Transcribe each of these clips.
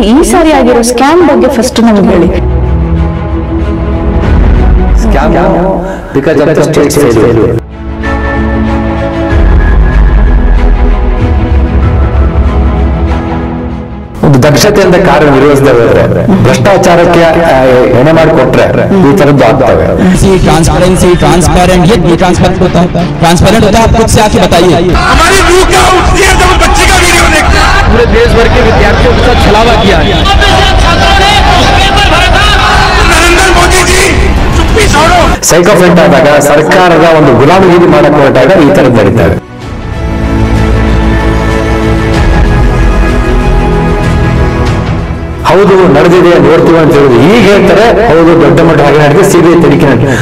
ಈ ಸಾರಿ ಆಗಿರೋ ಸ್ಕ್ಯಾಮ್ ಬಗ್ಗೆ ಫಸ್ಟ್ ನಮ್ಗೆ ಹೇಳಿ scam because of the state's failure. ಒಂದು ದಕ್ಷತೆಯಿಂದ ಕಾರ್ಯನಿರ್ವಹಿಸದೆ ಹೋದ್ರೆ ಭ್ರಷ್ಟಾಚಾರಕ್ಕೆ ಆ, ಎಣೆ ಮಾಡಿಕೊಟ್ರೆ ಈ ತರದ್ದು ಆಗ್ತವೆ ट्रांसपेरेंसी ट्रांसपेरेंट ये भी ट्रांसपेरेंट होता है ट्रांसपेरेंट होता है आप खुद से आके बताइए हमारी रूह क्या उठती है जब बच्चे का वीडियो देखते हैं पूरे देश भर के विद्यार्थियों के साथ छलावा किया है नरेंद्र मोदी जी चुप्पी छोड़ो ಸೈಕೋಫೆಂಟ್ ಆದಾಗ ಸರ್ಕಾರದ ಒಂದು ಗುಲಾಮಗಿರಿ ಮಾಡಕ್ಕೆ ಹೊರಟಾಗ ಈ ತರದ್ದು ನಡೀತವೆ ಹೌದು ನಡೆದಿದೆ ನೋಡ್ತೀವಿ ಅಂತ ಹೇಳುದು ಈಗ ಹೇಳ್ತಾರೆ ಹೌದು ದೊಡ್ಡ ಮಟ್ಟ ಹಾಗೆ ನಡೆದಿದೆ ಸಿಬಿಐ ತನಿಖೆ ನಡೆದಿದೆ.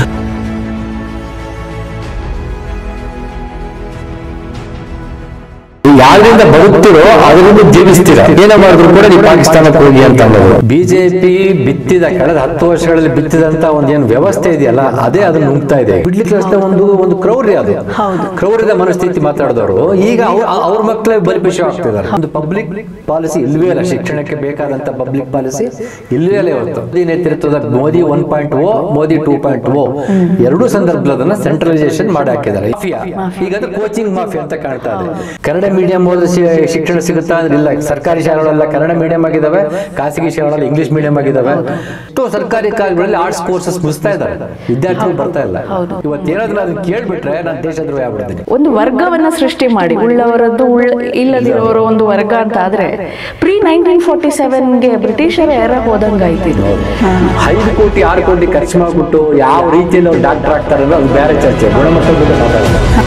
ಯಾವ್ದ್ರಿಂದ ಬರುತ್ತೀರೋ ಅದರಿಂದ ಜೀವಿಸ್ತೀರ ಏನೇ ಮಾಡಿದ್ರು ಕೂಡ ನೀವು ಪಾಕಿಸ್ತಾನಕ್ಕೆ ಹೋಗಿ ಅಂತ ಅನ್ನೋದು ಬಿಜೆಪಿ ಬಿತ್ತಿದ ಕಳೆದ ಹತ್ತು ವರ್ಷಗಳಲ್ಲಿ ಬಿತ್ತಿದಂತ ಒಂದು ಏನು ವ್ಯವಸ್ಥೆ ಇದೆಯಲ್ಲ ಅದೇ ಅದನ್ನ ನುಗ್ತಾ ಇದೆ ಬಿಡ್ಲಿಕ್ಕೆ ವ್ಯವಸ್ಥೆ ಒಂದು ಒಂದು ಕ್ರೌರ್ಯ ಅದು ಕ್ರೌರ್ಯದ ಮನಸ್ಥಿತಿ ಮಾತಾಡಿದವರು ಈಗ ಅವ್ರ- ಅವ್ರ ಮಕ್ಕಳೇ ಬಲಿಪಶು ಆಗ್ತಿದ್ದಾರೆ ಒಂದು ಪಬ್ಲಿಕ್ ಪಾಲಿಸಿ ಇಲ್ವೇ ಇಲ್ಲ ಶಿಕ್ಷಣಕ್ಕೆ ಬೇಕಾದಂತ ಪಬ್ಲಿಕ್ ಪಾಲಿಸಿ ಇಲ್ವೇ ಇಲ್ಲ ಇವತ್ತು ಮೋದಿ ನೇತೃತ್ವದ Modi one point O Modi two point O ಎರಡೂ ಸಂದರ್ಭದಲ್ಲಿ ಅದನ್ನ ಸೆಂಟ್ರಲೈಸೇಷನ್ ಮಾಡಿ ಹಾಕಿದ್ದಾರೆ ಮಾಫಿಯಾ ಈಗ ಅದು ಕೋಚಿಂಗ್ ಮಾಫಿಯಾ ಅಂತ ಕಾಣ್ತಾ ಇದೆ ಕನ್ನಡ ಮೀಡಿಯಂ ಓದಿದ ಶಿ- ಶಿಕ್ಷಣ ಸಿಗುತ್ತಾ ಅಂದ್ರೆ ಇಲ್ಲ ಸರ್ಕಾರಿ ಶಾಲೆಗಳೆಲ್ಲ ಕನ್ನಡ ಮೀಡಿಯಂ ಆಗಿದಾವೆ ಖಾಸಗಿ ಶಾಲೆಗಳಲ್ಲಿ ಇಂಗ್ಲಿಷ್ ಮೀಡಿಯಂ ಆಗಿದಾವೆ ಎಷ್ಟೋ ಸರ್ಕಾರಿ ಕಾಲೇಜುಗಳಲ್ಲಿ ಆರ್ಟ್ಸ್ ಕೋರ್ಸಸ್ ಮುಗಿಸ್ತಾ ಇದ್ದಾರೆ ವಿದ್ಯಾರ್ಥಿಗಳು ಬರ್ತಾ ಇಲ್ಲ ಇವತ್ತು ಏನಾದ್ರೂ ಅದನ್ನ ಕೇಳ್ಬಿಟ್ರೆ ನಾನು ದೇಶದ್ರೋಹ ಆಗ್ಬಿಡ್ತೀನಿ ಒಂದು ವರ್ಗವನ್ನ ಸೃಷ್ಟಿ ಮಾಡಿ ಉಳ್ಳವರದ್ದು ಉಳ್ಳ ಇಲ್ಲದಿರೋರು ಒಂದು ವರ್ಗ ಅಂತ ಆದ್ರೆ ಪ್ರೀ ನೈನ್ಟೀನ್ ಫೋರ್ಟಿ ಸೆವೆನ್ಗೆ ಬ್ರಿಟಿಷರ ಎರ ಹೋದಂಗಾಯ್ತು ಇದು ಐದು ಕೋಟಿ ಆರು ಕೋಟಿ ಖರ್ಚು ಮಾಡ್ಬಿಟ್ಟು ಯಾವ ರೀತಿಯಲ್ಲಿ ಅವ್ರು ಡಾಕ್ಟರ್ ಆಗ್ತಾರೆ ಅನ್ನೋ ಅದು ಬೇರೆ ಚರ್ಚೆ ಗುಣಮಟ್ಟದ ಬಗ್ಗೆ ಮಾತಾಡ್ತಾರೆ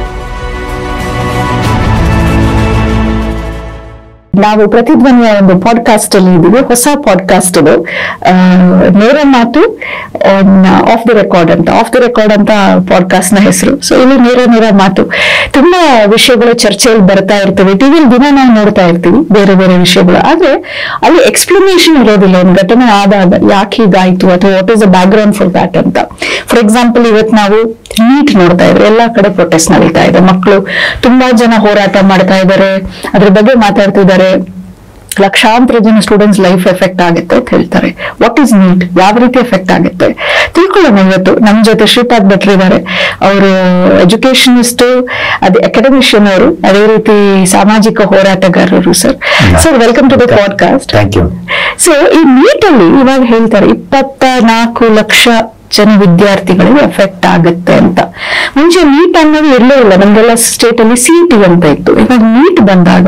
ನಾವು ಪ್ರತಿಧ್ವನಿಯ ಒಂದು ಪಾಡ್ಕಾಸ್ಟ್ ಅಲ್ಲಿ ಇದೀವಿ ಹೊಸ ಪಾಡ್ಕಾಸ್ಟ್ ಇದು ಆ, ನೇರ ಮಾತು ಆಫ್ ದ ರೆಕಾರ್ಡ್ ಅಂತ ಆಫ್ ದ ರೆಕಾರ್ಡ್ ಅಂತ ಪಾಡ್ಕಾಸ್ಟ್ ನ ಹೆಸರು ಸೊ ಇಲ್ಲಿ ನೇರ ನೇರ ಮಾತು ತುಂಬಾ ವಿಷಯಗಳು ಚರ್ಚೆಯಲ್ಲಿ ಬರ್ತಾ ಇರ್ತವೆ ಟಿವಿಯಲ್ಲಿ ದಿನ ನಾವು ನೋಡ್ತಾ ಇರ್ತೀವಿ ಬೇರೆ ಬೇರೆ ವಿಷಯಗಳು ಆದ್ರೆ ಅಲ್ಲಿ ಎಕ್ಸ್ಪ್ಲನೇಷನ್ ಇರೋದಿಲ್ಲ ಒಂದು ಘಟನೆ ಆದಾಗ ಯಾಕೆ ಹೀಗಾಯ್ತು ಅಥವಾ what is the background for that ಅಂತ ಫಾರ್ ಎಕ್ಸಾಂಪಲ್ ಇವತ್ತು ನಾವು ನೀಟ್ ನೋಡ್ತಾ ಇದ್ರೆ ಎಲ್ಲಾ ಕಡೆ ಪ್ರೊಟೆಸ್ಟ್ ನಡೀತಾ ಇದೆ ಮಕ್ಕಳು ತುಂಬಾ ಜನ ಹೋರಾಟ ಮಾಡ್ತಾ ಇದ್ದಾರೆ ಅದ್ರ ಬಗ್ಗೆ ಮಾತಾಡ್ತಿದ್ದಾರೆ ಲಕ್ಷಾಂತರ ಜನ ಸ್ಟೂಡೆಂಟ್ಸ್ ಲೈಫ್ ಎಫೆಕ್ಟ್ ಆಗುತ್ತೆ ಅಂತ ಹೇಳ್ತಾರೆ ವಾಟ್ ಈಸ್ ನೀಟ್ ಯಾವ ರೀತಿ ಎಫೆಕ್ಟ್ ಆಗುತ್ತೆ ತಿಳ್ಕೊಳ್ಳೋಣ ಇವತ್ತು ನಮ್ ಜೊತೆ ಶ್ರೀಪಾದ್ ಭಟ್ರು ಇದ್ದಾರೆ ಅವರು ಎಜುಕೇಶನಿಸ್ಟ್ ಅದೇ ಅಕಾಡೆಮಿಷಿಯನ್ ಅವರು ಅದೇ ರೀತಿ ಸಾಮಾಜಿಕ ಹೋರಾಟಗಾರರು sir sir welcome to the podcast thank you so ಈ ನೀಟ್ ಅಲ್ಲಿ ಇವಾಗ ಹೇಳ್ತಾರೆ ಇಪ್ಪತ್ತ ನಾಲ್ಕು ಲಕ್ಷ ಜನ ವಿದ್ಯಾರ್ಥಿಗಳಿಗೆ ಎಫೆಕ್ಟ್ ಆಗುತ್ತೆ ಅಂತ ಮುಂಚೆ ನೀಟ್ ಅನ್ನೋದು ಇರಲೇ ಇಲ್ಲ ನಮ್ಗೆಲ್ಲ ಸ್ಟೇಟ್ ಅಲ್ಲಿ ಸಿಇಟಿ ಅಂತ ಇತ್ತು ಇವಾಗ ನೀಟ್ ಬಂದಾಗ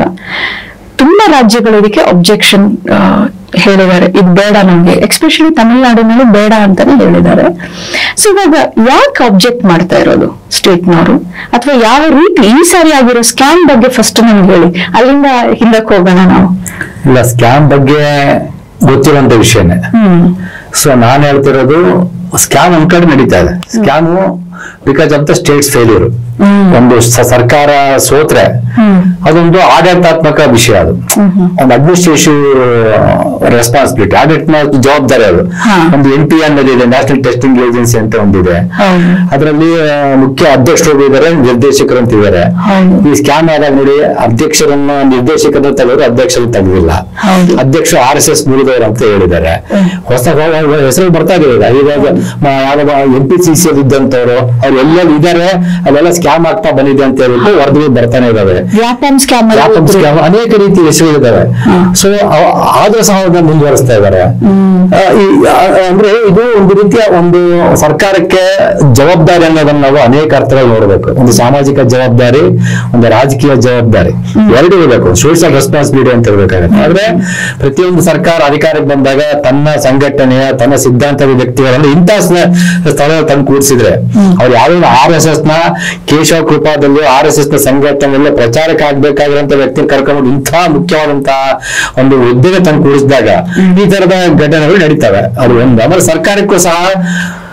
ತುಂಬಾ ರಾಜ್ಯಗಳು ಇದಕ್ಕೆ ಅಬ್ಜೆಕ್ಷನ್ ಹೇಳಿದ್ದಾರೆ ಇದು ಬೇಡ ನಮ್ಗೆ ಎಕ್ಸ್ಪೆಷಲಿ ತಮಿಳುನಾಡಿನಲ್ಲಿ ಬೇಡ ಅಂತಾನೆ ಹೇಳಿದ್ದಾರೆ ಸೊ ಇವಾಗ ಯಾಕೆ ಅಬ್ಜೆಕ್ಟ್ ಮಾಡ್ತಾ ಇರೋದು ಸ್ಟೇಟ್ನವರು ಅಥವಾ ಯಾವ ರೀತಿ ಈ ಸಾರಿ ಆಗಿರೋ ಸ್ಕ್ಯಾಮ್ ಬಗ್ಗೆ ಫಸ್ಟ್ ನಮ್ಗೆ ಹೇಳಿ ಅಲ್ಲಿಂದ ಹಿಂದಕ್ಕೆ ಹೋಗೋಣ ನಾವು ಇಲ್ಲ ಸ್ಕ್ಯಾಮ್ ಬಗ್ಗೆ ಗೊತ್ತಿರುವಂತ ವಿಷಯನೇ ಹ್ಮ್ ಸೊ ನಾನು ಹೇಳ್ತಿರೋದು ಸ್ಕ್ಯಾಮ್ ಒಂದ್ ಕಡೆ ನಡೀತಾ ಇದೆ scam because of the state's failure ಒಂದು ಸ- ಸರ್ಕಾರ ಸೋತ್ರೆ ಅದೊಂದು ಆಡಳಿತಾತ್ಮಕ ವಿಷಯ ಅದು ಒಂದು ಅಡ್ಮಿನಿಸ್ಟ್ರೇಟಿವ್ ರೆಸ್ಪಾನ್ಸಿಬಿಲಿಟಿ ಆಡಳಿತ ಜವಾಬ್ದಾರಿ ಅದು ಹಾ. ಒಂದು ಎನ್ ಪಿ ಅನ್ನೋದಿದೆ ನ್ಯಾಷನಲ್ ಟೆಸ್ಟಿಂಗ್ ಏಜೆನ್ಸಿ ಅಂತ ಒಂದಿದೆ ಹೌದು. ಅದರಲ್ಲಿ ಆ, ಮುಖ್ಯ ಅಧ್ಯಕ್ಷರು ಇದ್ದಾರೆ ನಿರ್ದೇಶಕರು ಅಂತ ಇದ್ದಾರೆ ಹೌದು. ಈ ಸ್ಕ್ಯಾಮ್ ಆದಾಗ ನೋಡಿ ಅಧ್ಯಕ್ಷರನ್ನ ನಿರ್ದೇಶಕರನ್ನ ತೆಗೆದ್ರು ಅಧ್ಯಕ್ಷರು ತೆಗೆದಿಲ್ಲ ಹೌದು. ಅಧ್ಯಕ್ಷರು ಆರ್ ಎಸ್ ಎಸ್ ಮುರಿದವರು ಅಂತ ಹೇಳಿದ್ದಾರೆ ಹೊಸ ಹೆಸರು ಬರ್ತಾ ಇದೆ ಈಗ. ಇವಾಗ ಮ- ಯಾವ ಎಂ ಪಿ ಸಿ ಸಿ ಇದ್ದಂತವ್ರು ಅವ್ರು ಎಲ್ಲೆಲ್ಲಿ ಇದಾರೆ ಅಲ್ಲೆಲ್ಲ ಸ್ಕ್ಯಾಮ್ ಆಗ್ತಾ ಬಂದಿದೆ ಅಂತ ಹೇಳ್ಬಿಟ್ಟು ವರದಿ ಬರ್ತಾನೆ ಇದಾವೆ ವ್ಯಾಪಂ ಸ್ಕ್ಯಾಮ್ ವ್ಯಾಪಕ ಸ್ಕ್ಯಾಮ್ ಅನೇಕ ರೀತಿ ಹೆಸರುಗಳಿದ್ದಾವೆ ಸೊ ಆದ್ರೂ ಸಹ ಅದನ್ನ ಮುಂದುವರಿಸ್ತಾ ಇದ್ದಾರೆ ಆ, ಈ- ಆ, ಅಂದ್ರೆ ಇದು ಒಂದು ರೀತಿಯ ಒಂದು ಸರ್ಕಾರಕ್ಕೆ ಜವಾಬ್ದಾರಿ ಅನ್ನೋದನ್ನ ನಾವು ಅನೇಕ ಅರ್ಥಗಳು ನೋಡಬೇಕು ಒಂದು ಸಾಮಾಜಿಕ ಜವಾಬ್ದಾರಿ ಒಂದು ರಾಜಕೀಯ ಜವಾಬ್ದಾರಿ ಎರಡು ಇರಬೇಕು ಸೋಷಿಯಲ್ ರೆಸ್ಪಾನ್ಸಿಬಿಲಿಟಿ ಅಂತ ಇರಬೇಕಾಗುತ್ತೆ ಆದ್ರೆ ಪ್ರತಿಯೊಂದು ಸರ್ಕಾರ ಅಧಿಕಾರಕ್ಕೆ ಬಂದಾಗ ತನ್ನ ಸಂಘಟನೆಯ ತನ್ನ ಸಿದ್ಧಾಂತದ ವ್ಯಕ್ತಿಗಳನ್ನು ಇಂತಹ ಸ- ಸ್ಥಳದಲ್ಲಿ ತಂದು ಕೂರಿಸಿದ್ರೆ ಅವ್ರು ಯಾವ್ಯಾವ ಆರ್ ಎಸ್ ಎಸ್ ನ ಕೇಶವ ಕೃಪಾದಲ್ಲಿ ಆರ್ ಎಸ್ ಎಸ್ ನ ಸಂಘಟನೆಲ್ಲ ಪ್ರಚಾರಕ್ಕೆ ಆಗ್ಬೇಕಾಗಿರುವಂತ ವ್ಯಕ್ತಿ ಕರ್ಕೊಂಡು ಇಂತಹ ಮುಖ್ಯವಾದಂತಹ ಒಂದು ಹುದ್ದೆಗೆ ತಂದು ಕೂರಿಸಿದಾಗ ಈ ತರದ ಘಟನೆಗಳು ನಡೀತವೆ ಅದು ಒಂದು ಆಮೇಲೆ ಸರ್ಕಾರಕ್ಕೂ ಸಹ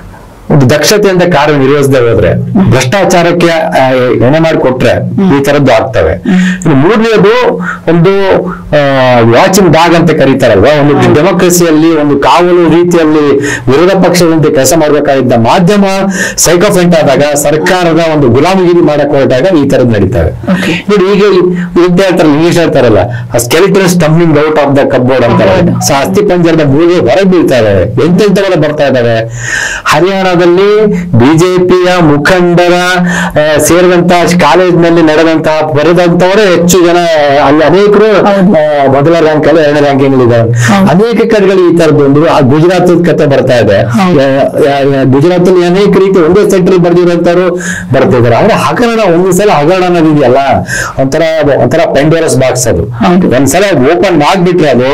ಒಂದು ದಕ್ಷತೆಯಿಂದ ಕಾರ್ಯನಿರ್ವಹಿಸದೆ ಹೋದ್ರೆ ಭ್ರಷ್ಟಾಚಾರಕ್ಕೆ ಆ, ಎಣೆ ಮಾಡಿಕೊಟ್ರೆ ಈ ತರದ್ದು ಆಗ್ತವೆ ಇನ್ನು ಮೂರನೇದು ಒಂದು ವಾಚಿಂಗ್ ಡಾಗ್ ಅಂತ ಕರೀತಾರಲ್ವಾ ಒಂದು ಡೆಮೋಕ್ರಸಿಯಲ್ಲಿ ಒಂದು ಕಾವಲು ರೀತಿಯಲ್ಲಿ ವಿರೋಧ ಪಕ್ಷದಂತೆ ಕೆಲಸ ಮಾಡಬೇಕಾಗಿದ್ದ ಮಾಧ್ಯಮ ಸೈಕೋಫೆಂಟ್ ಆದಾಗ ಸರ್ಕಾರದ ಒಂದು ಗುಲಾಮಗಿರಿ ಮಾಡಕ್ ಹೊರಟಾಗ ಈ ತರದ್ ನಡೀತವೆ Okay. ನೋಡಿ ಈಗ ಇಂತ ಹೇಳ್ತಾರಲ್ಲ ಇಂಗ್ಲಿಷ್ ಹೇಳ್ತಾರಲ್ಲ skeleton stumbling out of the cupboard ಅಂತಾರೆ ಹೌದು. ಸೊ ಅಸ್ಥಿ ಪಂಜರದ ಮೂಲೆ ಹೊರಗೆ ಬೀಳ್ತಾ ಇದಾವೆ ಎಂತೆಂತವೆಲ್ಲ ಬರ್ತಾ ಇದಾವೆ ಹರಿಯಾಣದಲ್ಲಿ ಬಿಜೆಪಿಯ ಮುಖಂಡರ ಆ, ಸೇರಿದಂತ ಕಾಲೇಜಿನಲ್ಲಿ ನಡೆದಂತಹ ಬರೆದಂತವರೇ ಹೆಚ್ಚು ಜನ ಅಲ್ಲಿ ಅನೇಕರು ಹೌದು. ಆ, ಮೊದಲ ರ್ಯಾಂಕ್ ಅಲ್ಲಿ ಎರಡನೇ ರ್ಯಾಂಕಿಂಗ್ ಇದ್ದಾರೆ ಹೌದು. ಅನೇಕ ಕಡೆಗಳು ಈ ತರದ್ದು ಒಂದು ಆ ಗುಜರಾತ್ ಕತೆ ಬರ್ತಾ ಇದೆ ಹೌದು. ಗುಜರಾತ್ ಅಲ್ಲಿ ಅನೇಕ ರೀತಿ ಒಂದೇ ಸೆಂಟರ್ ಬರ್ದಿರೋಂತವ್ರು ಬರ್ತಿದ್ದಾರೆ ಆದ್ರೆ ಹಗರಣ ಒಂದು ಸಲ ಹಗರಣ ಅನ್ನೋದಿದೆಯಲ್ಲ ಒಂಥರ ಒಂಥರ ಪೆಂಡೋರಸ್ ಬಾಕ್ಸ್ ಅದು ಹೌದು. ಒಂದ್ಸಲ ಓಪನ್ ಆಗ್ಬಿಟ್ರೆ ಅದು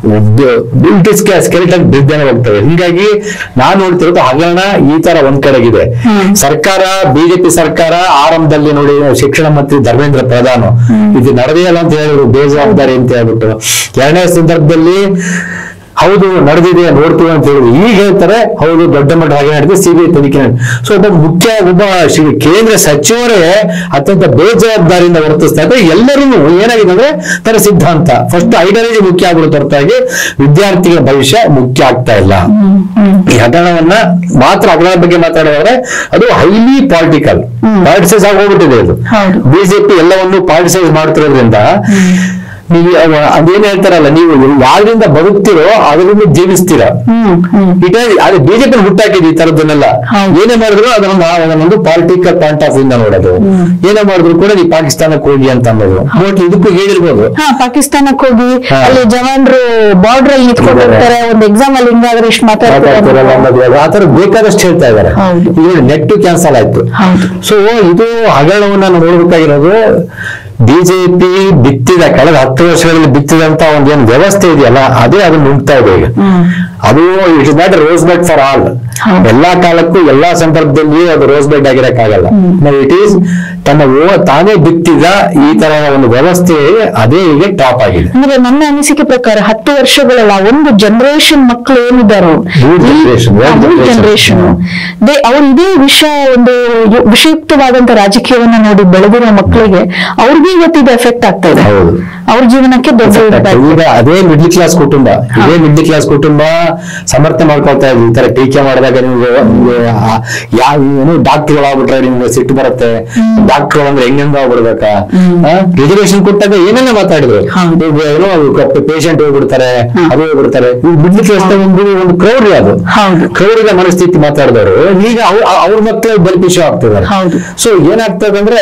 ಸ್ಕೆಲಿಟನ್ ಬಿದ್ದೇನೆ ಹೋಗ್ತವೆ ಹೀಗಾಗಿ ನಾನ್ ನೋಡ್ತಿರೋದು ಹಗರಣ ಈ ತರ ಒಂದ್ ಕಡೆಗಿದೆ ಹ್ಮ್. ಸರ್ಕಾರ ಬಿಜೆಪಿ ಸರ್ಕಾರ ಆರಂಭದಲ್ಲಿ ನೋಡಿ ಶಿಕ್ಷಣ ಮಂತ್ರಿ ಧರ್ಮೇಂದ್ರ ಪ್ರಧಾನ್ ಇದು ನಡೆದಿಲ್ಲ ಅಂತ ಹೇಳಿದ್ರು ಬೇಜವಾಬ್ದಾರಿ ಅಂತ ಹೇಳ್ಬಿಟ್ಟು ಎರಡನೇ ಸಂದರ್ಭದಲ್ಲಿ ಹೌದು ನಡೆದಿದೆ ನೋಡ್ತೀವಿ ಅಂತ ಹೇಳಿದ್ರು ಈಗ ಹೇಳ್ತಾರೆ ಹೌದು ದೊಡ್ಡ ಮಟ್ಟ ಹಾಗೆ ನಡೆದಿದೆ ಸಿಬಿಐ ತನಿಖೆ ಸೊ ಒಬ್ಬ ಮುಖ್ಯ ಒಬ್ಬ ಶ್ರೀ ಕೇಂದ್ರ ಸಚಿವರೇ ಅತ್ಯಂತ ಬೇಜವಾಬ್ದಾರಿಯಿಂದ ವರ್ತಿಸ್ತಾ ಇದ್ದಾರೆ ಎಲ್ಲರೂ ಏನಾಗಿದೆ ಅಂದ್ರೆ ತರ ಸಿದ್ಧಾಂತ ಫಸ್ಟ್ ಐಡಿಯಾಲಜಿ ಮುಖ್ಯ ಆಗ್ಬಿಡುತ್ತೆ ಹೊರತಾಗಿ ವಿದ್ಯಾರ್ಥಿಗಳ ಭವಿಷ್ಯ ಮುಖ್ಯ ಆಗ್ತಾ ಇಲ್ಲ ಹ್ಮ್ ಹ್ಮ್ ಈ ಹಗರಣವನ್ನ ಮಾತ್ರ ಹಗರಣ ಬಗ್ಗೆ ಮಾತಾಡಿದ್ರೆ ಅದು ಹೈಲಿ ಪಾಲಿಟಿಕಲ್ ಪಾಲಿಟಿಸೈಸ್ ಆಗೋಗ್ಬಿಟ್ಟಿದೆ ಇದು ಹೌದು. ಬಿಜೆಪಿ ಎಲ್ಲವನ್ನು ಪಾಲಿಟಿಸೈಸ್ ಮಾಡ್ತಿರೋದ್ರಿಂದ ನೀವು ಅವ- ಅದೇನ್ ಹೇಳ್ತಾರಲ್ಲ ನೀವು ಯಾವ್ದ್ರಿಂದ ಬದುಕ್ತಿರೋ ಅದರಿಂದ ಜೀವಿಸ್ತೀರಾ ಹ್ಮ್ ಹ್ಮ್ ಇಟ್ ಅದು ಬಿಜೆಪಿ ಹುಟ್ಟಾಕಿದ್ ಈ ತರದನ್ನೆಲ್ಲ ಹೌದು. ಏನೇ ಮಾಡಿದ್ರು ಅದನ್ನ ಅದನ್ನೊಂದು ಪಾಲಿಟಿಕಲ್ ಪಾಯಿಂಟ್ ಆಫ್ ಇಂದ ನೋಡೋದು ಏನೇ ಮಾಡಿದ್ರು ಕೂಡ ನೀವು ಪಾಕಿಸ್ತಾನಕ್ಕೆ ಹೋಗಿ ಅಂತ ಅನ್ನೋದು ಮೋಸ್ಟ್ಲಿ ಇದಕ್ಕೂ ಹೇಳಿರ್ಬೋದು ಹಾ ಪಾಕಿಸ್ತಾನಕ್ಕೆ ಹೋಗಿ ಹಾ. ಅಲ್ಲಿ ಜವಾನ್ರು ಬಾರ್ಡರ್ ಅಲ್ಲಿ ನಿಂತ್ಕೊಂಡಿರ್ತಾರೆ ಒಂದು ಎಕ್ಸಾಮ್ ಅಲ್ಲಿ ಹಿಂಗಾದ್ರೆ ಇಷ್ಟು ಮಾತಾಡ್ತಿರಲ್ಲ ಮಾತಾಡ್ತಾರೆ ಅನ್ನೋದು ಯಾವ್ದು. ಆ ತರ ಬೇಕಾದಷ್ಟು ಹೇಳ್ತಾ ಇದಾರೆ ಹೌದು. ಈಗ ನೆಟ್ ಕ್ಯಾನ್ಸಲ್ ಆಯ್ತು ಹೌದು. ಸೊ ಇದು ಹಗರಣವನ್ನ ನಾವು ನೋಡ್ಬೇಕಾಗಿರೋದು ಬಿಜೆಪಿ ಬಿತ್ತಿದ ಕಳೆದ ಹತ್ತು ವರ್ಷಗಳಲ್ಲಿ ಬಿತ್ತಿದಂತ ಒಂದೇನು ವ್ಯವಸ್ಥೆ ಇದೆಯಲ್ಲ ಅದೇ ಅದನ್ನ ನುಗ್ತಾ ಇದೆ ಈಗ ಹ್ಮ್ ಅದು it is not rose bed for all ಹೌದು. ಎಲ್ಲಾ ಕಾಲಕ್ಕೂ ಎಲ್ಲಾ ಸಂದರ್ಭದಲ್ಲಿಯೂ ಅದು ರೋಸ್ ಬೆಡ್ ಆಗಿರಕ್ಕಾಗಲ್ಲ ಇಟ್ ಈಸ್ ತನ್ನ ಓ- ತಾನೇ ಬಿತ್ತಿದ ಈ ತರ ಒಂದು ವ್ಯವಸ್ಥೆ ಅದೇ ಈಗ ಟಾಪ್ ಆಗಿದೆ ಅಂದ್ರೆ ನನ್ನ ಅನಿಸಿಕೆ ಪ್ರಕಾರ ಹತ್ತು ವರ್ಷಗಳಲ್ಲ ಒಂದು ಜನರೇಷನ್ ಮಕ್ಕಳು ಏನಿದ್ದಾರೋ ಮೂರ್ generation, one generation. ಜನರೇಷನ್ ಅವ್ರು ಇದೇ ವಿಷ ಒಂದು ಯು- ವಿಷಯುಕ್ತವಾದಂತ ರಾಜಕೀಯವನ್ನ ನೋಡಿ ಬೆಳೆದಿರೋ ಮಕ್ಕಳಿಗೆ ಅವ್ರಿಗೆ ಇವತ್ತಿದು ಎಫೆಕ್ಟ್ ಆಗ್ತಾ ಇದೆ ಹೌದು. ಅವ್ರ ಜೀವನಕ್ಕೆ ದೊಡ್ಡ impact. ಈಗ ಅದೇ ಮಿಡ್ಲ್ ಕ್ಲಾಸ್ ಕುಟುಂಬ ಇದೇ ಮಿಡ್ಲ್ ಕ್ಲಾಸ್ ಕುಟುಂಬ ಸಮರ್ಥನೆ ಮಾಡ್ಕೊಳ್ತಾ ಇದ್ವಿ ಈ ತರ ಟೀಕೆ ಮಾಡಿದಾಗ ನಿಮ್ಗೆ ನಿಮ್ಗೆ ಆ- ಯಾವ ಏನು ಡಾಕ್ಟರ್ ಆಗ್ಬಿಟ್ರೆ ನಿಮ್ಗೆ ಸಿಟ್ಟು ಬರುತ್ತೆ ಡಾಕ್ಟರ್ ಅಂದ್ರೆ ಹೆಂಗೆಂಗ ಆಗ್ಬಿಡ್ಬೇಕಾ ರಿಸರ್ವೇಶನ್ ಕೊಟ್ಟಾಗ ಏನೆಲ್ಲ ಮಾತಾಡಿದ್ರು ಹೌದು. ಈಗ ಏನೋ ಪೇಷಂಟ್ ಹೋಗ್ಬಿಡ್ತಾರೆ ಅದು ಹೋಗ್ಬಿಡ್ತಾರೆ ಮಿಡ್ಲ್ ಕ್ಲಾಸ್ ಒಂದು ಒಂದು ಕ್ರೌಡ್ ಅದು ಹೌದು. ಕ್ರೌಡಿನ ಮನಸ್ಥಿತಿ ಮಾತಾಡಿದವರು ಈಗ ಅವ್ರ ಅವ್ರ ಮಕ್ಕಳು ಬಲಿಪಿಶ ಆಗ್ತಿದ್ದಾರೆ ಹೌದು. ಸೊ ಏನಾಗ್ತದೆ ಅಂದ್ರೆ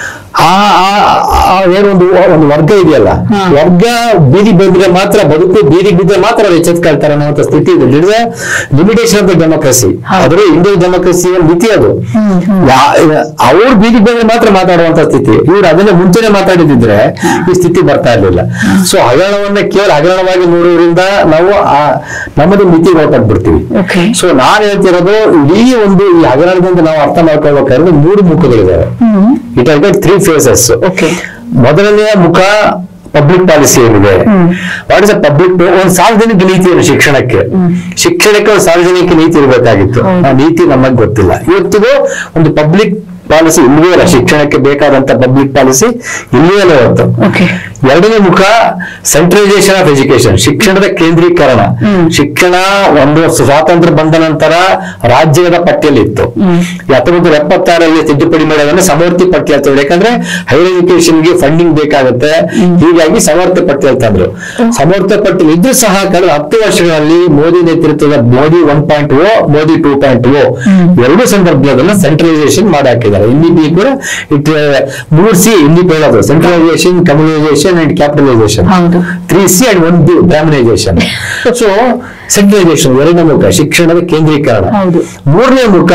ಆ ಆ- ಆ ಏನೊಂದು ಒಂದು ವರ್ಗ ಇದೆಯಲ್ಲ ಹಾ. ವರ್ಗ ಬೀದಿ ಬಿದ್ದರೆ ಮಾತ್ರ ಬದುಕು ಬೀದಿ ಬಿದ್ದರೆ ಮಾತ್ರ ಅವ್ರು ಎಚ್ಚೆತ್ಕೊಳ್ತಾರೆ ಅನ್ನೋ ಸ್ಥಿತಿ ಇದೆ it limitation of the democracy ಹೌದು. ಆದ್ರೆ ಇಂಡಿಯನ್ ಡೆಮೋಕ್ರಸಿಯ ಮಿತಿ ಅದು ಹ್ಮ್, ಹ್ಮ್. ಅವ್ರು ಬೀದಿ ಬಂದ್ರೆ ಮಾತ್ರ ಮಾತಾಡುವಂತ ಸ್ಥಿತಿ ಇವ್ರು ಅದನ್ನ ಮುಂಚೆನೆ ಮಾತಾಡಿದಿದ್ರೆ ಈ ಸ್ಥಿತಿ ಬರ್ತಾ ಇರ್ಲಿಲ್ಲ ಸೊ ಹಗರಣವನ್ನ ಕೇವಲ ಹಗರಣವಾಗಿ ನೋಡುವುದರಿಂದ ನಾವು ಆ ನಮ್ಮದು ಮಿತಿ ಹೊರಟಬಿಡ್ತೀವಿ Okay. ಸೊ ನಾನ್ ಹೇಳ್ತಿರೋದು ಇಡೀ ಒಂದು ಈ ಹಗರಣದಿಂದ ನಾವು ಅರ್ಥ ಮಾಡ್ಕೊಳ್ಬೇಕಾದ್ರೆ ಮೂರು ಮುಖಗಳಿದಾವೆ ಹ್ಮ್ it has gut three phases okay ಮೊದಲನೆಯ ಮುಖ ಪಬ್ಲಿಕ್ ಪಾಲಿಸಿ ಏನಿದೆ ವಾಟ್ ಇಸ್ ಅ ಪಬ್ಲಿಕ್ ಒಂದು ಸಾರ್ವಜನಿಕ ನೀತಿ ಏನು ಶಿಕ್ಷಣಕ್ಕೆ ಶಿಕ್ಷಣಕ್ಕೆ ಒಂದು ಸಾರ್ವಜನಿಕ ನೀತಿ ಇರಬೇಕಾಗಿತ್ತು ಹೌದು. ಆ ನೀತಿ ನಮಗ್ ಗೊತ್ತಿಲ್ಲ ಇವತ್ತಿಗೂ ಒಂದು ಪಬ್ಲಿಕ್ ಪಾಲಿಸಿ ಇಲ್ಲವೇ ಇಲ್ಲ ಶಿಕ್ಷಣಕ್ಕೆ ಬೇಕಾದಂತ ಪಬ್ಲಿಕ್ ಪಾಲಿಸಿ ಇಲ್ಲವೇ ಇಲ್ಲ ಇವತ್ತು ಓಕೆ ಎರಡನೇ ಮುಖ ಸೆಂಟ್ರಲೈಸೇಷನ್ ಆಫ್ ಎಜುಕೇಶನ್ ಶಿಕ್ಷಣದ ಕೇಂದ್ರೀಕರಣ ಹ್ಮ್. ಶಿಕ್ಷಣ ಒಂದು ಸ್ವಾತಂತ್ರ್ಯ ಬಂದ ನಂತರ ರಾಜ್ಯದ ಪಟ್ಟಿಯಲ್ಲಿ ಇತ್ತು ಹತ್ತೊಂಬತ್ತು ನೂರ ಎಪ್ಪತ್ತಾರಲ್ಲಿ ತಿದ್ದುಪಡಿ ಮಾಡೋದನ್ನ ಸಮವರ್ತಿ ಪಟ್ಟಿ ಅಂತ ಹೇಳಿ ಯಾಕಂದ್ರೆ ಹೈಯರ್ ಎಜುಕೇಶನ್ ಗೆ ಫಂಡಿಂಗ್ ಬೇಕಾಗುತ್ತೆ ಹೀಗಾಗಿ ಸಮವರ್ತಿ ಪಟ್ಟಿ ಅಂತ ಅಂದ್ರು ಸಮವರ್ತಿ ಪಟ್ಟಿ ಇದ್ರೂ ಸಹ ಕಳೆದ ಹತ್ತು ವರ್ಷಗಳಲ್ಲಿ ಮೋದಿ ನೇತೃತ್ವದ Modi one point O Modi two point O ಎರಡು ಸಂದರ್ಭದಲ್ಲಿ ಸೆಂಟ್ರಲೈಸೇಷನ್ ಮಾಡಿ ಹಾಕಿದ್ದಾರೆ ಇಲ್ಲಿ ಬಿ ಕೂಡ ಇಟ್ ಮೂರ್ ಸಿ ಇಲ್ಲಿ ಹೇಳೋದು ಸೆಂಟ್ರಲೈಸೇಷನ್ ಕಮ್ಯುನೈಸೇಷನ್ ಅಂಡ್ ಕ್ಯಾಪಿಟಲೈಸೇಷನ್ ಹೌದು. Three C and one B brahminisation so centralisation ಎರಡನೇ ಮುಖ ಶಿಕ್ಷಣದ ಕೇಂದ್ರೀಕರಣ ಹೌದು. ಮೂರನೇ ಮುಖ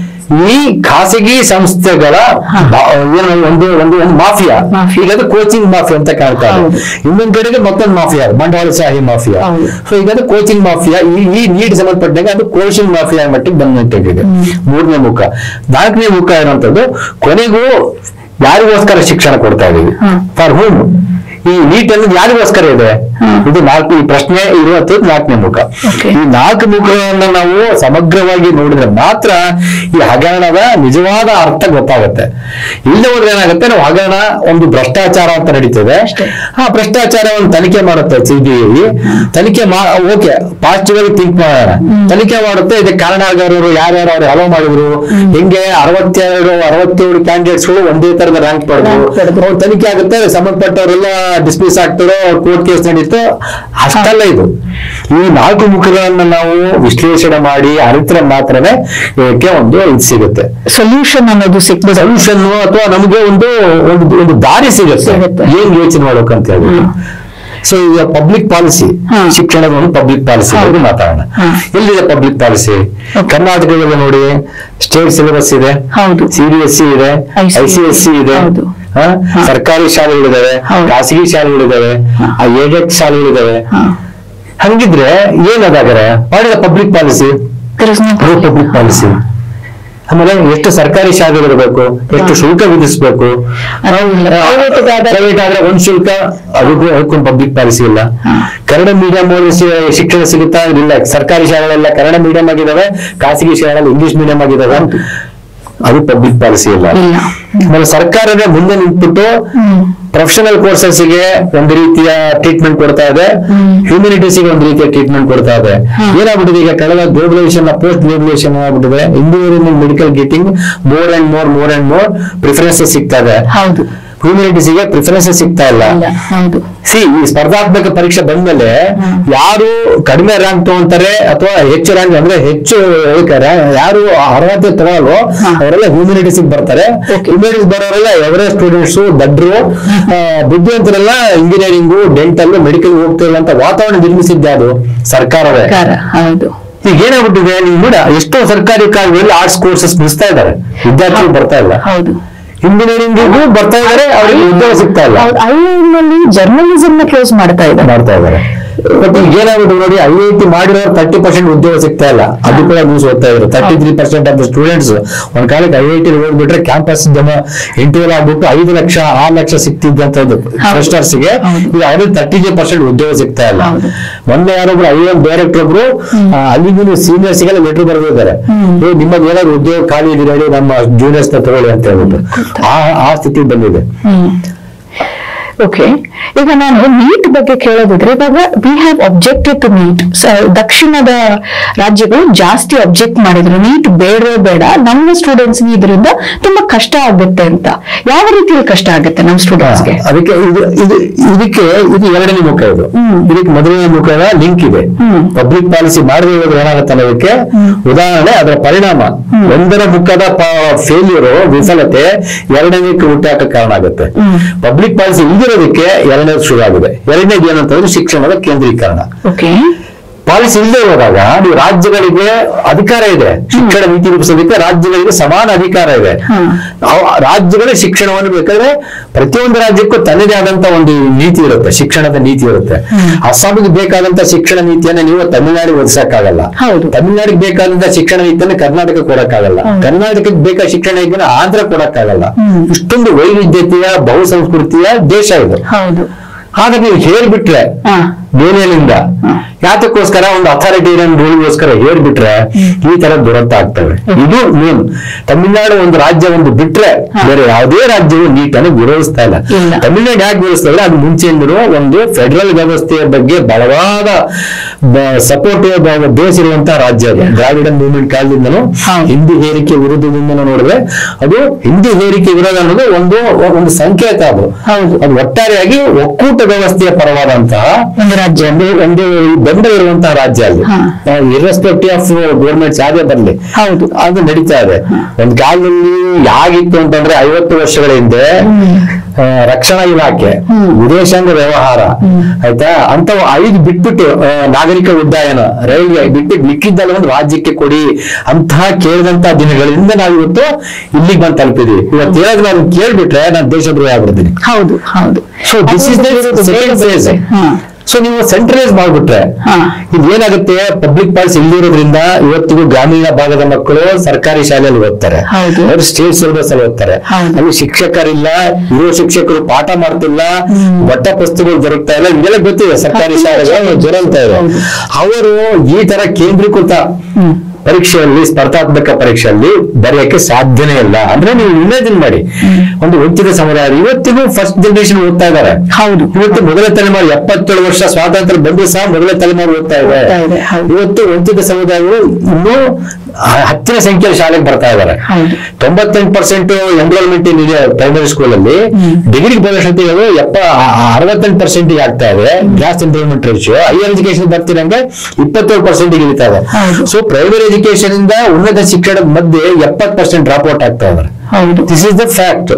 ಈ ಖಾಸಗಿ ಸಂಸ್ಥೆಗಳ ಬಾ- ಏನು ಒಂದು ಒಂದು ಒಂದು ಮಾಫಿಯಾ ಮಾಫಿಯಾ. ಈಗ ಅದು ಕೋಚಿಂಗ್ ಮಾಫಿಯಾ ಅಂತ ಕಾಣ್ತಾ ಇದೆ ಹೌದು. ಇನ್ನೊಂದ್ ಕಡೆಗೆ ಮತ್ತೊಂದು ಮಾಫಿಯಾ ಬಂಡವಾಳಶಾಹಿ ಮಾಫಿಯಾ ಹೌದು. ಸೊ ಈಗ ಅದು ಕೋಚಿಂಗ್ ಮಾಫಿಯಾ ಈ ಈ ನೀಟ್ ಸಂಬಂಧಪಟ್ಟಾಗ ಅದು ಕೋಚಿಂಗ್ ಮಾಫಿಯಾ ಮಟ್ಟಿಗೆ ಬಂದಂತಿದೆ ಮೂರನೇ ಮುಖ ನಾಲ್ಕನೇ ಮುಖ ಏನಂತದ್ದು ಕೊನೆಗೂ ಯಾರಿಗೋಸ್ಕರ ಶಿಕ್ಷಣ ಕೊಡ್ತಾ ಇದೀವಿ ಹ್ಮ್. ಫಾರ್ ಹೋಮ್ ಈ ನೀಟ್ ಅನ್ನೋದು ಯಾರಿಗೋಸ್ಕರ ಇದೆ ಇದು ನಾಲ್ಕು ಈ ಪ್ರಶ್ನೆ ಇರುವಂತದ್ದು ನಾಲ್ಕನೇ ಮುಖ Okay. ಈ ನಾಲ್ಕು ಮುಖಗಳನ್ನ ನಾವು ಸಮಗ್ರವಾಗಿ ನೋಡಿದ್ರೆ ಮಾತ್ರ ಈ ಹಗರಣದ ನಿಜವಾದ ಅರ್ಥ ಗೊತ್ತಾಗುತ್ತೆ ಇಲ್ಲ ಹೋದ್ರೆ ಏನಾಗುತ್ತೆ ನಾವು ಹಗರಣ ಒಂದು ಭ್ರಷ್ಟಾಚಾರ ಅಂತ ನಡೀತದೆ ಆ ಭ್ರಷ್ಟಾಚಾರ ಒಂದು ತನಿಖೆ ಮಾಡುತ್ತೆ ಸಿಬಿಐ ತನಿಖೆ ಮಾ ಓಕೆ ಪಾಸಿಟಿವ್ ಆಗಿ ಥಿಂಕ್ ಮಾಡೋಣ ತನಿಖೆ ಮಾಡುತ್ತೆ ಇದಕ್ಕೆ ಕಾರಣ ಆಗಿರೋರು ಯಾರ್ಯಾರು ಅವ್ರು ಹಲವು ಮಾಡಿದ್ರು ಹೆಂಗೆ ಅರವತ್ತೆರಡು ಅರವತ್ತೇಳು ಕ್ಯಾಂಡಿಡೇಟ್ಸ್ ಗಳು ಒಂದೇ ತರದ ರ್ಯಾಂಕ್ ಪಡೆದ್ರು Rank ಪಡೆದ್ರು. ಅವ್ರು ತನಿಖೆ ಆಗುತ್ತೆ ಸಂಬಂಧಪಟ್ಟವರೆಲ್ಲ ಡಿಸ್ಮಿಸ್ ಆಗ್ತಾರೋ ಕೋರ್ಟ್ ಕೇಸ್ ನಡೀತೋ ಅಷ್ಟಲ್ಲ ಇದು ಈ ನಾಲ್ಕು ಮುಖಗಳನ್ನ ನಾವು ವಿಶ್ಲೇಷಣೆ ಮಾಡಿ ಅರಿತರೆ ಮಾತ್ರನೇ ಇದಕ್ಕೆ ಒಂದು ಇದು ಸಿಗುತ್ತೆ ಸೊಲ್ಯೂಷನ್ ಅನ್ನೋದು ಸಿಕ್ಬಿಡ ಸೊಲ್ಯೂಷನ್ ಅಥವಾ ನಮಗೆ ಒಂದು ಒಂದು ಒಂದು ದಾರಿ ಸಿಗುತ್ತೆ ಸಿಗುತ್ತೆ. ಏನ್ ಯೋಚನೆ ಮಾಡ್ಬೇಕು ಅಂತ ಹೇಳ್ಬಿಟ್ಟು ಸೊ ಈಗ ಪಬ್ಲಿಕ್ ಪಾಲಿಸಿ ಹಾ. ಶಿಕ್ಷಣದ ಒಂದು ಪಬ್ಲಿಕ್ ಪಾಲಿಸಿ ಬಗ್ಗೆ ಮಾತಾಡೋಣ ಹಾ. ಎಲ್ಲಿದೆ ಪಬ್ಲಿಕ್ ಪಾಲಿಸಿ ಕರ್ನಾಟಕದಲ್ಲಿ ನೋಡಿ ಸ್ಟೇಟ್ ಸಿಲೆಬಸ್ ಇದೆ ಹೌದು. ಸಿಬಿಎಸ್ಇ ಇದೆ ICSE I C S C ಇದೆ ಹೌದು. ಹಾ? ಹಾ. ಸರ್ಕಾರಿ ಶಾಲೆಗಳಿದಾವೆ ಹೌದು. ಖಾಸಗಿ ಶಾಲೆಗಳಿದಾವೆ ಏಡೆಡ್ ಶಾಲೆಗಳಿದಾವೆ ಹಾ. ಹಂಗಿದ್ರೆ ಏನದಾಗರೆ ಮಾಡಿದ ಪಬ್ಲಿಕ್ ಪಾಲಿಸಿ ಪಬ್ಲಿಕ್ ಪಾಲಿಸಿ ಆಮೇಲೆ ಎಷ್ಟು ಸರ್ಕಾರಿ ಶಾಲೆಗಳಿರಬೇಕು ಎಷ್ಟು ಶುಲ್ಕ ವಿಧಿಸಬೇಕು ಅದಿಲ್ಲ. Private ಗಾದ್ರೆ- ಪ್ರೈವೇಟ್ ಆದ್ರೆ ಒಂದ್ ಶುಲ್ಕ ಅದಕ್ಕೂ ಅದಕ್ಕೊಂದು ಪಬ್ಲಿಕ್ ಪಾಲಿಸಿ ಇಲ್ಲ ಕನ್ನಡ ಮೀಡಿಯಂ ಶಿಕ್ಷಣ ಸಿಗುತ್ತಾ ಇಲ್ಲ ಸರ್ಕಾರಿ ಶಾಲೆಗಳೆಲ್ಲ ಕನ್ನಡ ಮೀಡಿಯಂ ಆಗಿದಾವೆ ಖಾಸಗಿ ಶಾಲೆಗಳಲ್ಲಿ ಇಂಗ್ಲಿಷ್ ಮೀಡಿಯಂ ಆಗಿದಾವೆ ಅದು ಪಬ್ಲಿಕ್ ಪಾಲಿಸಿ ಇಲ್ಲ ಇಲ್ಲ. ಆಮೇಲೆ ಸರ್ಕಾರವೇ ಮುಂದೆ ನಿಂತ್ಬಿಟ್ಟು ಪ್ರೊಫೆಷನಲ್ ಕೋರ್ಸಸ್ಗೆ ಒಂದು ರೀತಿಯ ಟ್ರೀಟ್ಮೆಂಟ್ ಕೊಡ್ತಾ ಇದೆ ಹ್ಯೂಮಿನಿಟೀಸ್ ಗೆ ಒಂದು ರೀತಿಯ ಟ್ರೀಟ್ಮೆಂಟ್ ಕೊಡ್ತಾ ಇದೆ ಏನಾಗ್ಬಿಟ್ಟಿದೆ ಈಗ ಕಳೆದ ಗ್ಲೋಬಲೈಸೇಷನ್ ಪೋಸ್ಟ್ ಗ್ಲೋಬಲೈಸೇಷನ್ ಆಗ್ಬಿಟ್ಟಿದೆ engineering medical getting more and more more and more preferences ಸಿಗ್ತಾ ಇದೆ ಹೌದು ಹ್ಯೂಮಿನಿಟೀಸ್ ಗೆ ಪ್ರಿಫರೆನ್ಸಸ್ ಸಿಗ್ತಾ ಇಲ್ಲ ಇಲ್ಲ ಹೌದು ಸಿ ಈ ಸ್ಪರ್ಧಾತ್ಮಕ ಪರೀಕ್ಷೆ ಬಂದ್ಮೇಲೆ ಯಾರು ಕಡಿಮೆ ರ್ಯಾಂಕ್ ತಗೊಂತಾರೆ ಅಥವಾ ಹೆಚ್ಚು ರ್ಯಾಂಕ್ ಅಂದ್ರೆ ಹೆಚ್ಚು ಇದಕ್ಕೆ ra- ಯಾರು ಅರ್ಹತೆ ತಗೊಳ್ಳೋ ಅವರೆಲ್ಲ ಹ್ಯೂಮಿನಿಟೀಸ್ ಬರ್ತಾರೆ ಹ್ಯೂಮಿನಿಟೀಸ್ ಬರೋರೆಲ್ಲ ಎವರೇಜ್ ಸ್ಟೂಡೆಂಟ್ಸ್ ದಡ್ರು ಆ, ಬುದ್ಧಿವಂತರೆಲ್ಲ ಇಂಜಿನಿಯರಿಂಗು ಡೆಂಟಲ್ ಮೆಡಿಕಲ್ ಹೋಗ್ತಿಲ್ಲ ಅಂತ ವಾತಾವರಣ ನಿರ್ಮಿಸಿದ್ದೆ ಅದು ಸರ್ಕಾರವೇ ಕಾರ ಹೌದು ಈಗ ಏನಾಗ್ಬಿಟ್ಟಿದೆ ನೀವು ನೋಡ ಎಷ್ಟೋ ಸರ್ಕಾರಿ ಕಾಲೇಜಲ್ಲಿ ಆರ್ಟ್ಸ್ ಕೋರ್ಸಸ್ ಮುಗಿಸ್ತಾ ಇದ್ದಾರೆ ವಿದ್ಯಾರ್ಥಿಗಳು ಬರ್ತಾ ಇಲ್ಲ ಹೌದು ಇಂಜಿನಿಯರಿಂಗಿಗೂ ಬರ್ತಾ ಇದ್ದಾರೆ ಅವರಿಗೆ ಉದ್ಯೋಗ ಸಿಗ್ತಾ ಇಲ್ಲ ಐ ನಲ್ಲಿ ಜರ್ನಲಿಸಮ್ ನ ಕ್ಲೋಸ್ ಮಾಡ್ತಾ ಇದ್ದಾರೆ ಮಾಡ್ತಾ ಇದ್ದಾರೆ ಬಟ್ ಈಗ ಏನಾಗುತ್ತೆ ನೋಡಿ ಐ ಐ ಟಿ ಮಾಡಿರೋ ತರ್ಟಿ ಪರ್ಸೆಂಟ್ ಉದ್ಯೋಗ ಸಿಗ್ತಾ ಇಲ್ಲ ಅದು ಕೂಡ ನ್ಯೂಸ್ ಓದ್ತಾ ಇದ್ರು thirty three percent of the students ಒಂದ್ ಕಾಲಕ್ಕೆ ಐ ಐ ಟಿ ಓದ್ಬಿಟ್ರೆ ಕ್ಯಾಂಪಸ್ ಜನ ಇಂಟರ್ವ್ಯೂ ಆಗ್ಬಿಟ್ಟು ಐದು ಲಕ್ಷ ಆರು ಲಕ್ಷ ಸಿಕ್ತಿದ್ದಂತದ್ದು ಫ್ರೆಶರ್ಸ್ ಗೆ ಹೌದು. ಈಗ ಅವ್ರಿಗೆ ತರ್ಟಿ ತ್ರೀ ಪರ್ಸೆಂಟ್ ಉದ್ಯೋಗ ಸಿಗ್ತಾ ಇಲ್ಲ ಹೌದು. ಮೊನ್ನೆ ಯಾರೊಬ್ರು ಐ ಎಂ ಡೈರೆಕ್ಟರ್ ಒಬ್ರು ಅಲ್ಲಿಗೂ ಸೀನಿಯರ್ಸ್ ಗೆಲ್ಲ ಲೆಟರ್ ಬರೆದಿದ್ದಾರೆ ಏ ನಿಮ್ಮದು ಏನಾದ್ರು ಉದ್ಯೋಗ ಖಾಲಿ ಇದೆ ಹೇಳಿ ನಮ್ಮ ಜೂನಿಯರ್ಸ್ ನ ತಗೊಳ್ಳಿ ಅಂತ ಹೇಳ್ಬಿಟ್ಟು ಆ ಆ ಸ್ಥಿತಿ ಬಂದಿದೆ ಹ್ಮ್ ಓಕೆ ಈಗ ನಾನು ನೀಟ್ ಬಗ್ಗೆ ಕೇಳೋದಿದ್ರೆ ಇವಾಗ we have objected to NEET ದಕ್ಷಿಣದ ರಾಜ್ಯಗಳು ಜಾಸ್ತಿ ಅಬ್ಜೆಕ್ಟ್ ಮಾಡಿದ್ರು ನೀಟ್ ಬೇಡವೇ ಬೇಡ ನಮ್ಮ ಸ್ಟೂಡೆಂಟ್ಸ್ ಇದರಿಂದ ತುಂಬಾ ಕಷ್ಟ ಆಗುತ್ತೆ ಅಂತ ಯಾವ ರೀತಿಯಲ್ಲಿ ಕಷ್ಟ ಆಗುತ್ತೆ ನಮ್ಮ ಸ್ಟೂಡೆಂಟ್ಸ್ಗೆ ಅದಕ್ಕೆ ಇದು ಇದು ಇದಕ್ಕೆ ಇದು ಎರಡನೇ ಮುಖ ಇದು ಇದಕ್ಕೆ ಮೊದಲನೇ ಮುಖದ ಲಿಂಕ್ ಇದೆ ಪಬ್ಲಿಕ್ ಪಾಲಿಸಿ ಮಾಡದೇ ಇರೋದು ಏನಾಗುತ್ತೆ ಅನ್ನೋದಕ್ಕೆ ಉದಾಹರಣೆ ಅದರ ಪರಿಣಾಮ ಒಂದರ ಮುಖದ ಫೇಲ್ಯೂರ್ ವಿಫಲತೆ ಎರಡನೇಕ್ಕೆ ಹುಟ್ಟಾಕ ಕಾರಣ ಆಗುತ್ತೆ ಪಬ್ಲಿಕ್ ಪಾಲಿಸಿ ಇಲ್ದಿರೋದಕ್ಕೆ ಎರಡನೇದು ಶುರು ಆಗಿದೆ ಎರಡನೇದು ಏನಂತಂದ್ರೆ ಶಿಕ್ಷಣದ ಕೇಂದ್ರೀಕರಣ ಓಕೆ ಪಾಲಿಸಿ ಇಲ್ಲದೆ ಹೋದಾಗ ನೀವು ರಾಜ್ಯಗಳಿಗೆ ಅಧಿಕಾರ ಇದೆ ಶಿಕ್ಷಣ ನೀತಿ ರೂಪಿಸೋದಕ್ಕೆ ರಾಜ್ಯಗಳಿಗೆ ಸಮಾನ ಅಧಿಕಾರ ಇದೆ ಹ್ಮ್. ಅವ್- ರಾಜ್ಯಗಳೇ ಶಿಕ್ಷಣವನ್ನು ಬೇಕಾದ್ರೆ ಪ್ರತಿಯೊಂದು ರಾಜ್ಯಕ್ಕೂ ತನ್ನದೇ ಆದಂತ ಒಂದು ನೀತಿ ಇರುತ್ತೆ ಶಿಕ್ಷಣದ ನೀತಿ ಇರುತ್ತೆ ಅಸ್ಸಾಮಿಗೆ ಬೇಕಾದಂತ ಶಿಕ್ಷಣ ನೀತಿಯನ್ನ ನೀವು ತಮಿಳುನಾಡಿಗೆ ಒದಗಿಸಕ್ಕಾಗಲ್ಲ ಹೌದು. ತಮಿಳುನಾಡಿಗೆ ಬೇಕಾದಂತ ಶಿಕ್ಷಣ ನೀತಿಯನ್ನ ಕರ್ನಾಟಕ ಕೊಡಕ್ಕಾಗಲ್ಲ ಕರ್ನಾಟಕಕ್ಕೆ ಬೇಕಾದ ಶಿಕ್ಷಣ ನೀತಿಯನ್ನ ಆಂಧ್ರ ಕೊಡಕ್ಕಾಗಲ್ಲ ಇಷ್ಟೊಂದು ವೈವಿಧ್ಯತೆಯ ಬಹುಸಂಸ್ಕೃತಿಯ ದೇಶ ಇದು ಹೌದು ಆಗ ನೀವು ಹೇಳ್ಬಿಟ್ರೆ ಹಾ ಮೇಲಿನಿಂದ ಯಾತಕ್ಕೋಸ್ಕರ ಒಂದು ಅಥಾರಿಟೇರಿಯನ್ ರೂಲ್ಗೋಸ್ಕರ ಹೇಳ್ಬಿಟ್ರೆ ಈ ತರ ದುರಂತ ಆಗ್ತವೆ ಇದು ಮೇನ್ ತಮಿಳುನಾಡು ಒಂದು ರಾಜ್ಯ ಒಂದು ಬಿಟ್ರೆ ಬೇರೆ ಯಾವುದೇ ರಾಜ್ಯವು ನೀಟನ್ನು ವಿರೋಧಿಸ್ತಾ ಇಲ್ಲ ಇಲ್ಲ. ತಮಿಳುನಾಡು ಯಾಕೆ ವಿರೋಧಿಸ್ತಾ ಇಲ್ಲ ಅದು ಮುಂಚೆಯಿಂದಿರುವ ಒಂದು ಫೆಡರಲ್ ವ್ಯವಸ್ಥೆಯ ಬಗ್ಗೆ ಬಲವಾದ ಸಪೋರ್ಟಿವ್ ಬೇಸ್ ಇರುವಂತಹ ರಾಜ್ಯ ಅದು ದ್ರಾವಿಡ ಮೂವ್ಮೆಂಟ್ ಕಾಲದಿಂದನೂ ಹೌದು. ಹಿಂದಿ ಹೇರಿಕೆ ವಿರುದ್ಧದಿಂದನೂ ನೋಡಿದ್ರೆ ಅದು ಹಿಂದಿ ಹೇರಿಕೆ ವಿರೋಧ ಅನ್ನೋದು ಒಂದು ಒಂದು ಸಂಕೇತ ಅದು ಹೌದು. ಅದು ಒಟ್ಟಾರೆಯಾಗಿ ಒಕ್ಕೂಟ ವ್ಯವಸ್ಥೆಯ ಪರವಾದಂತಹ ಒಂದು ರಾಜ್ಯ ಒಂದು ಒಂದು ಬೆಂಬಲ ಇರುವಂತಹ ರಾಜ್ಯ ಅಲ್ಲಿ ಹಾ. ಇರ್ರೆಸ್ಪೆಕ್ಟಿವ್ ಆಫ್ ಗೌರ್ಮೆಂಟ್ ಯಾವ್ದೇ ಬರ್ಲಿ ಹೌದು. ಅದು ನಡೀತಾ ಇದೆ ಒಂದ್ ಕಾಲದಲ್ಲಿ ಯಾಗಿತ್ತು ಅಂತಂದ್ರೆ ಐವತ್ತು ವರ್ಷಗಳ ಹಿಂದೆ ಆ, ರಕ್ಷಣಾ ಇಲಾಖೆ ವಿದೇಶಾಂಗ ವ್ಯವಹಾರ ಆಯ್ತಾ ಅಂತ ಐದು ಬಿಟ್ಬಿಟ್ಟು ಆ, ನಾಗರಿಕ ಉಡ್ಡಯನ ರೈಲ್ವೆ ಬಿಟ್ಬಿಟ್ಟು ಮಿಕ್ಕಿದ್ದಲ್ಲ ಒಂದು ರಾಜ್ಯಕ್ಕೆ ಕೊಡಿ ಅಂತಹ ಕೇಳಿದಂತ ದಿನಗಳಿಂದ ನಾವು ಇವತ್ತು ಇಲ್ಲಿಗೆ ಬಂದು ತಲುಪಿದೀವಿ ಇವತ್ತು ಹೇಳೋದು ನಾನು ಕೇಳ್ಬಿಟ್ರೆ ನಾನು ದೇಶದ್ರೋಹಿ ಆಗ್ಬಿಡ್ತೀನಿ ಹೌದು ಹೌದು ಸೊ ದಿಸ್ ಇಸ್ ದ ಅದು ಬೇರೆ ಸೆಕೆಂಡ್ ಬೇರೆ ಫೇಸ್ ಹಾ. ಸೊ ನೀವು ಸೆಂಟ್ರಲೈಸ್ ಮಾಡ್ಬಿಟ್ರೆ ಹಾ. ಇದು ಏನಾಗುತ್ತೆ ಪಬ್ಲಿಕ್ ಪಾಲಿಸಿ ಇಲ್ಲಿರೋದ್ರಿಂದ ಇವತ್ತಿಗೂ ಗ್ರಾಮೀಣ ಭಾಗದ ಮಕ್ಕಳು ಸರ್ಕಾರಿ ಶಾಲೆಯಲ್ಲಿ ಓದ್ತಾರೆ ಹೌದು. ಅವರು ಸ್ಟೇಟ್ ಸಿಲೆಬಸ್ ಅಲ್ಲಿ ಓದ್ತಾರೆ ಹೌದು. ಅಲ್ಲಿ ಶಿಕ್ಷಕರಿಲ್ಲ ಇರೋ ಶಿಕ್ಷಕರು ಪಾಠ ಮಾಡ್ತಿಲ್ಲ ಬಟ್ಟ ಪುಸ್ತಕಗಳು ದೊರಕ್ತಾ ಇಲ್ಲ ಇದೆಲ್ಲ ಗೊತ್ತಿದೆ ಸರ್ಕಾರಿ ಹೌದು. ಶಾಲೆಗಳು ದುರಂತ ಇದೆ ಹೌದು. ಅವರು ಈ ತರ ಕೇಂದ್ರೀಕೃತ ಪರೀಕ್ಷೆಯಲ್ಲಿ ಸ್ಪರ್ಧಾತ್ಮಕ ಪರೀಕ್ಷೆಯಲ್ಲಿ ಬರೆಯಕ್ಕೆ ಸಾಧ್ಯನೇ ಇಲ್ಲ ಅಂದ್ರೆ ನೀವು ಇಮ್ಯಾಜಿನ್ ಮಾಡಿ ಒಂದು ವಂಚಿತ ಸಮುದಾಯ ಇವತ್ತಿಗೂ ಫಸ್ಟ್ ಜನರೇಷನ್ ಓದ್ತಾ ಇದ್ದಾರೆ ಹೌದು. ಇವತ್ತು ಮೊದಲ ತಲೆಮಾರು ಎಪ್ಪತ್ತೇಳು ವರ್ಷ ಸ್ವಾತಂತ್ರ್ಯ ಬಂದು ಸಹ ಮೊದಲ ತಲೆಮಾರು ಓದ್ತಾ ಇದೆ ಓದ್ತಾ ಇದೆ, ಹೌದು. ಇವತ್ತು ವಂಚಿತ ಸಮುದಾಯಗಳು ಇನ್ನೂ ಹ- ಹತ್ತಿರ ಸಂಖ್ಯೆಯ ಶಾಲೆಗೆ ಬರ್ತಾ ಇದ್ದಾರೆ ಹೌದು. ತೊಂಬತ್ತೆಂಟು ಪರ್ಸೆಂಟ್ ಎನ್ರೋಲ್ಮೆಂಟ್ ಇದೆ ಪ್ರೈಮರಿ ಸ್ಕೂಲ್ ಅಲ್ಲಿ ಡಿಗ್ರಿ ಪ್ರವೇಶತೆಗಳು ಎಪ್ಪ ಅರವತ್ತೆಂಟು ಪರ್ಸೆಂಟ್ ಆಗ್ತಾ ಇದೆ gross enrolment ratio higher education ಬರ್ತಿರಂಗೆ ಇಪ್ಪತ್ತೇಳು ಪರ್ಸೆಂಟ್ ಇಳಿತಾ ಇದೆ ಹೌದು. ಸೊ ಪ್ರೈಮರಿ ಎಜುಕೇಶನ್ ಇಂದ ಉನ್ನತ ಶಿಕ್ಷಣದ ಮಧ್ಯೆ ಎಪ್ಪತ್ತು ಪರ್ಸೆಂಟ್ ಡ್ರಾಪ್ ಔಟ್ ಆಗ್ತಾ ಇದ್ದಾರೆ ಹೌದು ದಿಸ್ ಇಸ್ ದ ಫ್ಯಾಕ್ಟ್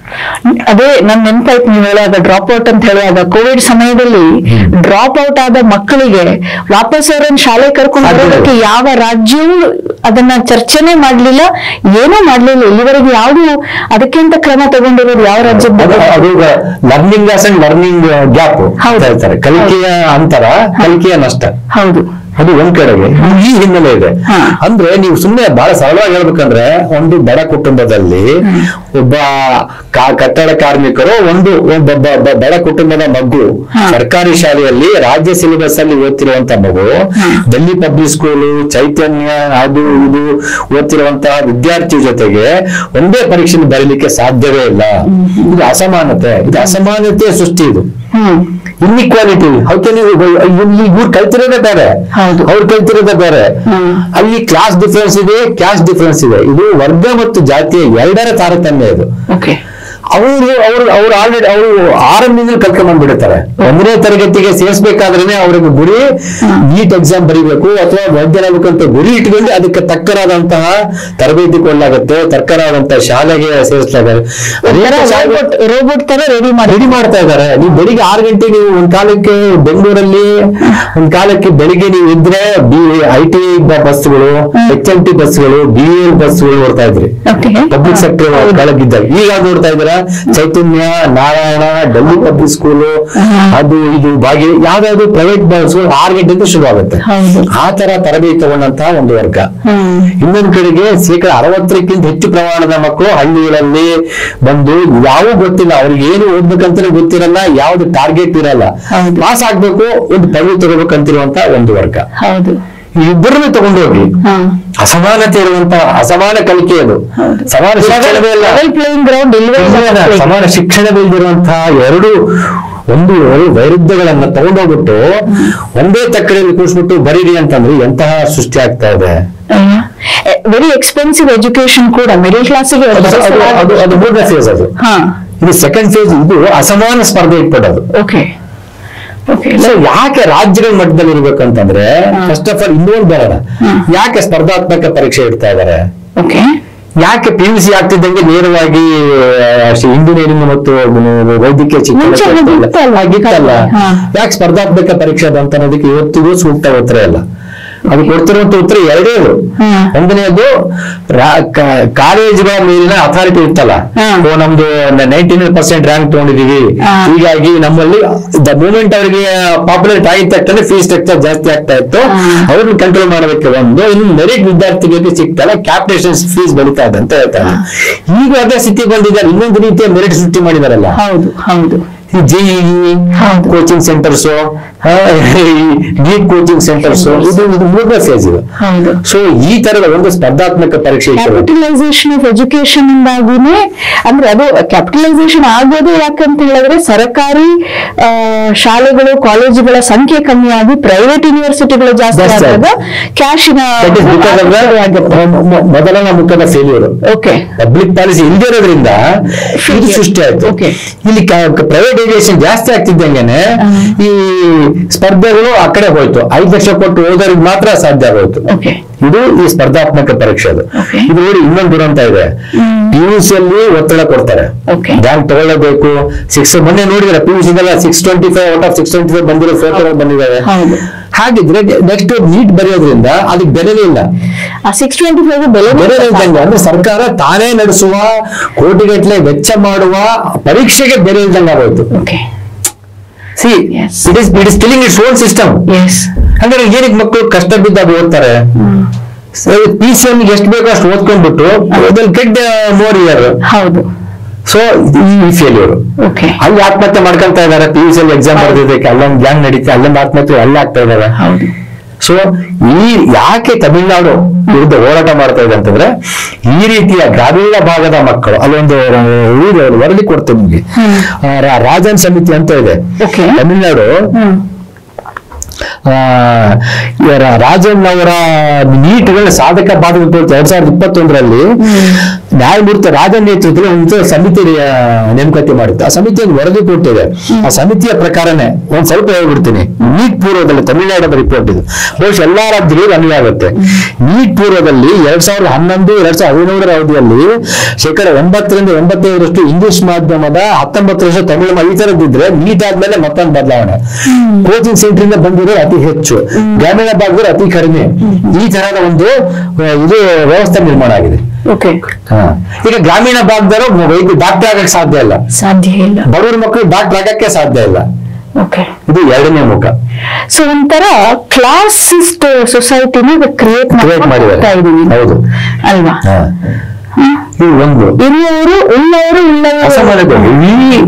ಅದೇ ನನ್ ನೆನಪಾಯ್ತು ನೀವು ಹೇಳುವಾಗ ಡ್ರಾಪ್ ಔಟ್ ಅಂತ ಹೇಳುವಾಗ ಕೋವಿಡ್ ಸಮಯದಲ್ಲಿ ಡ್ರಾಪ್ ಔಟ್ ಆದ ಮಕ್ಕಳಿಗೆ ವಾಪಸ್ ಅವರನ್ನ ಶಾಲೆ ಕರ್ಕೊಂಡು ಸಾಧ್ಯ ಇಲ್ಲ. ಬರೋದಕ್ಕೆ ಯಾವ ರಾಜ್ಯವೂ ಅದನ್ನ ಚರ್ಚೆನೆ ಮಾಡ್ಲಿಲ್ಲ ಏನೂ ಮಾಡ್ಲಿಲ್ಲ ಇಲ್ಲಿವರೆಗೆ ಯಾವುದು ಅದಕ್ಕೆ ಅಂತ ಕ್ರಮ ತಗೊಂಡಿರೋದು ಯಾವ ರಾಜ್ಯದ ಅದು ಬಗ್ಗೆ? ಅದು learning loss and learning gap ಹೌದು. ಹೇಳ್ತಾರೆ ಕಲಿಕೆಯ ಅಂತರ ಕಲಿಕೆಯ ನಷ್ಟ ಹೌದು ಅದು ಒಂದ್ ಕಡೆಗೆ ಈ ಹಿನ್ನೆಲೆ ಇದೆ ಹಾ. ಅಂದ್ರೆ ನೀವು ಸುಮ್ಮನೆ ಬಹಳ ಸರಳವಾಗಿ ಹೇಳ್ಬೇಕಂದ್ರೆ ಒಂದು ಬಡ ಕುಟುಂಬದಲ್ಲಿ ಒಬ್ಬ ಕಾ- ಕಟ್ಟಡ ಕಾರ್ಮಿಕರು ಒಂದು ಒಬ್ಬ ಬ- ಬ- ಬಡ ಕುಟುಂಬದ ಮಗು ಹಾ. ಸರ್ಕಾರಿ ಶಾಲೆಯಲ್ಲಿ ರಾಜ್ಯ ಸಿಲೆಬಸ್ ಅಲ್ಲಿ ಓದ್ತಿರುವಂತ ಮಗು ಡೆಲ್ಲಿ ಪಬ್ಲಿಕ್ ಸ್ಕೂಲು ಚೈತನ್ಯ ಅದು ಇದು ಓದ್ತಿರುವಂತಹ ವಿದ್ಯಾರ್ಥಿ ಜೊತೆಗೆ ಒಂದೇ ಪರೀಕ್ಷೆ ಬರೀಲಿಕ್ಕೆ ಸಾಧ್ಯವೇ ಇಲ್ಲ ಇದು ಅಸಮಾನತೆ ಇದು ಅಸಮಾನತೆ ಸೃಷ್ಟಿ ಇದು ಹ್ಮ್ ಇನ್ಇಕ್ವಾಲಿಟಿ ಹೌದು ನೀವು ಇಲ್ಲಿ ಇವ್ರು ಕಲ್ತಿರೋದೇ ಬೇರೆ ಹೌದು. ಅವ್ರು ಕಲ್ತಿರೋದೇ ಬೇರೆ ಹ್ಮ್. ಅಲ್ಲಿ ಕ್ಲಾಸ್ ಡಿಫರೆನ್ಸ್ ಇದೆ ಕ್ಯಾಸ್ಟ್ ಡಿಫರೆನ್ಸ್ ಇದೆ ಇದು ವರ್ಗ ಮತ್ತು ಜಾತಿಯ ಎರಡರ ತಾರತಮ್ಯ ಇದು ಓಕೆ ಅವರು ಅವರು ಅವ್ರು ಆಲ್ರೆಡಿ ಅವರು ಆರಂಭದಿಂದ ಕಲ್ಕೊಂಡ್ ಬಂದ್ಬಿಡುತ್ತಾರೆ ಒಂದನೇ ತರಗತಿಗೆ ಸೇರಿಸಬೇಕಾದ್ರೇನೆ ಅವ್ರಿಗೆ ಗುರಿ ನೀಟ್ ಎಕ್ಸಾಮ್ ಬರೀಬೇಕು ಅಥವಾ ವೈದ್ಯರಾಗಬೇಕಂತ ಗುರಿ ಇಟ್ಕೊಂಡು ಅದಕ್ಕೆ ತಕ್ಕರಾದಂತಹ ತರಬೇತಿ ಕೊಡಲಾಗುತ್ತೆ ತಕ್ಕರಾದಂತಹ ಶಾಲೆಗೆ ಸೇರಿಸಲಾಗುತ್ತೆ ರೋಬೋಟ್ ರೋಬೋಟ್ ತರ ರೆಡಿ ಮಾಡಿ ರೆಡಿ ಮಾಡ್ತಾ ಇದ್ದಾರೆ ನೀವು ಬೆಳಿಗ್ಗೆ ಆರು ಗಂಟೆ ನೀವು ಒಂದ್ ಕಾಲಕ್ಕೆ ಬೆಂಗಳೂರಲ್ಲಿ ಒಂದ್ ಕಾಲಕ್ಕೆ ಬೆಳಿಗ್ಗೆ ನೀವು ಇದ್ರೆ ಬಿ ಐ ಟಿ ಬಸ್ಗಳು ಎಚ್ ಎಂ ಟಿ ಬಸ್ಗಳು ಬಿ ಎಲ್ ಬಸ್ಗಳು ನೋಡ್ತಾ ಇದ್ರಿ Okay. ಪಬ್ಲಿಕ್ ಸೆಕ್ಟರ್ ಕೆಳಗಿದ್ದಾಗ ಈಗ ನೋಡ್ತಾ ಇದ್ದೀರಾ ಚೈತನ್ಯ ನಾರಾಯಣ ಡೆಲ್ಲಿ ಪಬ್ಲಿಕ್ ಸ್ಕೂಲು ಅದು ಇದು ಬಾಗಿ ಯಾವ್ದಾದ್ರು ಪ್ರೈವೇಟ್ ಬಸ್ಗಳು ಆರು ಗಂಟೆಯಿಂದ ಶುರು ಆಗುತ್ತೆ ಹೌದು. ಆ ತರ ತರಬೇತಿ ತಗೊಂಡಂತಹ ಒಂದು ವರ್ಗ ಹ್ಮ್ ಇನ್ನೊಂದ್ ಕಡೆಗೆ ಶೇಕಡ ಅರವತ್ತಕ್ಕಿಂತ ಹೆಚ್ಚು ಪ್ರಮಾಣದ ಮಕ್ಕಳು ಹಳ್ಳಿಗಳಲ್ಲಿ ಬಂದು ಯಾವ ಗೊತ್ತಿಲ್ಲ ಅವ್ರಿಗೆ ಏನು ಓದ್ಬೇಕಂತಾನೆ ಗೊತ್ತಿರಲ್ಲ ಯಾವ್ದು ಟಾರ್ಗೆಟ್ ಇರಲ್ಲ ಹೌದು. ಪಾಸ್ ಆಗ್ಬೇಕು ಒಂದು ಪದವಿ ತಗೋಬೇಕಂತಿರುವಂತ ಒಂದು ವರ್ಗ ಹೌದು ಇಬ್ಬರನ್ನು ತಗೊಂಡೋಗಿ ಹಾ ಅಸಮಾನತೆ ಇರುವಂತ ಅಸಮಾನ ಕಲಿಕೆ ಅದು ಸಮಾನ ಶಿಕ್ಷಣವೇ ಇಲ್ಲ ಲೆವೆಲ್ ಪ್ಲೇಯಿಂಗ್ ಗ್ರೌಂಡ್ ಇಲ್ವೇ ಇಲ್ಲ ಇಲ್ಲ, ಮಕ್ಕಳಿಗೆ. ಸಮಾನ ಶಿಕ್ಷಣವಿಲ್ದಿರುವಂತಹ ಎರಡು ಒಂದು ವೈರುಧ್ಯಗಳನ್ನ ತಗೊಂಡೋಗ್ಬಿಟ್ಟು ಒಂದೇ ತಕ್ಕಡಿಯಲ್ಲಿ ಕೂರಿಸ್ಬಿಟ್ಟು ಬರೀರಿ ಅಂತಂದ್ರೆ ಎಂತಹ ಸೃಷ್ಟಿ ಆಗ್ತಾ ಇದೆ ವೆರಿ ಎಕ್ಸ್ಪೆನ್ಸಿವ್ ಎಜುಕೇಶನ್ ಕೂಡ ಮಿಡಲ್ ಕ್ಲಾಸಿಗೆ ಅದು ಅದು- ಅದು ಅದು ಮೂರನೇ ಫೇಸ್ ಅದು ಹಾ ಇದು ಸೆಕೆಂಡ್ ಫೇಸ್ ಇದು ಅಸಮಾನ ಸ್ಪರ್ಧೆ ಇಟ್ಬಿಡೋದು ಓಕೆ ಓಕೆ ಸೊ ಯಾಕೆ ರಾಜ್ಯಗಳ ಮಟ್ಟದಲ್ಲಿ ಇರ್ಬೇಕಂತಂದ್ರೆ ಫಸ್ಟ್ ಆಫ್ ಆಲ್ ಇನ್ನೊಂದು ಬರೋಣ ಯಾಕೆ ಸ್ಪರ್ಧಾತ್ಮಕ ಪರೀಕ್ಷೆ ಇಡ್ತಾ ಇದಾರೆ ಓಕೆ ಯಾಕೆ ಪಿ ಯು ಸಿ ಆಗ್ತಿದ್ದಂಗೆ ನೇರವಾಗಿ ಇಂಜಿನಿಯರಿಂಗ್ ಮತ್ತು ವೈದ್ಯಕೀಯ ಮುಂಚೆ ಶಿಕ್ಷಣ ಹಾಗಿತ್ತಲ್ಲ? ಆಗಿತ್ತಲ್ಲ ಹಾ. ಯಾಕೆ ಸ್ಪರ್ಧಾತ್ಮಕ ಪರೀಕ್ಷೆ ಬಂತ ಅನ್ನೋದಕ್ಕೆ ಇವತ್ತಿಗೂ ಸೂಕ್ತ ಉತ್ತರ ಇಲ್ಲ ಅದು ಕೊಡ್ತಿರುವಂತ ಉತ್ತರ ಎರಡೇ ಇದು ಹ್ಮ್. ಒಂದನೇದು ರಾ- ಕ- ಕಾಲೇಜುಗಳ ಮೇಲಿನ ಅಥಾರಿಟಿ ಇರ್ತಲ್ಲ ಹ್ಮ್. ಓ ನಮ್ದು ನೈಂಟಿ ನೈನ್ ಪರ್ಸೆಂಟ್ ರ್ಯಾಂಕ್ ತಗೊಂಡಿದೀವಿ ಹಾ. ಹೀಗಾಗಿ ನಮ್ಮಲ್ಲಿ ದ ಮೂಮೆಂಟ್ ಅವರಿಗೆ ಪಾಪ್ಯುಲರ್ ಆಗಿದ ತಕ್ಷಣ ಫೀಸ್ ಸ್ಟ್ರಕ್ಚರ್ ಜಾಸ್ತಿ ಆಗ್ತಾ ಇತ್ತು ಹ್ಮ್. ಅವ್ರನ್ನ ಕಂಟ್ರೋಲ್ ಮಾಡೋದಕ್ಕೆ ಒಂದು ಇನ್ನು ಮೆರಿಟ್ ವಿದ್ಯಾರ್ಥಿಗಳಿಗೆ ಸಿಗ್ತಲ್ಲ ಕ್ಯಾಪಿಟೇಷನ್ ಫೀಸ್ ಬರೀತಾ ಇದೆ ಅಂತ ಹೇಳ್ತಾರೆ ಈಗ ಅದೇ ಸ್ಥಿತಿ ಬಂದಿದ್ದಾರೆ ಇನ್ನೊಂದು ರೀತಿಯ ಮೆರಿಟ್ ಸೃಷ್ಟಿ ಮಾಡಿದಾರಲ್ಲ ಹೌದು ಹೌದು ಈ ಜೆಇ ಹೌದು. Coaching centres NEET coaching centres ಇದು ಇದು ಮೂರನೇ ಫೇಸ್ ಇದು ಹೌದು ಸೊ ಈ ತರದ ಒಂದು ಸ್ಪರ್ಧಾತ್ಮಕ ಪರೀಕ್ಷೆ ಇರ್ತದೆ ಕ್ಯಾಪಿಟಲೈಸೇಷನ್ ಆಫ್ ಎಜುಕೇಶನ್ ಇಂದಾಗಿನೇ ಅಂದ್ರೆ ಅದು ಕ್ಯಾಪಿಟಲೈಸೇಷನ್ ಆಗೋದು ಯಾಕಂತ ಹೇಳಿದ್ರೆ ಸರ್ಕಾರಿ ಆ, ಶಾಲೆಗಳು ಕಾಲೇಜುಗಳ ಸಂಖ್ಯೆ ಕಮ್ಮಿ ಆಗಿ ಪ್ರೈವೇಟ್ ಯೂನಿವರ್ಸಿಟಿಗಳು ಜಾಸ್ತಿ ಜಾಸ್ತಿ ಆದಾಗ ಕ್ಯಾಶಿನ That is because of the ಮೊ- ಮೊ- ಮೊದಲನ ಮುಖದ ಫೇಲ್ಯೂರ್ ಓಕೆ ಪಬ್ಲಿಕ್ ಪಾಲಿಸಿ ಇಲ್ಲದೆ ಇರೋದ್ರಿಂದ ಇದು Failure. ಸೃಷ್ಟಿ ಆಯ್ತು Okay. ಇಲ್ಲಿ ಪ್ರೈವೇಟೈಸೇಷನ್ ಜಾಸ್ತಿ ಆಗ್ತಿದ್ದಂಗೆನೆ ಈ ಸ್ಪರ್ಧೆಗಳು ಆ ಕಡೆ ಹೋಯ್ತು ಐದು ಲಕ್ಷ ಕೊಟ್ಟು ಓದೋರಿಗೆ ಮಾತ್ರ ಸಾಧ್ಯ ಆಗೋಯ್ತು ಓಕೆ ಇದು ಈ ಸ್ಪರ್ಧಾತ್ಮಕ ಪರೀಕ್ಷೆ ಅದು Okay. ಇದು ನೋಡಿ ಇನ್ನೊಂದು ದುರಂತ ಇದೆ ಪಿ ಯು ಅಲ್ಲಿ ಒತ್ತಡ ಕೊಡ್ತಾರೆ Okay. ರ್ಯಾಂಕ್ ತಗೊಳ್ಳಬೇಕು ಸಿಕ್ಸ್ ಮೊನ್ನೆ ನೋಡಿದ್ರೆ ಪಿ ಯು ಸಿದೆಲ್ಲ six twenty five out of six twenty five ಬಂದಿರೋ ಫೋಟೋ ಬಂದಿದ್ದಾವೆ ಹೌದು. ಹಾಗಿದ್ರೆ ನೆಕ್ಸ್ಟ್ ನೀಟ್ ಬರೆಯೋದ್ರಿಂದ ಅದಕ್ಕೆ ಬೆಲೆನೇ ಇಲ್ಲ ಆ ಸಿಕ್ಸ್ ಟ್ವೆಂಟಿ ಫೈವ್ ಬೆಲೆ ಬೇರೆ ಇದ್ದಂಗೆ ಅಂದ್ರೆ ಸರ್ಕಾರ ತಾನೇ ನಡೆಸುವ ಕೋಟಿಗಟ್ಟಲೆ ವೆಚ್ಚ ಮಾಡುವ ಪರೀಕ್ಷೆಗೆ ಬೆಲೆ ಇಲ್ದಂಗೆ ಆಗೋಯ್ತು okay see Yes. It is it is killing its own system yes ಹಂಗಾರೆ ಏನಕ್ಕೆ ಮಕ್ಕಳು ಕಷ್ಟ ಬಿದ್ದಾಗ ಓದ್ತಾರೆ ಪಿ ಸಿ ಎಂ ಎಷ್ಟು ಬೇಕೋ ಅಷ್ಟು ಓದ್ಕೊಂಡ್ಬಿಟ್ಟು ಗೆಟ್ ಮೋರ್ ಇಯರ್ ಹೌದು ಸೊ ಈ ಫೇಲ್ಯೂರ್ ಓಕೆ ಅಲ್ಲಿ ಆತ್ಮಹತ್ಯೆ ಮಾಡ್ಕೊಂತ ಇದಾರೆ ಪಿ ಯು ಸಿ ಎಕ್ಸಾಮ್ ಬರ್ದಿದ್ದಕ್ಕೆ ಅಲ್ಲೊಂದು ಗ್ಯಾಂಗ್ ನಡೀತಾ ಅಲ್ಲೊಂದು ಆತ್ಮಹತ್ಯೆ ಅಲ್ಲಿ ಆಗ್ತಾ ಇದಾರೆ ಹೌದು ಸೊ ಈ ಯಾಕೆ ತಮಿಳುನಾಡು ವಿರುದ್ಧ ಹೋರಾಟ ಮಾಡ್ತಾ ಇದೆ ಅಂತಂದ್ರೆ ಈ ರೀತಿಯ ಗ್ರಾಮೀಣ ಭಾಗದ ಮಕ್ಕಳು ಅಲ್ಲೊಂದು ಊರು ಅವ್ರು ವರದಿ ಕೊಡ್ತೇನೆ ನಿಮ್ಗೆ ಆ, ರಾ- ರಾಜನ್ ಸಮಿತಿ ಅಂತ ಇದೆ Okay. ತಮಿಳುನಾಡು ಹ್ಮ್ ಆ, ಇವರ ರಾಜನ್ ಅವರ ನೀಟ್ಗಳ ಸಾಧಕ ಬಾಧಕ ಎರಡ್ ಸಾವಿರದ ಇಪ್ಪತ್ತೊಂದರಲ್ಲಿ ನ್ಯಾಯಮೂರ್ತಿ ರಾಜನ್ ನೇತೃತ್ವದಲ್ಲಿ ಒಂದು ಸಮಿತಿ ಆ, ನೇಮಕಾತಿ ಮಾಡಿತ್ತು ಆ ಸಮಿತಿ ಒಂದು ವರದಿ ಕೊಟ್ಟಿದೆ ಆ ಸಮಿತಿಯ ಪ್ರಕಾರನೇ ಒಂದ್ ಸ್ವಲ್ಪ ಹೇಳ್ಬಿಡ್ತೀನಿ ನೀಟ್ ಪೂರ್ವದಲ್ಲಿ ತಮಿಳುನಾಡದ ರಿಪೋರ್ಟ್ ಇದು ಬಹುಶಃ ಎಲ್ಲಾ ರಾಜ್ಯಗಳಿಗೂ ಅನ್ವಯ ಆಗುತ್ತೆ ನೀಟ್ ಪೂರ್ವದಲ್ಲಿ ಎರಡ್ ಸಾವಿರದ ಹನ್ನೊಂದು ಎರಡ್ ಸಾವಿರದ ಹದಿನೇಳರ ಅವಧಿಯಲ್ಲಿ ಶೇಕಡ ಎಂಬತ್ತರಿಂದ ಎಂಬತ್ತೈದರಷ್ಟು ಇಂಗ್ಲಿಷ್ ಮಾಧ್ಯಮದ ಹತ್ತೊಂಬತ್ತರಷ್ಟು ತಮಿಳು ಮಾ- ಈ ತರದಿದ್ರೆ ನೀಟ್ ಆದ್ಮೇಲೆ ಮತ್ತೊಂದು ಬದಲಾವಣೆ ಕೋಚಿಂಗ್ ಸೆಂಟರ್ ಇಂದ ಬಂದಿರೋರು ಅತಿ ಹೆಚ್ಚು ಗ್ರಾಮೀಣ ಭಾಗದವರು ಅತಿ ಕಡಿಮೆ ಈ ತರಹದ ಒಂದು ಆ, ಇದು ವ್ಯವಸ್ಥೆ ನಿರ್ಮಾಣ ಆಗಿದೆ ಓಕೆ ಹಾ. ಈಗ ಗ್ರಾಮೀಣ ಭಾಗದವರು ವೈದ್ಯ ಡಾಕ್ಟರ್ ಆಗಕ್ಕೆ ಸಾಧ್ಯ ಇಲ್ಲ ಸಾಧ್ಯ ಇಲ್ಲ ಬಡವರ ಮಕ್ಕಳು ಡಾಕ್ಟರ್ ಆಗಕ್ಕೆ ಸಾಧ್ಯ ಇಲ್ಲ ಓಕೆ ಇದು ಎರಡನೇ ಮುಖ ಸೊ ಒಂಥರ ಕ್ಲಾಸಿಸ್ಟ್ ಸೊಸೈಟಿನ ಕ್ರಿಯೇಟ್ ಕ್ರಿಯೇಟ್ ಮಾಡಿದ್ದಾರೆ ಇದೀವಿ ಹೌದು ಅಲ್ವಾ ಹಾ. ಇದು ಒಂದು ಇರುವವರು ಉಳ್ಳವರು ಅಸಮಾನತೆ ಉಳ್ಳವರು ಈ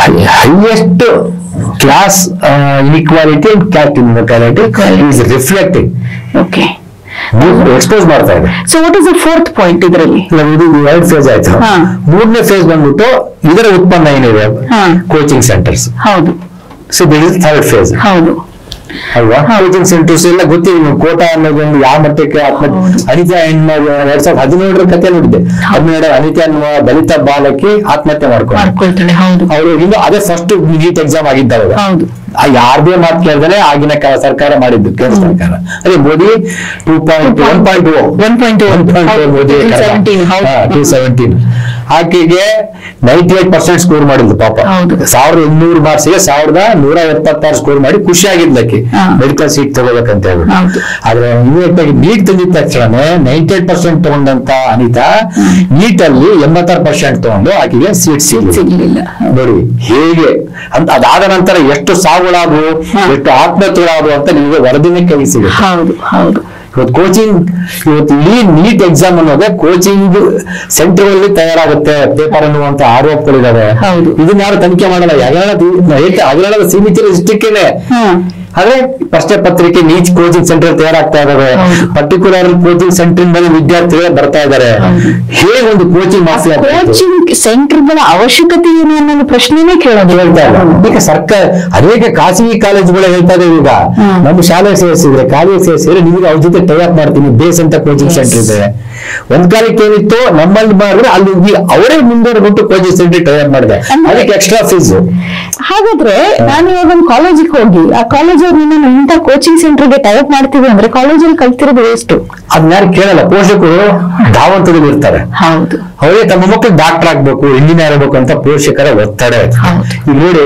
highest class inequality and caste inequality is reflecting okay expose ಮಾಡ್ತಾ ಇದೆ so what is the fourth point ಇದರಲ್ಲಿ ಇಲ್ಲ, ಇದು ಎರಡು ಫೇಸ್ ಆಯ್ತು ಹಾ. ಮೂರನೇ ಫೇಸ್ ಬಂದ್ಬಿಟ್ಟು ಇದರ ಉತ್ಪನ್ನ ಏನಿದೆ ಹಾ. ಕೋಚಿಂಗ್ ಸೆಂಟರ್ಸ್ ಹೌದು so this is third phase ಹೌದು ಅಲ್ವಾ ಕೋಚಿಂಗ್ ಸೆಂಟರ್ಸ್ ಎಲ್ಲ ಗೊತ್ತಿದೆ ನೀವು ಕೋಟಾ ಅನ್ನೋದೊಂದು ಯಾವ ಮಟ್ಟಕ್ಕೆ ಆತ್ಮಹತ್ಯೆ ಅನಿತಾ ಹೆಣ್ಮಗಳು ಎರಡ್ ಸಾವಿರದ ಹದಿನೇಳರ ಕತೆ ನೋಡಿದ್ದೆ ಹದಿನೇಳು ಅನಿತಾ ಅನ್ನುವ ದಲಿತ ಬಾಲಕಿ ಆತ್ಮಹತ್ಯೆ ಮಾಡ್ಕೊಂಡು ಮಾಡ್ಕೊಳ್ತಾಳೆ ಹೌದು ಅವರು ಇನ್ನು ಅದೇ ಫಸ್ಟ್ ನೀಟ್ ಎಕ್ಸಾಮ್ ಆಗಿದ್ದವಾಗ ಹೌದು ಆ ಯಾರ್ದೇ ಮಾತು ಕೇಳ್ದಲೆ ಆಗಿನ ಕ- ಸರ್ಕಾರ ಮಾಡಿದ್ದು ಕೇಂದ್ರ ಸರ್ಕಾರ ಅದೇ Modi two point one point one point one point Modi seventeen two ಹೌದು ಸೆವೆಂಟೀನ್ ಆಕೆಗೆ ನೈಂಟಿ ಏಟ್ ಪರ್ಸೆಂಟ್ ಸ್ಕೋರ್ ಮಾಡಿದ್ಲು ಪಾಪ ಹೌದು. ಸಾವಿರದ ಇನ್ನೂರು ಮಾರ್ಕ್ಸ್ಗೆ ಸಾವಿರದ ನೂರ ಎಪ್ಪತ್ತಾರು ಸ್ಕೋರ್ ಮಾಡಿ ಖುಷಿ ಆಗಿದ್ಲಕ್ಕೆ ಹಾ. ಮೆಡಿಕಲ್ ಸೀಟ್ ತಗೋಬೇಕಂತ ಹೇಳ್ಬಿಟ್ಟು ಹೌದು. ಆದ್ರೆ ಇಮಿಡಿಯೇಟ್ ಆಗಿ ನೀಟ್ ತಂದಿದ ತಕ್ಷಣ ನೈಂಟಿ ಏಟ್ ಪರ್ಸೆಂಟ್ ತಗೊಂಡಂತ ಅನಿತಾ ನೀಟ್ ಅಲ್ಲಿ ಎಂಬತ್ತಾರು ಪರ್ಸೆಂಟ್ ತಗೊಂಡು ಆಕೆಗೆ ಸೀಟ್ ಸಿಗ್ಲಿಲ್ಲ ಸಿಗ್ಲಿಲ್ಲ ನೋಡಿ ಹೇಗೆ ಅಂತ ಅದಾದ ನಂತರ ಎಷ್ಟು ಸಾವುಗಳಾದವು ಹಾ. ಎಷ್ಟು ಆತ್ಮಹತ್ಯೆಗಳಾದವು ಅಂತ ನಿಮಗೆ ವರದಿನೇ ಕೈ ಸಿಗುತ್ತೆ ಹೌದು ಹೌದು ಇವತ್ತು ಕೋಚಿಂಗ್ ಇವತ್ತು ಇಡೀ ನೀಟ್ ಎಕ್ಸಾಮ್ ಅನ್ನೋದೇ ಕೋಚಿಂಗ್ ಸೆಂಟರ್ ಅಲ್ಲಿ ತಯಾರಾಗುತ್ತೆ ಪೇಪರ್ ಅನ್ನುವಂತ ಆರೋಪಗಳಿದಾವೆ ಹೌದು. ಇದನ್ನ ಯಾರು ತನಿಖೆ ಮಾಡಲ್ಲ ಹಗರಣದ ಹಗರಣದ ಸೀಮಿತ ಇಷ್ಟಕ್ಕೇನೆ ಹಾ ಆದ್ರೆ ಪ್ರಶ್ನೆ ಪತ್ರಿಕೆ ನೀಚ್ ಕೋಚಿಂಗ್ ಸೆಂಟರ್ ತಯಾರಾಗ್ತಾ ಇದಾವೆ ಹೌದು. ಪರ್ಟಿಕ್ಯುಲರ್ ಕೋಚಿಂಗ್ ಸೆಂಟರ್ ಇಂದ ವಿದ್ಯಾರ್ಥಿಗಳೇ ಬರ್ತಾ ಇದಾರೆ ಹೌದು. ಹೇಗೆ ಒಂದು ಕೋಚಿಂಗ್ ಮಾಫಿಯಾ ಕೋಚಿಂಗ್ ಸೆಂಟರ್ಗಳ ಅವಶ್ಯಕತೆ ಏನು ಅನ್ನೋ ಪ್ರಶ್ನೆನೇ ಕೇಳೋದು ಹೇಳ್ತಾ ಇಲ್ಲ ಈಗ ಸರ್ಕಾರ ಅನೇಕ ಖಾಸಗಿ ಕಾಲೇಜುಗಳು ಹೇಳ್ತಾ ಇದಾವೆ ಈಗ ಹ್ಮ್. ನಮ್ಮ ಶಾಲೆ ಸೇರಿಸಿದ್ರೆ ಕಾಲೇಜ್ ಸೇರಿಸಿದ್ರೆ ನಿಮಗೆ ಅವ್ರ ಜೊತೆ ಟೈಅಪ್ ಮಾಡ್ತೀನಿ ಬೇಸ್ ಅಂತ ಕೋಚಿಂಗ್ Yes. ಸೆಂಟರ್ ಇದೆ ಒಂದ್ ಕಾಲಕ್ಕೆ ಏನಿತ್ತು ನಮ್ಮಲ್ಲಿ ಮಾಡಿದ್ರೆ ಅಲ್ಲಿ ಹೋಗಿ ಅವರೇ ಮುಂದುವರೆಬಿಟ್ಟು ಕೋಚಿಂಗ್ ಸೆಂಟರ್ ಟೈಅಪ್ ಮಾಡಿದೆ ಅಂದ್ರೆ- ಅದಕ್ಕೆ ಎಕ್ಸ್ಟ್ರಾ ಫೀಸ್ ಹಾಗಾದ್ರೆ ನಾನು ಇವಾಗ ಒಂದು ಕಾಲೇಜಿಗೆ ಹೋಗಿ ಆ ಕಾಲೇಜ್ ಅವ್ರು ನನ್ನ ಇಂಥ ಕೋಚಿಂಗ್ ಸೆಂಟರ್ಗೆ ಟೈಪ್ ಮಾಡ್ತೀವಿ ಅಂದ್ರೆ ಕಾಲೇಜಲ್ಲಿ ಕಲ್ತಿರೋದು ವೇಸ್ಟ್ ಅದನ್ನ ಯಾರು ಕೇಳಲ್ಲ ಪೋಷಕರು ಧಾವಂತದಲ್ಲಿ ಇರ್ತಾರೆ ಹೌದು ಅವರೇ ತಮ್ಮ ಮಕ್ಕಳು ಡಾಕ್ಟರ್ ಆಗ್ಬೇಕು ಇಂಜಿನಿಯರ್ ಆಗ್ಬೇಕು ಅಂತ ಪೋಷಕರ ಒತ್ತಡ ಇದೆ. ಹೌದು. ಈಗ ನೋಡಿ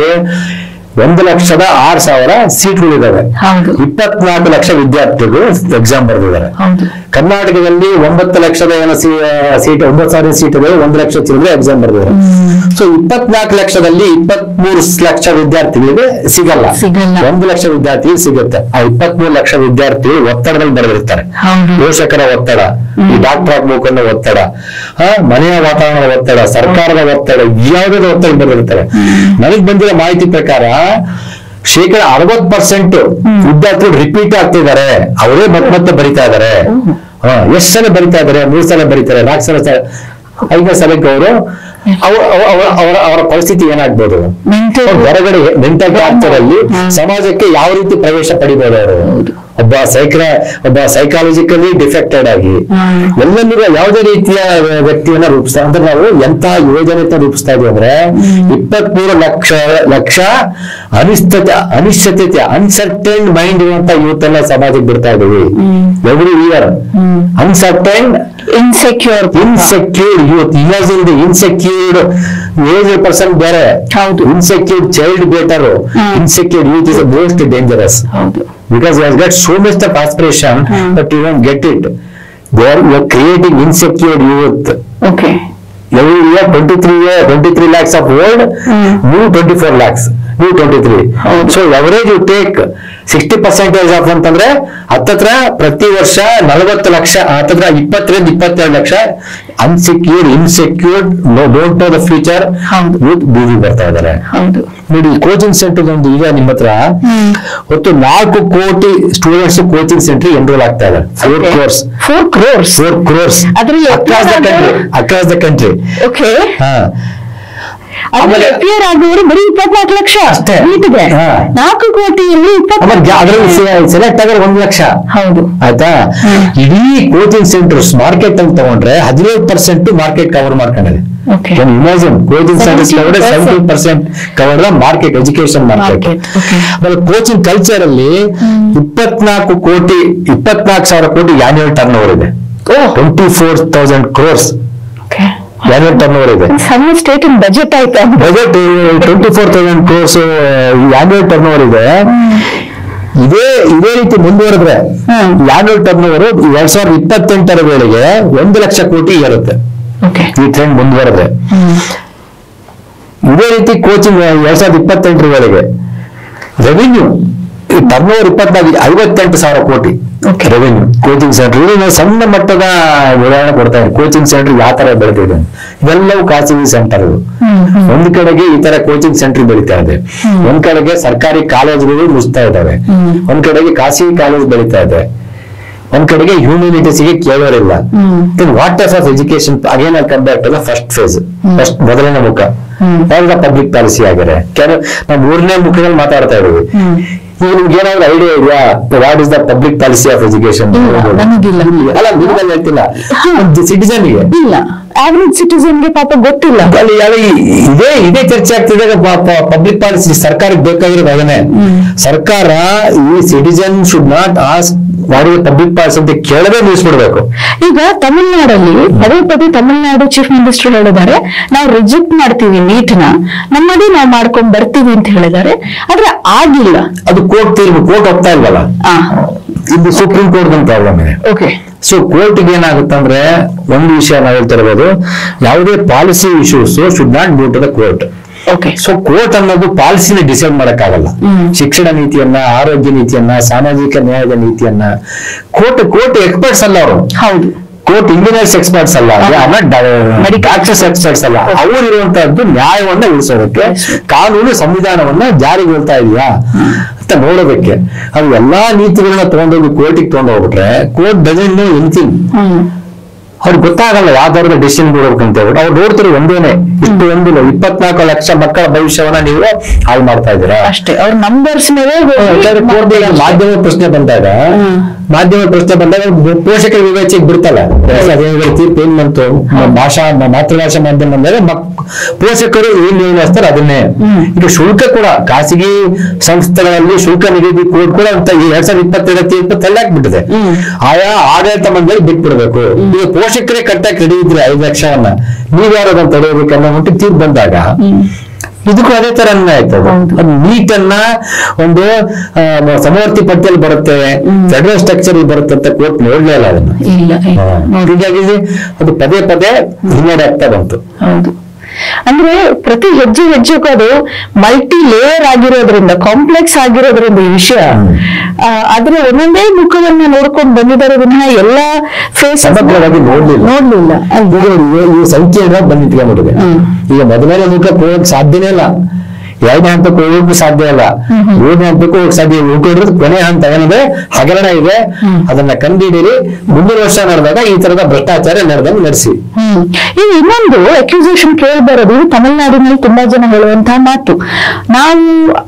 ಒಂದು ಲಕ್ಷದ ಆರು ಸಾವಿರ ಸೀಟ್ಗಳಿದಾವೆ ಹೌದು ಇಪ್ಪತ್ನಾಲ್ಕು ಲಕ್ಷ ವಿದ್ಯಾರ್ಥಿಗಳು ಎಕ್ಸಾಮ್ ಬರೆದಿದ್ದಾರೆ ಹೌದು ಕರ್ನಾಟಕದಲ್ಲಿ ಒಂಬತ್ತು ಲಕ್ಷದ ಏನೋ ಸೀಟ್ ಒಂಬತ್ತು ಸಾವಿರ ಸೀಟ್ ಇದೆ ಒಂದು ಲಕ್ಷ ಚಿಲ್ಲರೆ ಎಕ್ಸಾಮ್ ಬರೆದಿದ್ದಾರೆ ಸೊ ಇಪ್ಪತ್ನಾಲ್ಕು ಲಕ್ಷದಲ್ಲಿ ಇಪ್ಪತ್ಮೂರು ಲಕ್ಷ ವಿದ್ಯಾರ್ಥಿಗಳಿಗೆ ಸಿಗಲ್ಲ ಸಿಗಲ್ಲ. ಒಂದು ಲಕ್ಷ ವಿದ್ಯಾರ್ಥಿಗಳು ಸಿಗುತ್ತೆ ಆ ಇಪ್ಪತ್ಮೂರು ಲಕ್ಷ ವಿದ್ಯಾರ್ಥಿಗಳು ಒತ್ತಡದಲ್ಲಿ ಬರೆದಿರ್ತಾರೆ ಹೌದು ಪೋಷಕರ ಒತ್ತಡ ಈ ಡಾಕ್ಟರ್ ಆಗ್ಬೇಕು ಅನ್ನೋ ಒತ್ತಡ ಆ, ಮನೆಯ ವಾತಾವರಣದ ಒತ್ತಡ ಸರ್ಕಾರದ ಒತ್ತಡ ಯಾವುದೇ ಒತ್ತಡ ಬರೆದಿರ್ತಾರೆ ನನಗೆ ಬಂದಿರೋ ಮಾಹಿತಿ ಪ್ರಕಾರ ಶೇಕಡ ಅರವತ್ ಪರ್ಸೆಂಟ್ ವಿದ್ಯಾರ್ಥಿಗಳು ರಿಪೀಟ್ ಆಗ್ತಿದ್ದಾರೆ ಅವರೇ ಮತ್ತೆ ಮತ್ತೆ ಬರಿತಾ ಇದ್ದಾರೆ ಹಾ, ಎಷ್ಟ್ ಸಲ ಬರಿತಾ ಇದ್ದಾರೆ ಮೂರ್ ಸಲ ಬರೀತಾರೆ ನಾಲ್ಕು ಸಲ ಸ- ಐದನೇ ಸಲಕ್ಕೆ ಅವರು ಅವರ ಅವರ ಪರಿಸ್ಥಿತಿ ಏನಾಗ್ಬೋದು Mental- ಅವ್ರು ಹೊರಗಡೆ ಮೆಂಟಲ್ ಟಾರ್ಚರ್ ಅಲ್ಲಿ ಹ್ಮ್. ಸಮಾಜಕ್ಕೆ ಯಾವ ರೀತಿ ಪ್ರವೇಶ ಪಡಿಬೋದು ಅವರು ಒಬ್ಬ ಸೈಕ್ರ ಒಬ್ಬ ಸೈಕಾಲಜಿಕಲಿ ಡಿಫೆಕ್ಟೆಡ್ ಆಗಿ ಹ್ಮ್. ಎಲ್ಲರಿಗೂ ಯಾವುದೇ ರೀತಿಯ ವ್ಯಕ್ತಿಯನ್ನ ರೂಪಿಸ್ತಾ ಅಂದ್ರೆ ನಾವು ಎಂತ ಯೋಜನೆ ರೂಪಿಸ್ತಾ ಇದೀವಿ ಅಂದ್ರೆ ಇಪ್ಪತ್ಮೂರು ಲಕ್ಷ ಲಕ್ಷ ಅನಿಶ್ಚಿತ ಅನಿಶ್ಚಿತತೆ ಅನ್ಸರ್ಟೈನ್ ಮೈಂಡ್ ಇರುವಂತ ಯೂತ್ ಎಲ್ಲ ಸಮಾಜಕ್ಕೆ ಬಿಡ್ತಾ ಇದೀವಿ every year uncertain insecure insecured youth imagine the insecured age person ಬೇರೆ ಹೌದು. ಇನ್ಸೆಕ್ಯೂರ್ಡ್ ಚೈಲ್ಡ್ ಬೇಟರ್ ಹ್ಮ್. Insecured youth is most dangerous ಹೌದು because he has got so much of aspiration Hmm. but you don't get it. There you are creating insecure youth. Okay Every year 23 year, 23 lakhs of old, Hmm. new 24 lakhs. ನೀವು twenty three so average you take sixty percentage of ಅಂತಂದ್ರೆ ಹತ್ತತ್ರ ಪ್ರತಿ ವರ್ಷ ನಲವತ್ತು ಲಕ್ಷ ಹತ್ತತ್ರ ಇಪ್ಪತ್ತರಿಂದ ಇಪ್ಪತ್ತೆರಡು lakh unsecured insecured don't know the future ಹೌದು. ಯೂತ್ ಬೀದಿ ಬರ್ತಾ ಇದ್ದಾರೆ ಹೌದು ನೋಡಿ ಕೋಚಿಂಗ್ ಸೆಂಟರ್ ಒಂದು ಈಗ ನಿಮ್ಮ ಹತ್ರ ಒಟ್ಟು ನಾಲ್ಕು ಕೋಟಿ ಸ್ಟೂಡೆಂಟ್ಸ್ ಕೋಚಿಂಗ್ ಸೆಂಟರ್ ಎನ್ರೋಲ್ ಆಗ್ತಾ ಇದ್ದಾರೆ four crores four crores four crores ಅದ್ರಲ್ಲಿ across the country across the country okay ಹಾ ಆಮೇಲೆ ಆಮೇಲೆ- ಅಪಿಯರ್ ಆಗುವವರು ಬರೀ ಇಪ್ಪತ್ನಾಲ್ಕು ಲಕ್ಷ ಅಷ್ಟೇ. ನೀಟಿದೆ ಹಾ. ನಾಲ್ಕು ಕೋಟಿಯಲ್ಲಿ ಆಮೇಲೆ ಇಪ್ಪತ್ನಾಲ್ಕು ಅದರಲ್ಲಿ ಸೆಲೆಕ್ಟ್ ಆಗೋದು ಒಂದು ಲಕ್ಷ ಹೌದು ಆಯ್ತಾ ಇಡೀ ಕೋಚಿಂಗ್ ಸೆಂಟರ್ಸ್ ಮಾರ್ಕೆಟ್ ಅಂತ ತಗೊಂಡ್ರೆ ಹದಿನೈದು ಪರ್ಸೆಂಟ್ ಮಾರ್ಕೆಟ್ ಕವರ್ ಮಾಡ್ಕೊಂಡಿದೆ okay imagine coaching centres 70% seventy percent cover the market education market Market, okay. ಆಮೇಲೆ ಕೋಚಿಂಗ್ ಕಲ್ಚರ್ ಅಲ್ಲಿ ಇಪ್ಪತ್ನಾಲ್ಕು ಕೋಟಿ ಇಪ್ಪತ್ನಾಲ್ಕು ಸಾವಿರ ಕೋಟಿ ಆನ್ಯುವಲ್ ಟರ್ನ್ ಓವರ್ ಇದೆ oh twenty four thousand crores okay annual turnover ಇದೆ ಸಣ್ಣ ಸ್ಟೇಟ್ ಬಜೆಟ್ ಆಯ್ತಾ budget twenty four thousand crores annual turnover ಇದೆ ಇದೇ ಇದೇ ರೀತಿ ಮುಂದುವರೆದ್ರೆ ಹ್ಮ್. ಆನ್ಯುವಲ್ ಟರ್ನ್ ಓವರ್ ಎರಡ್ ಸಾವಿರದ ಇಪ್ಪತ್ತೆಂಟರ ವೇಳೆಗೆ ಒಂದು ಲಕ್ಷ ಕೋಟಿ ಇರುತ್ತೆ ಓಕೆ ಈ ಟ್ರೆಂಡ್ ಮುಂದುವರೆದ್ರೆ ಇದೇ ರೀತಿ ಕೋಚಿಂಗ್ ಎರಡ್ ಸಾವಿರದ ಇಪ್ಪತ್ತೆಂಟರ ವೇಳೆಗೆ ರೆವಿನ್ಯೂ ಟರ್ನ್ ಓವರ್ ಇಪ್ಪತ್ನಾಲ್ಕು ಐವತ್ತೆಂಟು ಸಾವಿರ ಕೋಟಿ Okay. ರೆವಿನ್ಯೂ ಕೋಚಿಂಗ್ ಸೆಂಟರ್ ಇದು ನಾನು ಸಣ್ಣ ಮಟ್ಟದ ಉದಾಹರಣೆ ಕೊಡ್ತಾ ಇದ್ದೀನಿ ಕೋಚಿಂಗ್ ಸೆಂಟರ್ ಯಾವ ತರ ಬೆಳೆದಿದೆ ಇವೆಲ್ಲವೂ ಖಾಸಗಿ ಸೆಂಟರ್ ಇದು ಒಂದ್ ಕಡೆಗೆ ಈ ತರ ಕೋಚಿಂಗ್ ಸೆಂಟರ್ ಬೆಳೀತಾ ಇದೆ ಒಂದ್ ಕಡೆಗೆ ಸರ್ಕಾರಿ ಕಾಲೇಜುಗಳು ಮುಚ್ತಾ ಇದ್ದಾವೆ ಒಂದ್ ಕಡೆಗೆ ಖಾಸಗಿ ಕಾಲೇಜ್ ಬೆಳೀತಾ ಇದೆ ಒಂದ್ ಕಡೆಗೆ ಹ್ಯೂಮಿನಿಟೀಸ್ಗೆ ಕೇಳೋರಿಲ್ಲ what type of education again I come back to the first phase first ಮೊದಲನೇ ಮುಖ ಯಾವಾಗ ಪಬ್ಲಿಕ್ ಪಾಲಿಸಿ ಆಗಿರೆ ಕೆಲವು ನಾವು ಮೂರನೇ ಮುಖದಲ್ಲಿ ಮಾತಾಡ್ತಾ ಇದೀವಿ ಈಗ ನಿಮ್ಗೆ ಏನಾದ್ರು ಐಡಿಯಾ ಇದೆಯಾ what is the public policy of education ಇಲ್ಲ, ನನಗಿಲ್ಲ. ಅಲ್ಲ ನಿಮ್ಗಲ್ಲಿ ಹೇಳ್ತಿಲ್ಲ ಸಿಟಿಸನ್ಗೆ ಇಲ್ಲ ಆವರೇಜ್ ಸಿಟಿಸನ್ಗೆ ಪಾಪ ಗೊತ್ತಿಲ್ಲ ಅಲ್ಲಿ ಅಲ್ಲಿ ಇದೇ ಇದೇ ಚರ್ಚೆ ಆಗ್ತಿದೆ ಪಬ್ಲಿಕ್ ಪಾಲಿಸಿ ಸರ್ಕಾರಕ್ಕೆ ಬೇಕಾಗಿರೋದು ಅದನ್ನೇ ಸರ್ಕಾರ ಈ citizen should not ask what public policy ಅಂತ ಕೇಳದೆ ನಿಲ್ಲಿಸ್ಬಿಡ್ಬೇಕು ಈಗ ತಮಿಳ್ನಾಡಲ್ಲಿ ಪದೇ ಪದೇ ತಮಿಳ್ನಾಡು ಚೀಫ್ ಮಿನಿಸ್ಟರ್ ಹೇಳಿದ್ದಾರೆ ನಾವು ರಿಜೆಕ್ಟ್ ಮಾಡ್ತೀವಿ ನೀಟ್ನ ನಮ್ಮದೇ ನಾವು ಮಾಡ್ಕೊಂಡ್ ಬರ್ತೀವಿ ಅಂತ ಹೇಳಿದ್ದಾರೆ ಆದ್ರೆ ಆಗಿಲ್ಲ ಅದು ಕೋರ್ಟ್ ತೀರ್ಪು ಕೋರ್ಟ್ ಹೋಗ್ತಾ ಇಲ್ವಲ್ಲ ಆ ಇದು ಸುಪ್ರೀಂ ಕೋರ್ಟ್ ಪ್ರಾಬ್ಲಮ್ ಇದೆ ಓಕೆ ಸೊ ಕೋರ್ಟ್ಗೆ ಏನಾಗುತ್ತಂದ್ರೆ ಒಂದು ವಿಷಯ ನಾವು ಹೇಳ್ತಾ ಇರ್ಬೋದು ಯಾವುದೇ policy issues should not go to the court okay so court ಅನ್ನೋದು ಪಾಲಿಸಿನ ಡಿಸೈಡ್ ಮಾಡಕ್ಕಾಗಲ್ಲ ಶಿಕ್ಷಣ ನೀತಿಯನ್ನ ಆರೋಗ್ಯ ನೀತಿಯನ್ನ ಸಾಮಾಜಿಕ ನ್ಯಾಯದ ನೀತಿಯನ್ನ ಕೋರ್ಟ್ ಕೋರ್ಟ್ ಎಕ್ಸ್ಪರ್ಟ್ಸ್ ಅಲ್ಲ ಅವರು ಹೌದು ಕೋರ್ಟ್ ಇಂಜಿನಿಯರ್ಸ್ ಎಕ್ಸ್ಪರ್ಟ್ಸ್ ಅಲ್ಲ ಡಾಕ್ಟರ್ಸ್ ಎಕ್ಸ್ಪರ್ಟ್ಸ್ ಅಲ್ಲ ಅವರು ಇರುವಂತಹದ್ದು ನ್ಯಾಯವನ್ನ ಉಳಿಸೋದಕ್ಕೆ ಕಾನೂನು ಸಂವಿಧಾನವನ್ನ ಜಾರಿಗೆ ಹೇಳ್ತಾ ಇದೆಯಾ ಅಂತ ನೋಡೋದಕ್ಕೆ ಅದು ಎಲ್ಲಾ ನೀತಿಗಳನ್ನ ತಗೊಂಡೋಗಿ ಕೋರ್ಟಿಗೆ ತಗೊಂಡು ಹೋಗ್ಬಿಟ್ರೆ ಕೋರ್ಟ್ ಡಜನ್ ನೋ ಎನಿಥಿಂಗ್ ಹ್ಮ್ ಅವ್ರಿಗೆ ಗೊತ್ತಾಗಲ್ಲ ಯಾವ ತರದ ಡಿಸಿಷನ್ ಕೊಡ್ಬೇಕಂತ ಹೇಳ್ಬಿಟ್ಟು ಅವ್ರು ನೋಡ್ತಿರೋ ಒಂದೇನೆ ಇಷ್ಟು ಒಂದು ಇಪ್ಪತ್ನಾಲ್ಕು ಲಕ್ಷ ಮಕ್ಕಳ ಭವಿಷ್ಯವನ್ನ ನೀವು ಹಾಳು ಮಾಡ್ತಾ ಇದ್ದೀರಾ ಅಷ್ಟೇ ಅವ್ರ ನಂಬರ್ಸ್ ಮೇಲೆ ಹೋಗಿ ಯಾಕಂದ್ರೆ ಕೋರ್ಟ್ ಈಗ ಮಾಧ್ಯಮ ಪ್ರಶ್ನೆ ಬಂದಾಗ ಮಾಧ್ಯಮ ಪ್ರಶ್ನೆ ಬಂದಾಗ ಪೋಷಕರ ವಿವೇಚನೆಗೆ ಬಿಡ್ತಲ್ಲ ಅದೇ ತೀರ್ಪು ಏನ್ ಬಂತು ಮ- ಭಾಷಾ ಮ- ಮಾತೃಭಾಷಾ ಮಾಧ್ಯಮ ಬಂದಾಗ ಮಕ್- ಪೋಷಕರು ಏನ್ ನಿರ್ಣಯಿಸ್ತಾರೆ ಅದನ್ನೇ ಈಗ ಶುಲ್ಕ ಕೂಡ ಖಾಸಗಿ ಸಂಸ್ಥೆಗಳಲ್ಲಿ ಶುಲ್ಕ ನಿಗದಿ ಕೋರ್ಟ್ ಕೂಡ ಅಂತ ಈ ಎರಡ್ ಸಾವಿರದ ಇಪ್ಪತ್ತೆರಡು ತೀರ್ಪು ತಳ್ಳಾಕ್ಬಿಟ್ಟಿದೆ ಆಯಾ ಆಡಳಿತ ಮಂಡಳಿ ಬಿಟ್ಬಿಡ್ಬೇಕು ಈಗ ಪೋಷಕರೇ ಕಟ್ಟಾಗಿ ರೆಡಿ ಇದ್ರೆ ಐದು ಲಕ್ಷವನ್ನ ನೀವ್ಯಾರು ಅದನ್ನ ತಡೆಯಬೇಕು ಅನ್ನೋ ಮಟ್ಟಿಗೆ ತೀರ್ಪು ಬಂದಾಗ ಇದಕ್ಕೂ ಅದೇ ತರನೇ ಆಯ್ತದೆ ಅದು ನೀಟನ್ನ ಒಂದು ಆ, ಸಮವರ್ತಿ ಪಟ್ಟಿಯಲ್ಲಿ ಬರುತ್ತೆ ಫೆಡರಲ್ ಸ್ಟ್ರಕ್ಚರ್ ಬರುತ್ತೆ ಅಂತ ಕೋರ್ಟ್ ನೋಡ್ಲೇ ಇಲ್ಲ ಅದನ್ನ ಇಲ್ಲ ಇಲ್ಲ. ಆ, ಹೀಗಾಗಿ ಅದು ಪದೇ ಪದೇ ಹಿನ್ನಡೆ ಆಗ್ತಾ ಬಂತು ಹೌದು ಅಂದ್ರೆ ಪ್ರತಿ ಹೆಜ್ಜೆ ಹೆಜ್ಜೆಗೂ ಅದು ಮಲ್ಟಿ ಲೇಯರ್ ಆಗಿರೋದ್ರಿಂದ ಕಾಂಪ್ಲೆಕ್ಸ್ ಆಗಿರೋದ್ರಿಂದ ಈ ವಿಷಯ ಆ, ಆದ್ರೆ ಒಂದೊಂದೇ ಮುಖವನ್ನ ನೋಡ್ಕೊಂಡು ಬಂದಿದ್ದಾರೆ ವಿನಃ ಎಲ್ಲಾ ಫೇಸ್ ಸಮಗ್ರವಾಗಿ ನೋಡ್ಲಿಲ್ಲ. ನೋಡ್ಲಿಲ್ಲ ಅಲ್ವಾ? ಈಗ ಈ- ಈ ಸಂಖ್ಯೆಯಿಂದ ಬಂದು ನಿಂತ್ಕೊಂಡ್ಬಿಟ್ಟಿದೆ ಈಗ ಮೊದಲನೇ ಮುಖಕ್ಕೆ ಹೋಗಕ್ ಸಾಧ್ಯನೇ ಇಲ್ಲ ಎರಡನೇ ಹಂತಕ್ಕೆ ಹೋಗಕ್ಕೂ ಸಾಧ್ಯ ಇಲ್ಲ ಮೂರನೇ ಹಂತಕ್ಕೂ ಹೋಗಕ್ ಸಾಧ್ಯ ಇಲ್ಲ ಉಳ್ಕೊಂಡಿರೋದು ಕೊನೆ ಹಂತ ಏನಂದ್ರೆ ಹಗರಣ ಇದೆ ಅದನ್ನ ಕಂಡುಹಿಡೀರಿ ಮುಂದಿನ ವರ್ಷ ನಡೆದಾಗ ಈ ತರದ ಭ್ರಷ್ಟಾಚಾರ ನಡೆದಂಗೆ ನಡೆಸಿ ಹ್ಮ್ ಈಗ ಇನ್ನೊಂದು ಅಕ್ಯೂಸೇಷನ್ ಕೇಳಿ ಬರೋದು ಇದು ತಮಿಳ್ನಾಡಿನಲ್ಲಿ ತುಂಬಾ ಜನ ಹೇಳುವಂತಹ ಮಾತು ನಾವು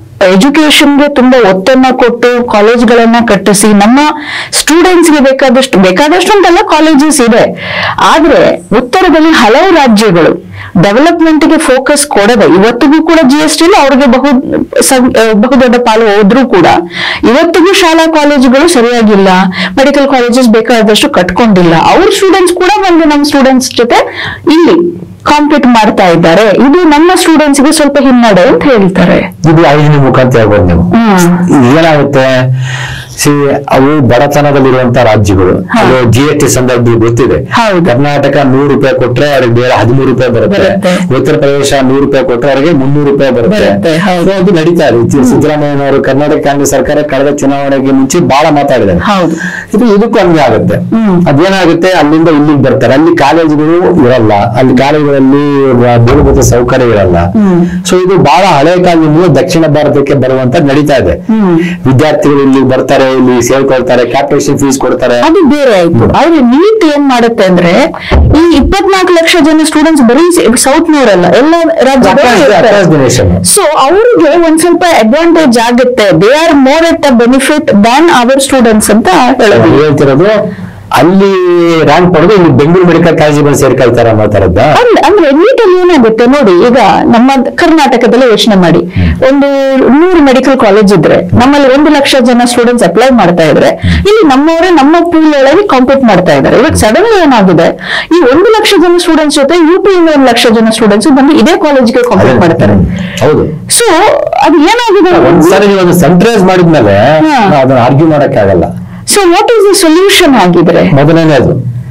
ಎಜುಕೇಶನ್ಗೆ ತುಂಬಾ ಒತ್ತನ್ನ ಕೊಟ್ಟು ಕಾಲೇಜ್ಗಳನ್ನ ಕಟ್ಟಿಸಿ ನಮ್ಮ ಸ್ಟೂಡೆಂಟ್ಸ್ ಗೆ ಬೇಕಾದಷ್ಟು ಬೇಕಾದಷ್ಟು ಅಂತಲ್ಲ ಕಾಲೇಜಸ್ ಇದೆ ಆದ್ರೆ ಉತ್ತರದಲ್ಲಿ ಹಲವು ರಾಜ್ಯಗಳು ಡೆವಲಪ್ಮೆಂಟ್ ಗೆ ಫೋಕಸ್ ಕೊಡದೆ ಇವತ್ತಿಗೂ ಕೂಡ ಜಿ ಎಸ್ ಟಿ ಅವ್ರಿಗೆ ಬಹು ಸಂ- ಆ, ಬಹುದೊಡ್ಡ ಪಾಲು ಹೋದ್ರೂ ಕೂಡ ಇವತ್ತಿಗೂ ಶಾಲಾ ಕಾಲೇಜುಗಳು ಸರಿಯಾಗಿಲ್ಲ ಮೆಡಿಕಲ್ ಕಾಲೇಜಸ್ ಬೇಕಾದಷ್ಟು ಕಟ್ಕೊಂಡಿಲ್ಲ ಅವ್ರ ಸ್ಟೂಡೆಂಟ್ಸ್ ಕೂಡ ಬಂದು ನಮ್ಮ ಸ್ಟೂಡೆಂಟ್ಸ್ ಜೊತೆ ಇಲ್ಲಿ ಕಾಂಪೀಟ್ ಮಾಡ್ತಾ ಇದ್ದಾರೆ ಇದು ನಮ್ಮ ಸ್ಟೂಡೆಂಟ್ಸ್ ಗೆ ಸ್ವಲ್ಪ ಹಿನ್ನಡೆ ಅಂತ ಹೇಳ್ತಾರೆ ಇದು ಐದನೇ ಮುಖ ಅಂತ ಹೇಳ್ಬೋದು ನೀವು ಹ್ಮ್ ಏನಾಗುತ್ತೆ ಸಿ ಅವು ಬಡತನದಲ್ಲಿರುವಂತ ರಾಜ್ಯಗಳು ಜಿ ಎಸ್ ಟಿ ಸಂದರ್ಭದಲ್ಲಿ ಗೊತ್ತಿದೆ ಹೌದು. ಕರ್ನಾಟಕ ನೂರು ರೂಪಾಯಿ ಕೊಟ್ರೆ ಅವ್ರಿಗೆ ಬೇರೆ ಹದಿಮೂರು ರೂಪಾಯಿ ಬರುತ್ತೆ ಬರುತ್ತೆ. ಉತ್ತರ ಪ್ರದೇಶ ನೂರು ರೂಪಾಯಿ ಕೊಟ್ರೆ ಅವರಿಗೆ ಮುನ್ನೂರು ರೂಪಾಯಿ ಬರುತ್ತೆ ಬರುತ್ತೆ, ಹೌದು. So ಅದು ನಡೀತಾ ಇದೆ ಸಿ- ಸಿದ್ದರಾಮಯ್ಯನವರು ಕರ್ನಾಟಕ ಕಾಂಗ್ರೆಸ್ ಸರ್ಕಾರ ಕಳೆದ ಚುನಾವಣೆಗೆ ಮುಂಚೆ ಬಹಳ ಮಾತಾಡಿದ್ದಾರೆ ಹೌದು ಇದು ಇದಕ್ಕೂ ಹಂಗೆ ಆಗುತ್ತೆ ಅದೇನಾಗುತ್ತೆ ಅಲ್ಲಿಂದ ಇಲ್ಲಿಗೆ ಬರ್ತಾರೆ ಅಲ್ಲಿ ಕಾಲೇಜುಗಳು ಇರಲ್ಲ ಅಲ್ಲಿ ಕಾಲೇಜುಗಳಲ್ಲಿ ಮೂಲಭೂತ ಸೌಕರ್ಯ ಇರಲ್ಲ ಸೊ ಇದು ಬಹಳ ಹಳೆ ಕಾಲದಿಂದ ದಕ್ಷಿಣ ಭಾರತಕ್ಕೆ ಬರುವಂತ ನಡೀತಾ ಇದೆ ವಿದ್ಯಾರ್ಥಿಗಳು ಇಲ್ಲಿ ಬರ್ತಾರೆ ಇಲ್ಲಿ ಸೇರ್ಕೊಳ್ತಾರೆ ಕ್ಯಾಪಿಟೇಷನ್ ಫೀಸ್ ಕೊಡ್ತಾರೆ ಅದು ಬೇರೆ ಆಯ್ತು ಆದ್ರೆ ನೀಟ್ ಏನ್ ಮಾಡುತ್ತೆ ಅಂದ್ರೆ ಈ ಇಪ್ಪತ್ನಾಲ್ಕು ಲಕ್ಷ ಜನ ಸ್ಟೂಡೆಂಟ್ಸ್ ಬರೀ ಸೌತ್ ನವರಲ್ಲ ಎಲ್ಲ Across the- across the nation. So ಅವರಿಗೆ ಒಂದ್ ಸ್ವಲ್ಪ ಅಡ್ವಾಂಟೇಜ್ ಆಗುತ್ತೆ they are more at a benefit than our students ಅಂತ ಹೇಳೋದು ನಾನು ಹೇಳ್ತಿರೋದು ಅಲ್ಲಿ ರ್ಯಾಂಕ್ ಪಡೆದು ಇಲ್ಲಿ ಬೆಂಗಳೂರು ಮೆಡಿಕಲ್ ಕಾಲೇಜ್ ಬಂದು ಸೇರ್ಕೊಳ್ತಾರ ಮಾತಾಡದ ಅಂದ್- ಅಂದ್ರೆ ನೀಟ್ ಅಲ್ಲಿ ಏನಾಗುತ್ತೆ ನೋಡಿ ಈಗ ನಮ್ಮ ಕರ್ನಾಟಕದಲ್ಲಿ ಯೋಚನೆ ಮಾಡಿ ಒಂದು ನೂರು ಮೆಡಿಕಲ್ ಕಾಲೇಜ್ ಇದ್ರೆ ನಮ್ಮಲ್ಲಿ ಒಂದು ಲಕ್ಷ ಜನ ಸ್ಟೂಡೆಂಟ್ಸ್ ಅಪ್ಲೈ ಮಾಡ್ತಾ ಇದ್ರೆ ಇಲ್ಲಿ ನಮ್ಮವರೇ ನಮ್ಮ ಪೂಲ್ ಒಳಗೆ ಕಾಂಪೀಟ್ ಮಾಡ್ತಾ ಇದ್ದಾರೆ ಇವಾಗ ಸಡನ್ ಏನಾಗಿದೆ ಈ ಒಂದು ಲಕ್ಷ ಜನ ಸ್ಟೂಡೆಂಟ್ಸ್ ಜೊತೆ ಯು ಪಿ ಇಂದ ಒಂದು ಲಕ್ಷ ಜನ ಸ್ಟೂಡೆಂಟ್ಸ್ ಬಂದು ಇದೇ ಕಾಲೇಜ್ಗೆ ಕಾಂಪೀಟ್ ಮಾಡ್ತಾರೆ ಹೌದು ಸೊ ಅದು ಏನಾಗಿದೆ ಒಂದ್ಸರಿ ನೀವು ಒಂದು ಸೆಂಟ್ರೈಸ್ ಮಾಡಿದ್ಮೇಲೆ ಹಾ. ನಾವು ಅದನ್ನ ಆರ್ಗ್ಯೂ ಮಾಡಕ್ ಆಗಲ್ಲ so what is the solution ಆಗಿದ್ರೆ ಮೊದಲನೇದು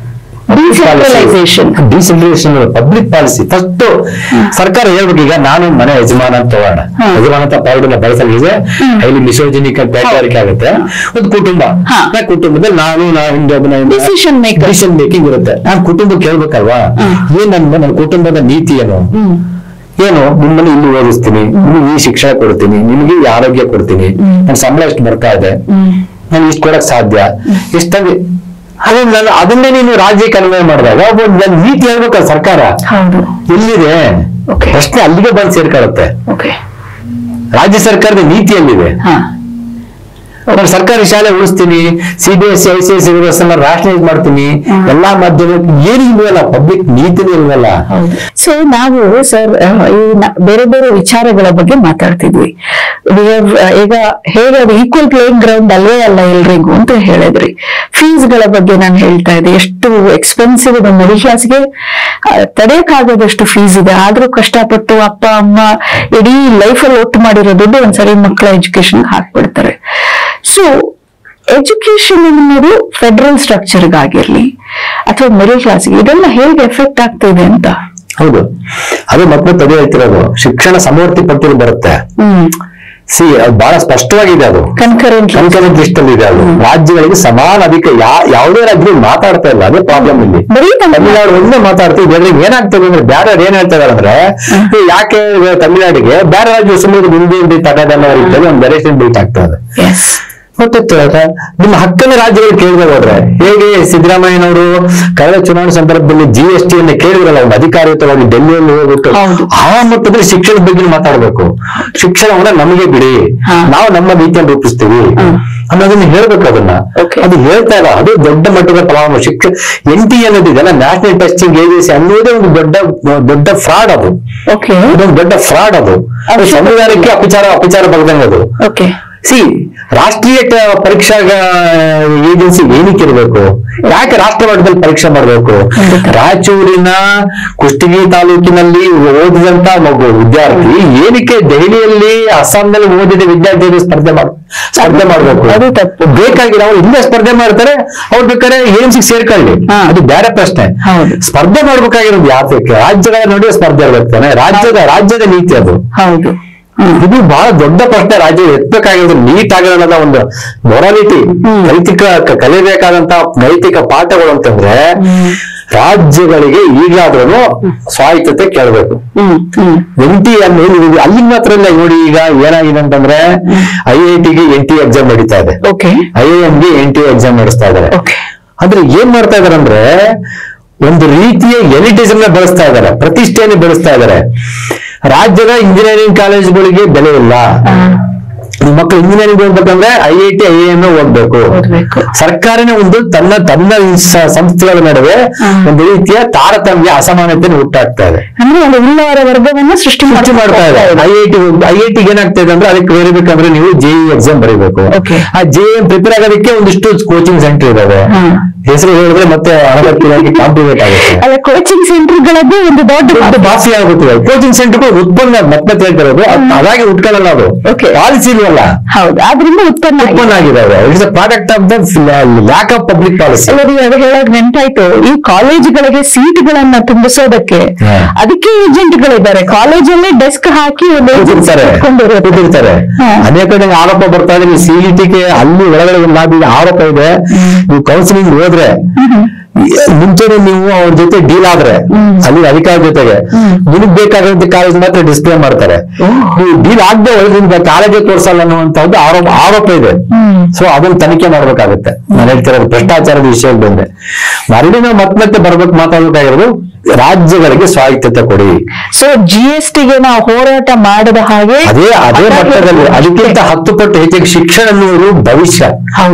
decentralisation decentralisation public policy first ಸರ್ಕಾರ ಹೇಳ್ಬೇಕು ಈಗ ನಾನು ಮನೆ ಯಜಮಾನ ಅಂತ ತಗೋಣ ಹ್ಮ್. ಯಜಮಾನ ಅಂತ ಪಾರ್ಟಿನ ಬಳಸಲಿದೆ ಇಲ್ಲಿ ಮಿಸೋಜಿನಿಕ್ ಬೇಟಗಾರಿಕೆ ಆಗುತ್ತೆ ಒಂದು ಕುಟುಂಬ ಹಾ. ಆ ಕುಟುಂಬದಲ್ಲಿ ನಾನು ನಾ ಹಿಂದೊಬ್ಬನ Decision maker. ಡಿಸಿಷನ್ ಮೇಕಿಂಗ್ ಇರುತ್ತೆ ನಾನು ಕುಟುಂಬಕ್ಕೆ ಹೇಳ್ಬೇಕಲ್ವಾ ಏನ್ ನನ್ನ ನನ್ನ ಕುಟುಂಬದ ನೀತಿ ಏನು ಏನು ನಿಮ್ಮನ್ನ ಇಲ್ಲಿ ಓದಿಸ್ತೀನಿ ನಿಮ್ಗೆ ಈ ಶಿಕ್ಷಣ ಕೊಡ್ತೀನಿ ನಿಮ್ಗೆ ಈ ಆರೋಗ್ಯ ಕೊಡ್ತೀನಿ ನನ್ನ ಸಂಬಳ ಎಷ್ಟು ಬರ್ತಾ ಇದೆ ನಾನು ಇಷ್ಟು ಕೊಡಕ್ ಸಾಧ್ಯ ಇಷ್ಟಂದ್ರೆ ಅದೇ ನಾನು ಅದನ್ನೇ ನೀನು ರಾಜ್ಯಕ್ಕೆ ಅನ್ವಯ ಮಾಡಿದಾಗ ಒಬ್ಬ ನನ್ನ ನೀತಿ ಹೇಳ್ಬೇಕಲ್ಲ ಸರ್ಕಾರ ಹೌದು ಎಲ್ಲಿದೆ Okay. ಪ್ರಶ್ನೆ ಅಲ್ಲಿಗೆ ಬಂದು ಸೇರ್ಕೊಳ್ಳುತ್ತೆ ಓಕೆ ರಾಜ್ಯ ಸರ್ಕಾರದ ನೀತಿ ಎಲ್ಲಿದೆ ಹಾ ನಾನು ಸರ್ಕಾರಿ ಶಾಲೆ ಉಳಿಸ್ತೀನಿ C B S C I C S syllabus ಅನ್ನ ರಾಷನಲೈಸ್ ಮಾಡ್ತೀನಿ ಎಲ್ಲಾ ಮಾಧ್ಯಮ ಏನು ಇಲ್ವಲ್ಲ ಪಬ್ಲಿಕ್ ನೀತಿನೇ ಇಲ್ವಲ್ಲ ಸೊ ನಾವು ಸರ್ ಈ ನ- ಬೇರೆ ಬೇರೆ ವಿಚಾರಗಳ ಬಗ್ಗೆ ಮಾತಾಡ್ತಿದ್ವಿ We have, ಆ, ಈಗ ಹೇಗೆ ಅದು ಈಕ್ವಲ್ ಪ್ಲೇಯಿಂಗ್ ಗ್ರೌಂಡ್ ಅಲ್ವೇ ಅಲ್ಲ ಎಲ್ರಿಗೂ ಅಂತ ಹೇಳಿದ್ರಿ ಫೀಸ್ ಗಳ ಬಗ್ಗೆ ನಾನು ಹೇಳ್ತಾ ಇದ್ದೆ ಎಷ್ಟು ಎಕ್ಸ್ಪೆನ್ಸಿವ್ ಇದೆ ಮಿಡಲ್ ಕ್ಲಾಸ್ಗೆ ತಡೆಯಕ್ಕಾಗದಷ್ಟು ಫೀಸ್ ಇದೆ ಆದ್ರೂ ಕಷ್ಟಪಟ್ಟು ಅಪ್ಪ ಅಮ್ಮ ಇಡೀ ಲೈಫಲ್ಲಿ ಒಟ್ಟು ಮಾಡಿರೋ ದುಡ್ಡು ಒಂದ್ಸರಿ ಮಕ್ಕಳ ಎಜುಕೇಶನ್ ಹಾಕ್ಬಿಡ್ತಾರೆ ಸೊ ಎಜುಕೇಶನ್ ಅನ್ನೋದು ಫೆಡರಲ್ ಸ್ಟ್ರಕ್ಚರ್ಗಾಗಿರ್ಲಿ ಅಥವಾ ಮಿಡಲ್ ಕ್ಲಾಸ್ಗೆ ಇದೆಲ್ಲ ಹೇಗೆ ಎಫೆಕ್ಟ್ ಆಗ್ತಿದೆ ಅಂತ ಹೌದು ಅದು ಮಕ್ಕಳು ತಡೆ ಹೇಳ್ತಿರೋದು ಶಿಕ್ಷಣ ಸಮವರ್ತಿ ಪಟ್ಟಿಯಲ್ಲಿ ಬರುತ್ತೆ ಹ್ಮ್ ಸಿ ಅದು ಬಹಳ ಸ್ಪಷ್ಟವಾಗಿದೆ ಅದು ಕನ್ಕರೆಂಟ್ ಕನ್ಕರೆಂಟ್ ಲಿಸ್ಟ್ ಅಲ್ಲಿ ಇದೆ ಅದು ರಾಜ್ಯಗಳಿಗೆ ಸಮಾನ ಅಧಿಕ ಯಾ- ಯಾವುದೇ ರಾಜ್ಯದಲ್ಲಿ ಮಾತಾಡ್ತಾ ಇಲ್ಲ ಅದೇ ಪ್ರಾಬ್ಲಮ್ ಇಲ್ಲಿ ಬರೀ ತಮಿಳ್ನಾಡು. ತಮಿಳ್ನಾಡು ಒಂದೇ ಮಾತಾಡ್ತೀವಿ ಬೇರೆ ಏನಾಗ್ತದೆ ಅಂದ್ರೆ ಬೇರೆ ಏನ್ ಹೇಳ್ತಾ ಇದಾರೆ ಅಂದ್ರೆ ಈ ಯಾಕೆ ಇದು ತಮಿಳ್ನಾಡಿಗೆ ಬೇರೆ ರಾಜ್ಯ ಸುಮ್ಮನೆ ಹಿಂದಿ ಹಿಂದಿ ತಗೋದನ್ನ ಇರ್ತದೆ ಒಂದು ವೆರೈಟಿ ಬಿಲ್ಟ್ ಆಗ್ತಾ ಇದೆ ಎಸ್ ಗೊತ್ತಿತ್ತು ಅಲ್ವಾ? ನಿಮ್ಮ ಹಕ್ಕನ್ನ ರಾಜ್ಯಗಳು ಕೇಳದೆ ಹೋದ್ರೆ ಹೇಗೆ ಸಿದ್ದರಾಮಯ್ಯನವರು ಕಳೆದ ಚುನಾವಣೆ ಸಂದರ್ಭದಲ್ಲಿ ಜಿ ಎಸ್ ಟಿ ಅನ್ನ ಕೇಳಿದ್ರಲ್ಲ ಒಂದು ಅಧಿಕಾರಿಯುತವಾಗಿ ಡೆಲ್ಲಿಯಲ್ಲಿ ಹೋಗ್ಬಿಟ್ಟು ಹೌದು. ಆ ಮಟ್ಟದಲ್ಲಿ ಶಿಕ್ಷಣದ ಬಗ್ಗೆ ಮಾತಾಡ್ಬೇಕು ಶಿಕ್ಷಣವನ್ನ ನಮಗೆ ಬಿಡಿ ಹಾ. ನಾವು ನಮ್ಮ ರೀತಿಯನ್ನು ರೂಪಿಸ್ತೀವಿ ಅನ್ನೋದನ್ನ ಹೇಳ್ಬೇಕು ಅದನ್ನ Okay. ಅದು ಹೇಳ್ತಾ ಇಲ್ಲ ಅದು ದೊಡ್ಡ ಮಟ್ಟದ ಪ್ರಭಾವ ಶಿಕ್ಷಣ ಎನ್ ಟಿ ಅನ್ನೋದಿದೆಲ್ಲ ನ್ಯಾಷನಲ್ ಟೆಸ್ಟಿಂಗ್ ಏಜೆನ್ಸಿ ಅನ್ನೋದೇ ಒಂದು ದೊಡ್ಡ ದೊಡ್ಡ ಫ್ರಾಡ್ ಅದು ಓಕೆ ಅದೊಂದು ದೊಡ್ಡ ಫ್ರಾಡ್ ಅದು ಅದು ಸಂವಿಧಾನಕ್ಕೆ ಅಪಚಾರ ಅಪಚಾರ ಬಗ್ದಂಗೆ ಅದು ಓಕೆ ಸಿ ರಾಷ್ಟ್ರೀಯ ಟ- ಪರೀಕ್ಷಾ ಏಜೆನ್ಸಿ ಏನಕ್ಕೆ ಇರಬೇಕು ಯಾಕೆ ರಾಷ್ಟ್ರ ಮಟ್ಟದಲ್ಲಿ ಪರೀಕ್ಷೆ ಮಾಡಬೇಕು ರಾಯಚೂರಿನ ಕುಷ್ಟಗಿ ತಾಲೂಕಿನಲ್ಲಿ ಓದಿದಂತ ಮಗು ವಿದ್ಯಾರ್ಥಿ ಏನಕ್ಕೆ ದೆಹಲಿಯಲ್ಲಿ ಅಸ್ಸಾಂನಲ್ಲಿ ಓದಿದ ವಿದ್ಯಾರ್ಥಿಗಳು ಸ್ಪರ್ಧೆ ಮಾಡ ಸ್ಪರ್ಧೆ ಮಾಡಬೇಕು ಅದು ತಪ್ಪು. ಬೇಕಾಗಿಲ್ಲ ಅವ್ರು ಇಲ್ಲೇ ಸ್ಪರ್ಧೆ ಮಾಡ್ತಾರೆ ಅವ್ರು ಬೇಕಾದ್ರೆ ಏಮ್ಸಿ ಸೇರ್ಕೊಳ್ಳಿ ಹಾ. ಅದು ಬೇರೆ ಪ್ರಶ್ನೆ ಹೌದು. ಸ್ಪರ್ಧೆ ಮಾಡ್ಬೇಕಾಗಿರೋದು ಯಾತಕ್ಕೆ ರಾಜ್ಯಗಳ ನಡುವೆ ಸ್ಪರ್ಧೆ ಇರ್ಬೇಕು ತಾನೆ ರಾಜ್ಯದ ರಾಜ್ಯದ ನೀತಿ ಅದು ಹೌದು ಹ್ಮ್. ಇದು ಬಹಳ ದೊಡ್ಡ ಪ್ರಶ್ನೆ ರಾಜ್ಯ ಎತ್ತಬೇಕಾಗಿರೋದು ನೀಟ್ ಆಗಿರೋದ ಒಂದು ಮೊರಾಲಿಟಿ ನೈತಿಕ ಕ- ಕಲಿಬೇಕಾದಂತ ನೈತಿಕ ಪಾಠಗಳು ಅಂತಂದ್ರೆ ರಾಜ್ಯಗಳಿಗೆ ಈಗಾದ್ರೂ ಸ್ವಾಯತ್ತತೆ ಕೇಳಬೇಕು ಹ್ಮ್ ಹ್ಮ್ ಎನ್ ಟಿ ಅನ್ನು ನೀವು ಅಲ್ಲಿಗೆ ಮಾತ್ರ ಇಲ್ಲ ನೋಡಿ ಈಗ ಏನಾಗಿದೆ ಅಂತಂದ್ರೆ ಐ ಐ ಟಿಗೆ ಎನ್ ಟಿ ಎಕ್ಸಾಮ್ ನಡೀತಾ ಇದೆ ಓಕೆ ಐ ಐ ಗೆ ಎನ್ ಟಿ ಎಕ್ಸಾಮ್ ನಡೆಸ್ತಾ ಇದ್ದಾರೆ ಓಕೆ ಅಂದ್ರೆ ಏನ್ ಮಾಡ್ತಾ ಇದಾರೆ ಅಂದ್ರೆ ಒಂದು ರೀತಿಯ ಎಲಿಟಿಸಮ್ ನ ಬೆಳೆಸ್ತಾ ಇದ್ದಾರೆ ಪ್ರತಿಷ್ಠೆಯನ್ನು ಬೆಳೆಸ್ತಾ ಇದ್ದಾರೆ ರಾಜ್ಯದ ಇಂಜಿನಿಯರಿಂಗ್ ಕಾಲೇಜುಗಳಿಗೆ ಬೆಲೆ ಇಲ್ಲ ನಿಮ್ಮ ಮಕ್ಕಳು ಇಂಜಿನಿಯರಿಂಗ್ ಓದ್ಬೇಕಂದ್ರೆ I I T I M ಓದ್ಬೇಕು ಓದ್ಬೇಕು. ಸರ್ಕಾರನೇ ಒಂದು ತನ್ನ ತನ್ನ ಸ- ಸಂಸ್ಥೆಗಳ ನಡುವೆ ಒಂದು ರೀತಿಯ ತಾರತಮ್ಯ ಅಸಮಾನತೆಯನ್ನು ಹುಟ್ಟಾಗ್ತಾ ಇದೆ ಅಂದ್ರೆ ಒಂದು ಇಲ್ಲವರ ವರ್ಗವನ್ನ ಸೃಷ್ಟಿ ಸೃಷ್ಟಿ ಮಾಡ್ತಾ ಇದೆ I I T I I ಟಿಗೆ ಏನಾಗ್ತಾ ಇದೆ ಅಂದ್ರೆ ಅದಕ್ಕೆ ಬರೀಬೇಕಂದ್ರೆ ನೀವು ಜೆಇ ಎಕ್ಸಾಮ್ ಬರೀಬೇಕು Okay. ಆ ಜೆಇ ಪ್ರಿಪೇರ್ ಆಗೋದಕ್ಕೆ ಒಂದಿಷ್ಟು ಕೋಚಿಂಗ್ ಸೆಂಟರ್ ಇದಾವೆ ಹ್ಮ್. ಹೆಸರು ಹೇಳಿದ್ರೆ ಮತ್ತೆ ಹಣಬತ್ತಿಗಾಗಿ ಕಾಂಪ್ಲಿಮೇಟ್ ಆಗುತ್ತೆ ಅಲ್ಲ ಕೋಚಿಂಗ್ ಸೆಂಟರ್ಗಳದ್ದೇ ಒಂದು ದೊಡ್ಡ ಒಂದು ಭಾಷೆ ಆಗುತ್ತೆ ಕೋಚಿಂಗ್ ಸೆಂಟರ್ ಉತ್ಪನ್ನ ಮತ್ತೆ ಮತ್ತೆ ಹೇಳ್ತಾ ಇರೋದು ಅದ್ ಅದಾಗಿ ಉಟ್ಕೊಳ್ಳಲ್ಲ ಅದು Okay. ಪಾಲಿಸಿ ಇಲ್ವಲ್ಲ ಹೌದು ಆದ್ರಿಂದ ಉತ್ಪನ್ನ ಆಗಿದೆ. ಉತ್ಪನ್ನ ಆಗಿದೆ ಅದು it's a product of the lack of public policy ಅಲ್ಲ ನೀವು ಅದು ಹೇಳೋದು ನೆನ್ಪಾಯ್ತು ಈ ಕಾಲೇಜುಗಳಿಗೆ ಸೀಟ್ಗಳನ್ನ ತುಂಬಿಸೋದಕ್ಕೆ ಹಾ. ಅದಕ್ಕೆ ಏಜೆಂಟ್ಗಳಿದ್ದಾರೆ ಕಾಲೇಜಲ್ಲೇ ಡೆಸ್ಕ್ ಹಾಕಿ ಒಂದು agent ಕೂತಿರ್ತಾರೆ ಕೂತ್ಕೊಂಡಿರುತ್ತೆ. ಕೂತಿರ್ತಾರೆ ಹಾ. ಅನೇಕ ಕಡೆ ಆರೋಪ ಬರ್ತಾ ಇದೆ ಸಿಇಟಿಗೆ ಅಲ್ಲಿ ಒಳಗಡೆ ಒಂದು ಲಾಬಿ ಆರೋಪ ಇದೆ ನೀವು ಕೌನ್ಸಿಲಿಂಗ್ ಹೋದ್ರೆ ಮುಂಚೆನೆ ನೀವು ಅವ್ರ ಜೊತೆ ಡೀಲ್ ಆದ್ರೆ ಅಲ್ಲಿ ಅಧಿಕಾರಿ ಜೊತೆಗೆ ನಿನಗ್ ಬೇಕಾದಂತ ಕಾಲೇಜ್ ಮಾತ್ರ ಡಿಸ್ಪ್ಲೇ ಮಾಡ್ತಾರೆ ನೀವು ಡೀಲ್ ಆಗದೆ ಹೋದ್ರೆ ನಿಮ್ಗೆ ಕಾಲೇಜೇ ತೋರ್ಸಲ್ಲ ಅನ್ನುವಂತದ್ದು ಆರೋಪ ಆರೋಪ ಇದೆ ಸೊ ಅದನ್ನ ತನಿಖೆ ಮಾಡ್ಬೇಕಾಗುತ್ತೆ ನಾನು ಹೇಳ್ತಿರೋದು ಭ್ರಷ್ಟಾಚಾರದ ವಿಷಯಕ್ಕೆ ಬಂದೆ ಮರಳಿ ನಾವು ಮತ್ತೆ ಮತ್ತೆ ಬರ್ಬೇಕು ಮಾತಾಡ್ಬೇಕಾಗಿರೋದು ರಾಜ್ಯಗಳಿಗೆ ಸ್ವಾಯತ್ತತೆ ಕೊಡಿ ಸೊ ಜಿ ಎಸ್ ಟಿಗೆ ನಾವು ಹೋರಾಟ ಮಾಡದ ಹಾಗೆ ಅದೇ ಅದೇ ಮಟ್ಟದಲ್ಲಿ ಅದಕ್ಕಿಂತ ಹತ್ತು ಪಟ್ಟು ಹೆಚ್ಚಿಗೆ ಶಿಕ್ಷಣ ಅನ್ನೋದು ಭವಿಷ್ಯ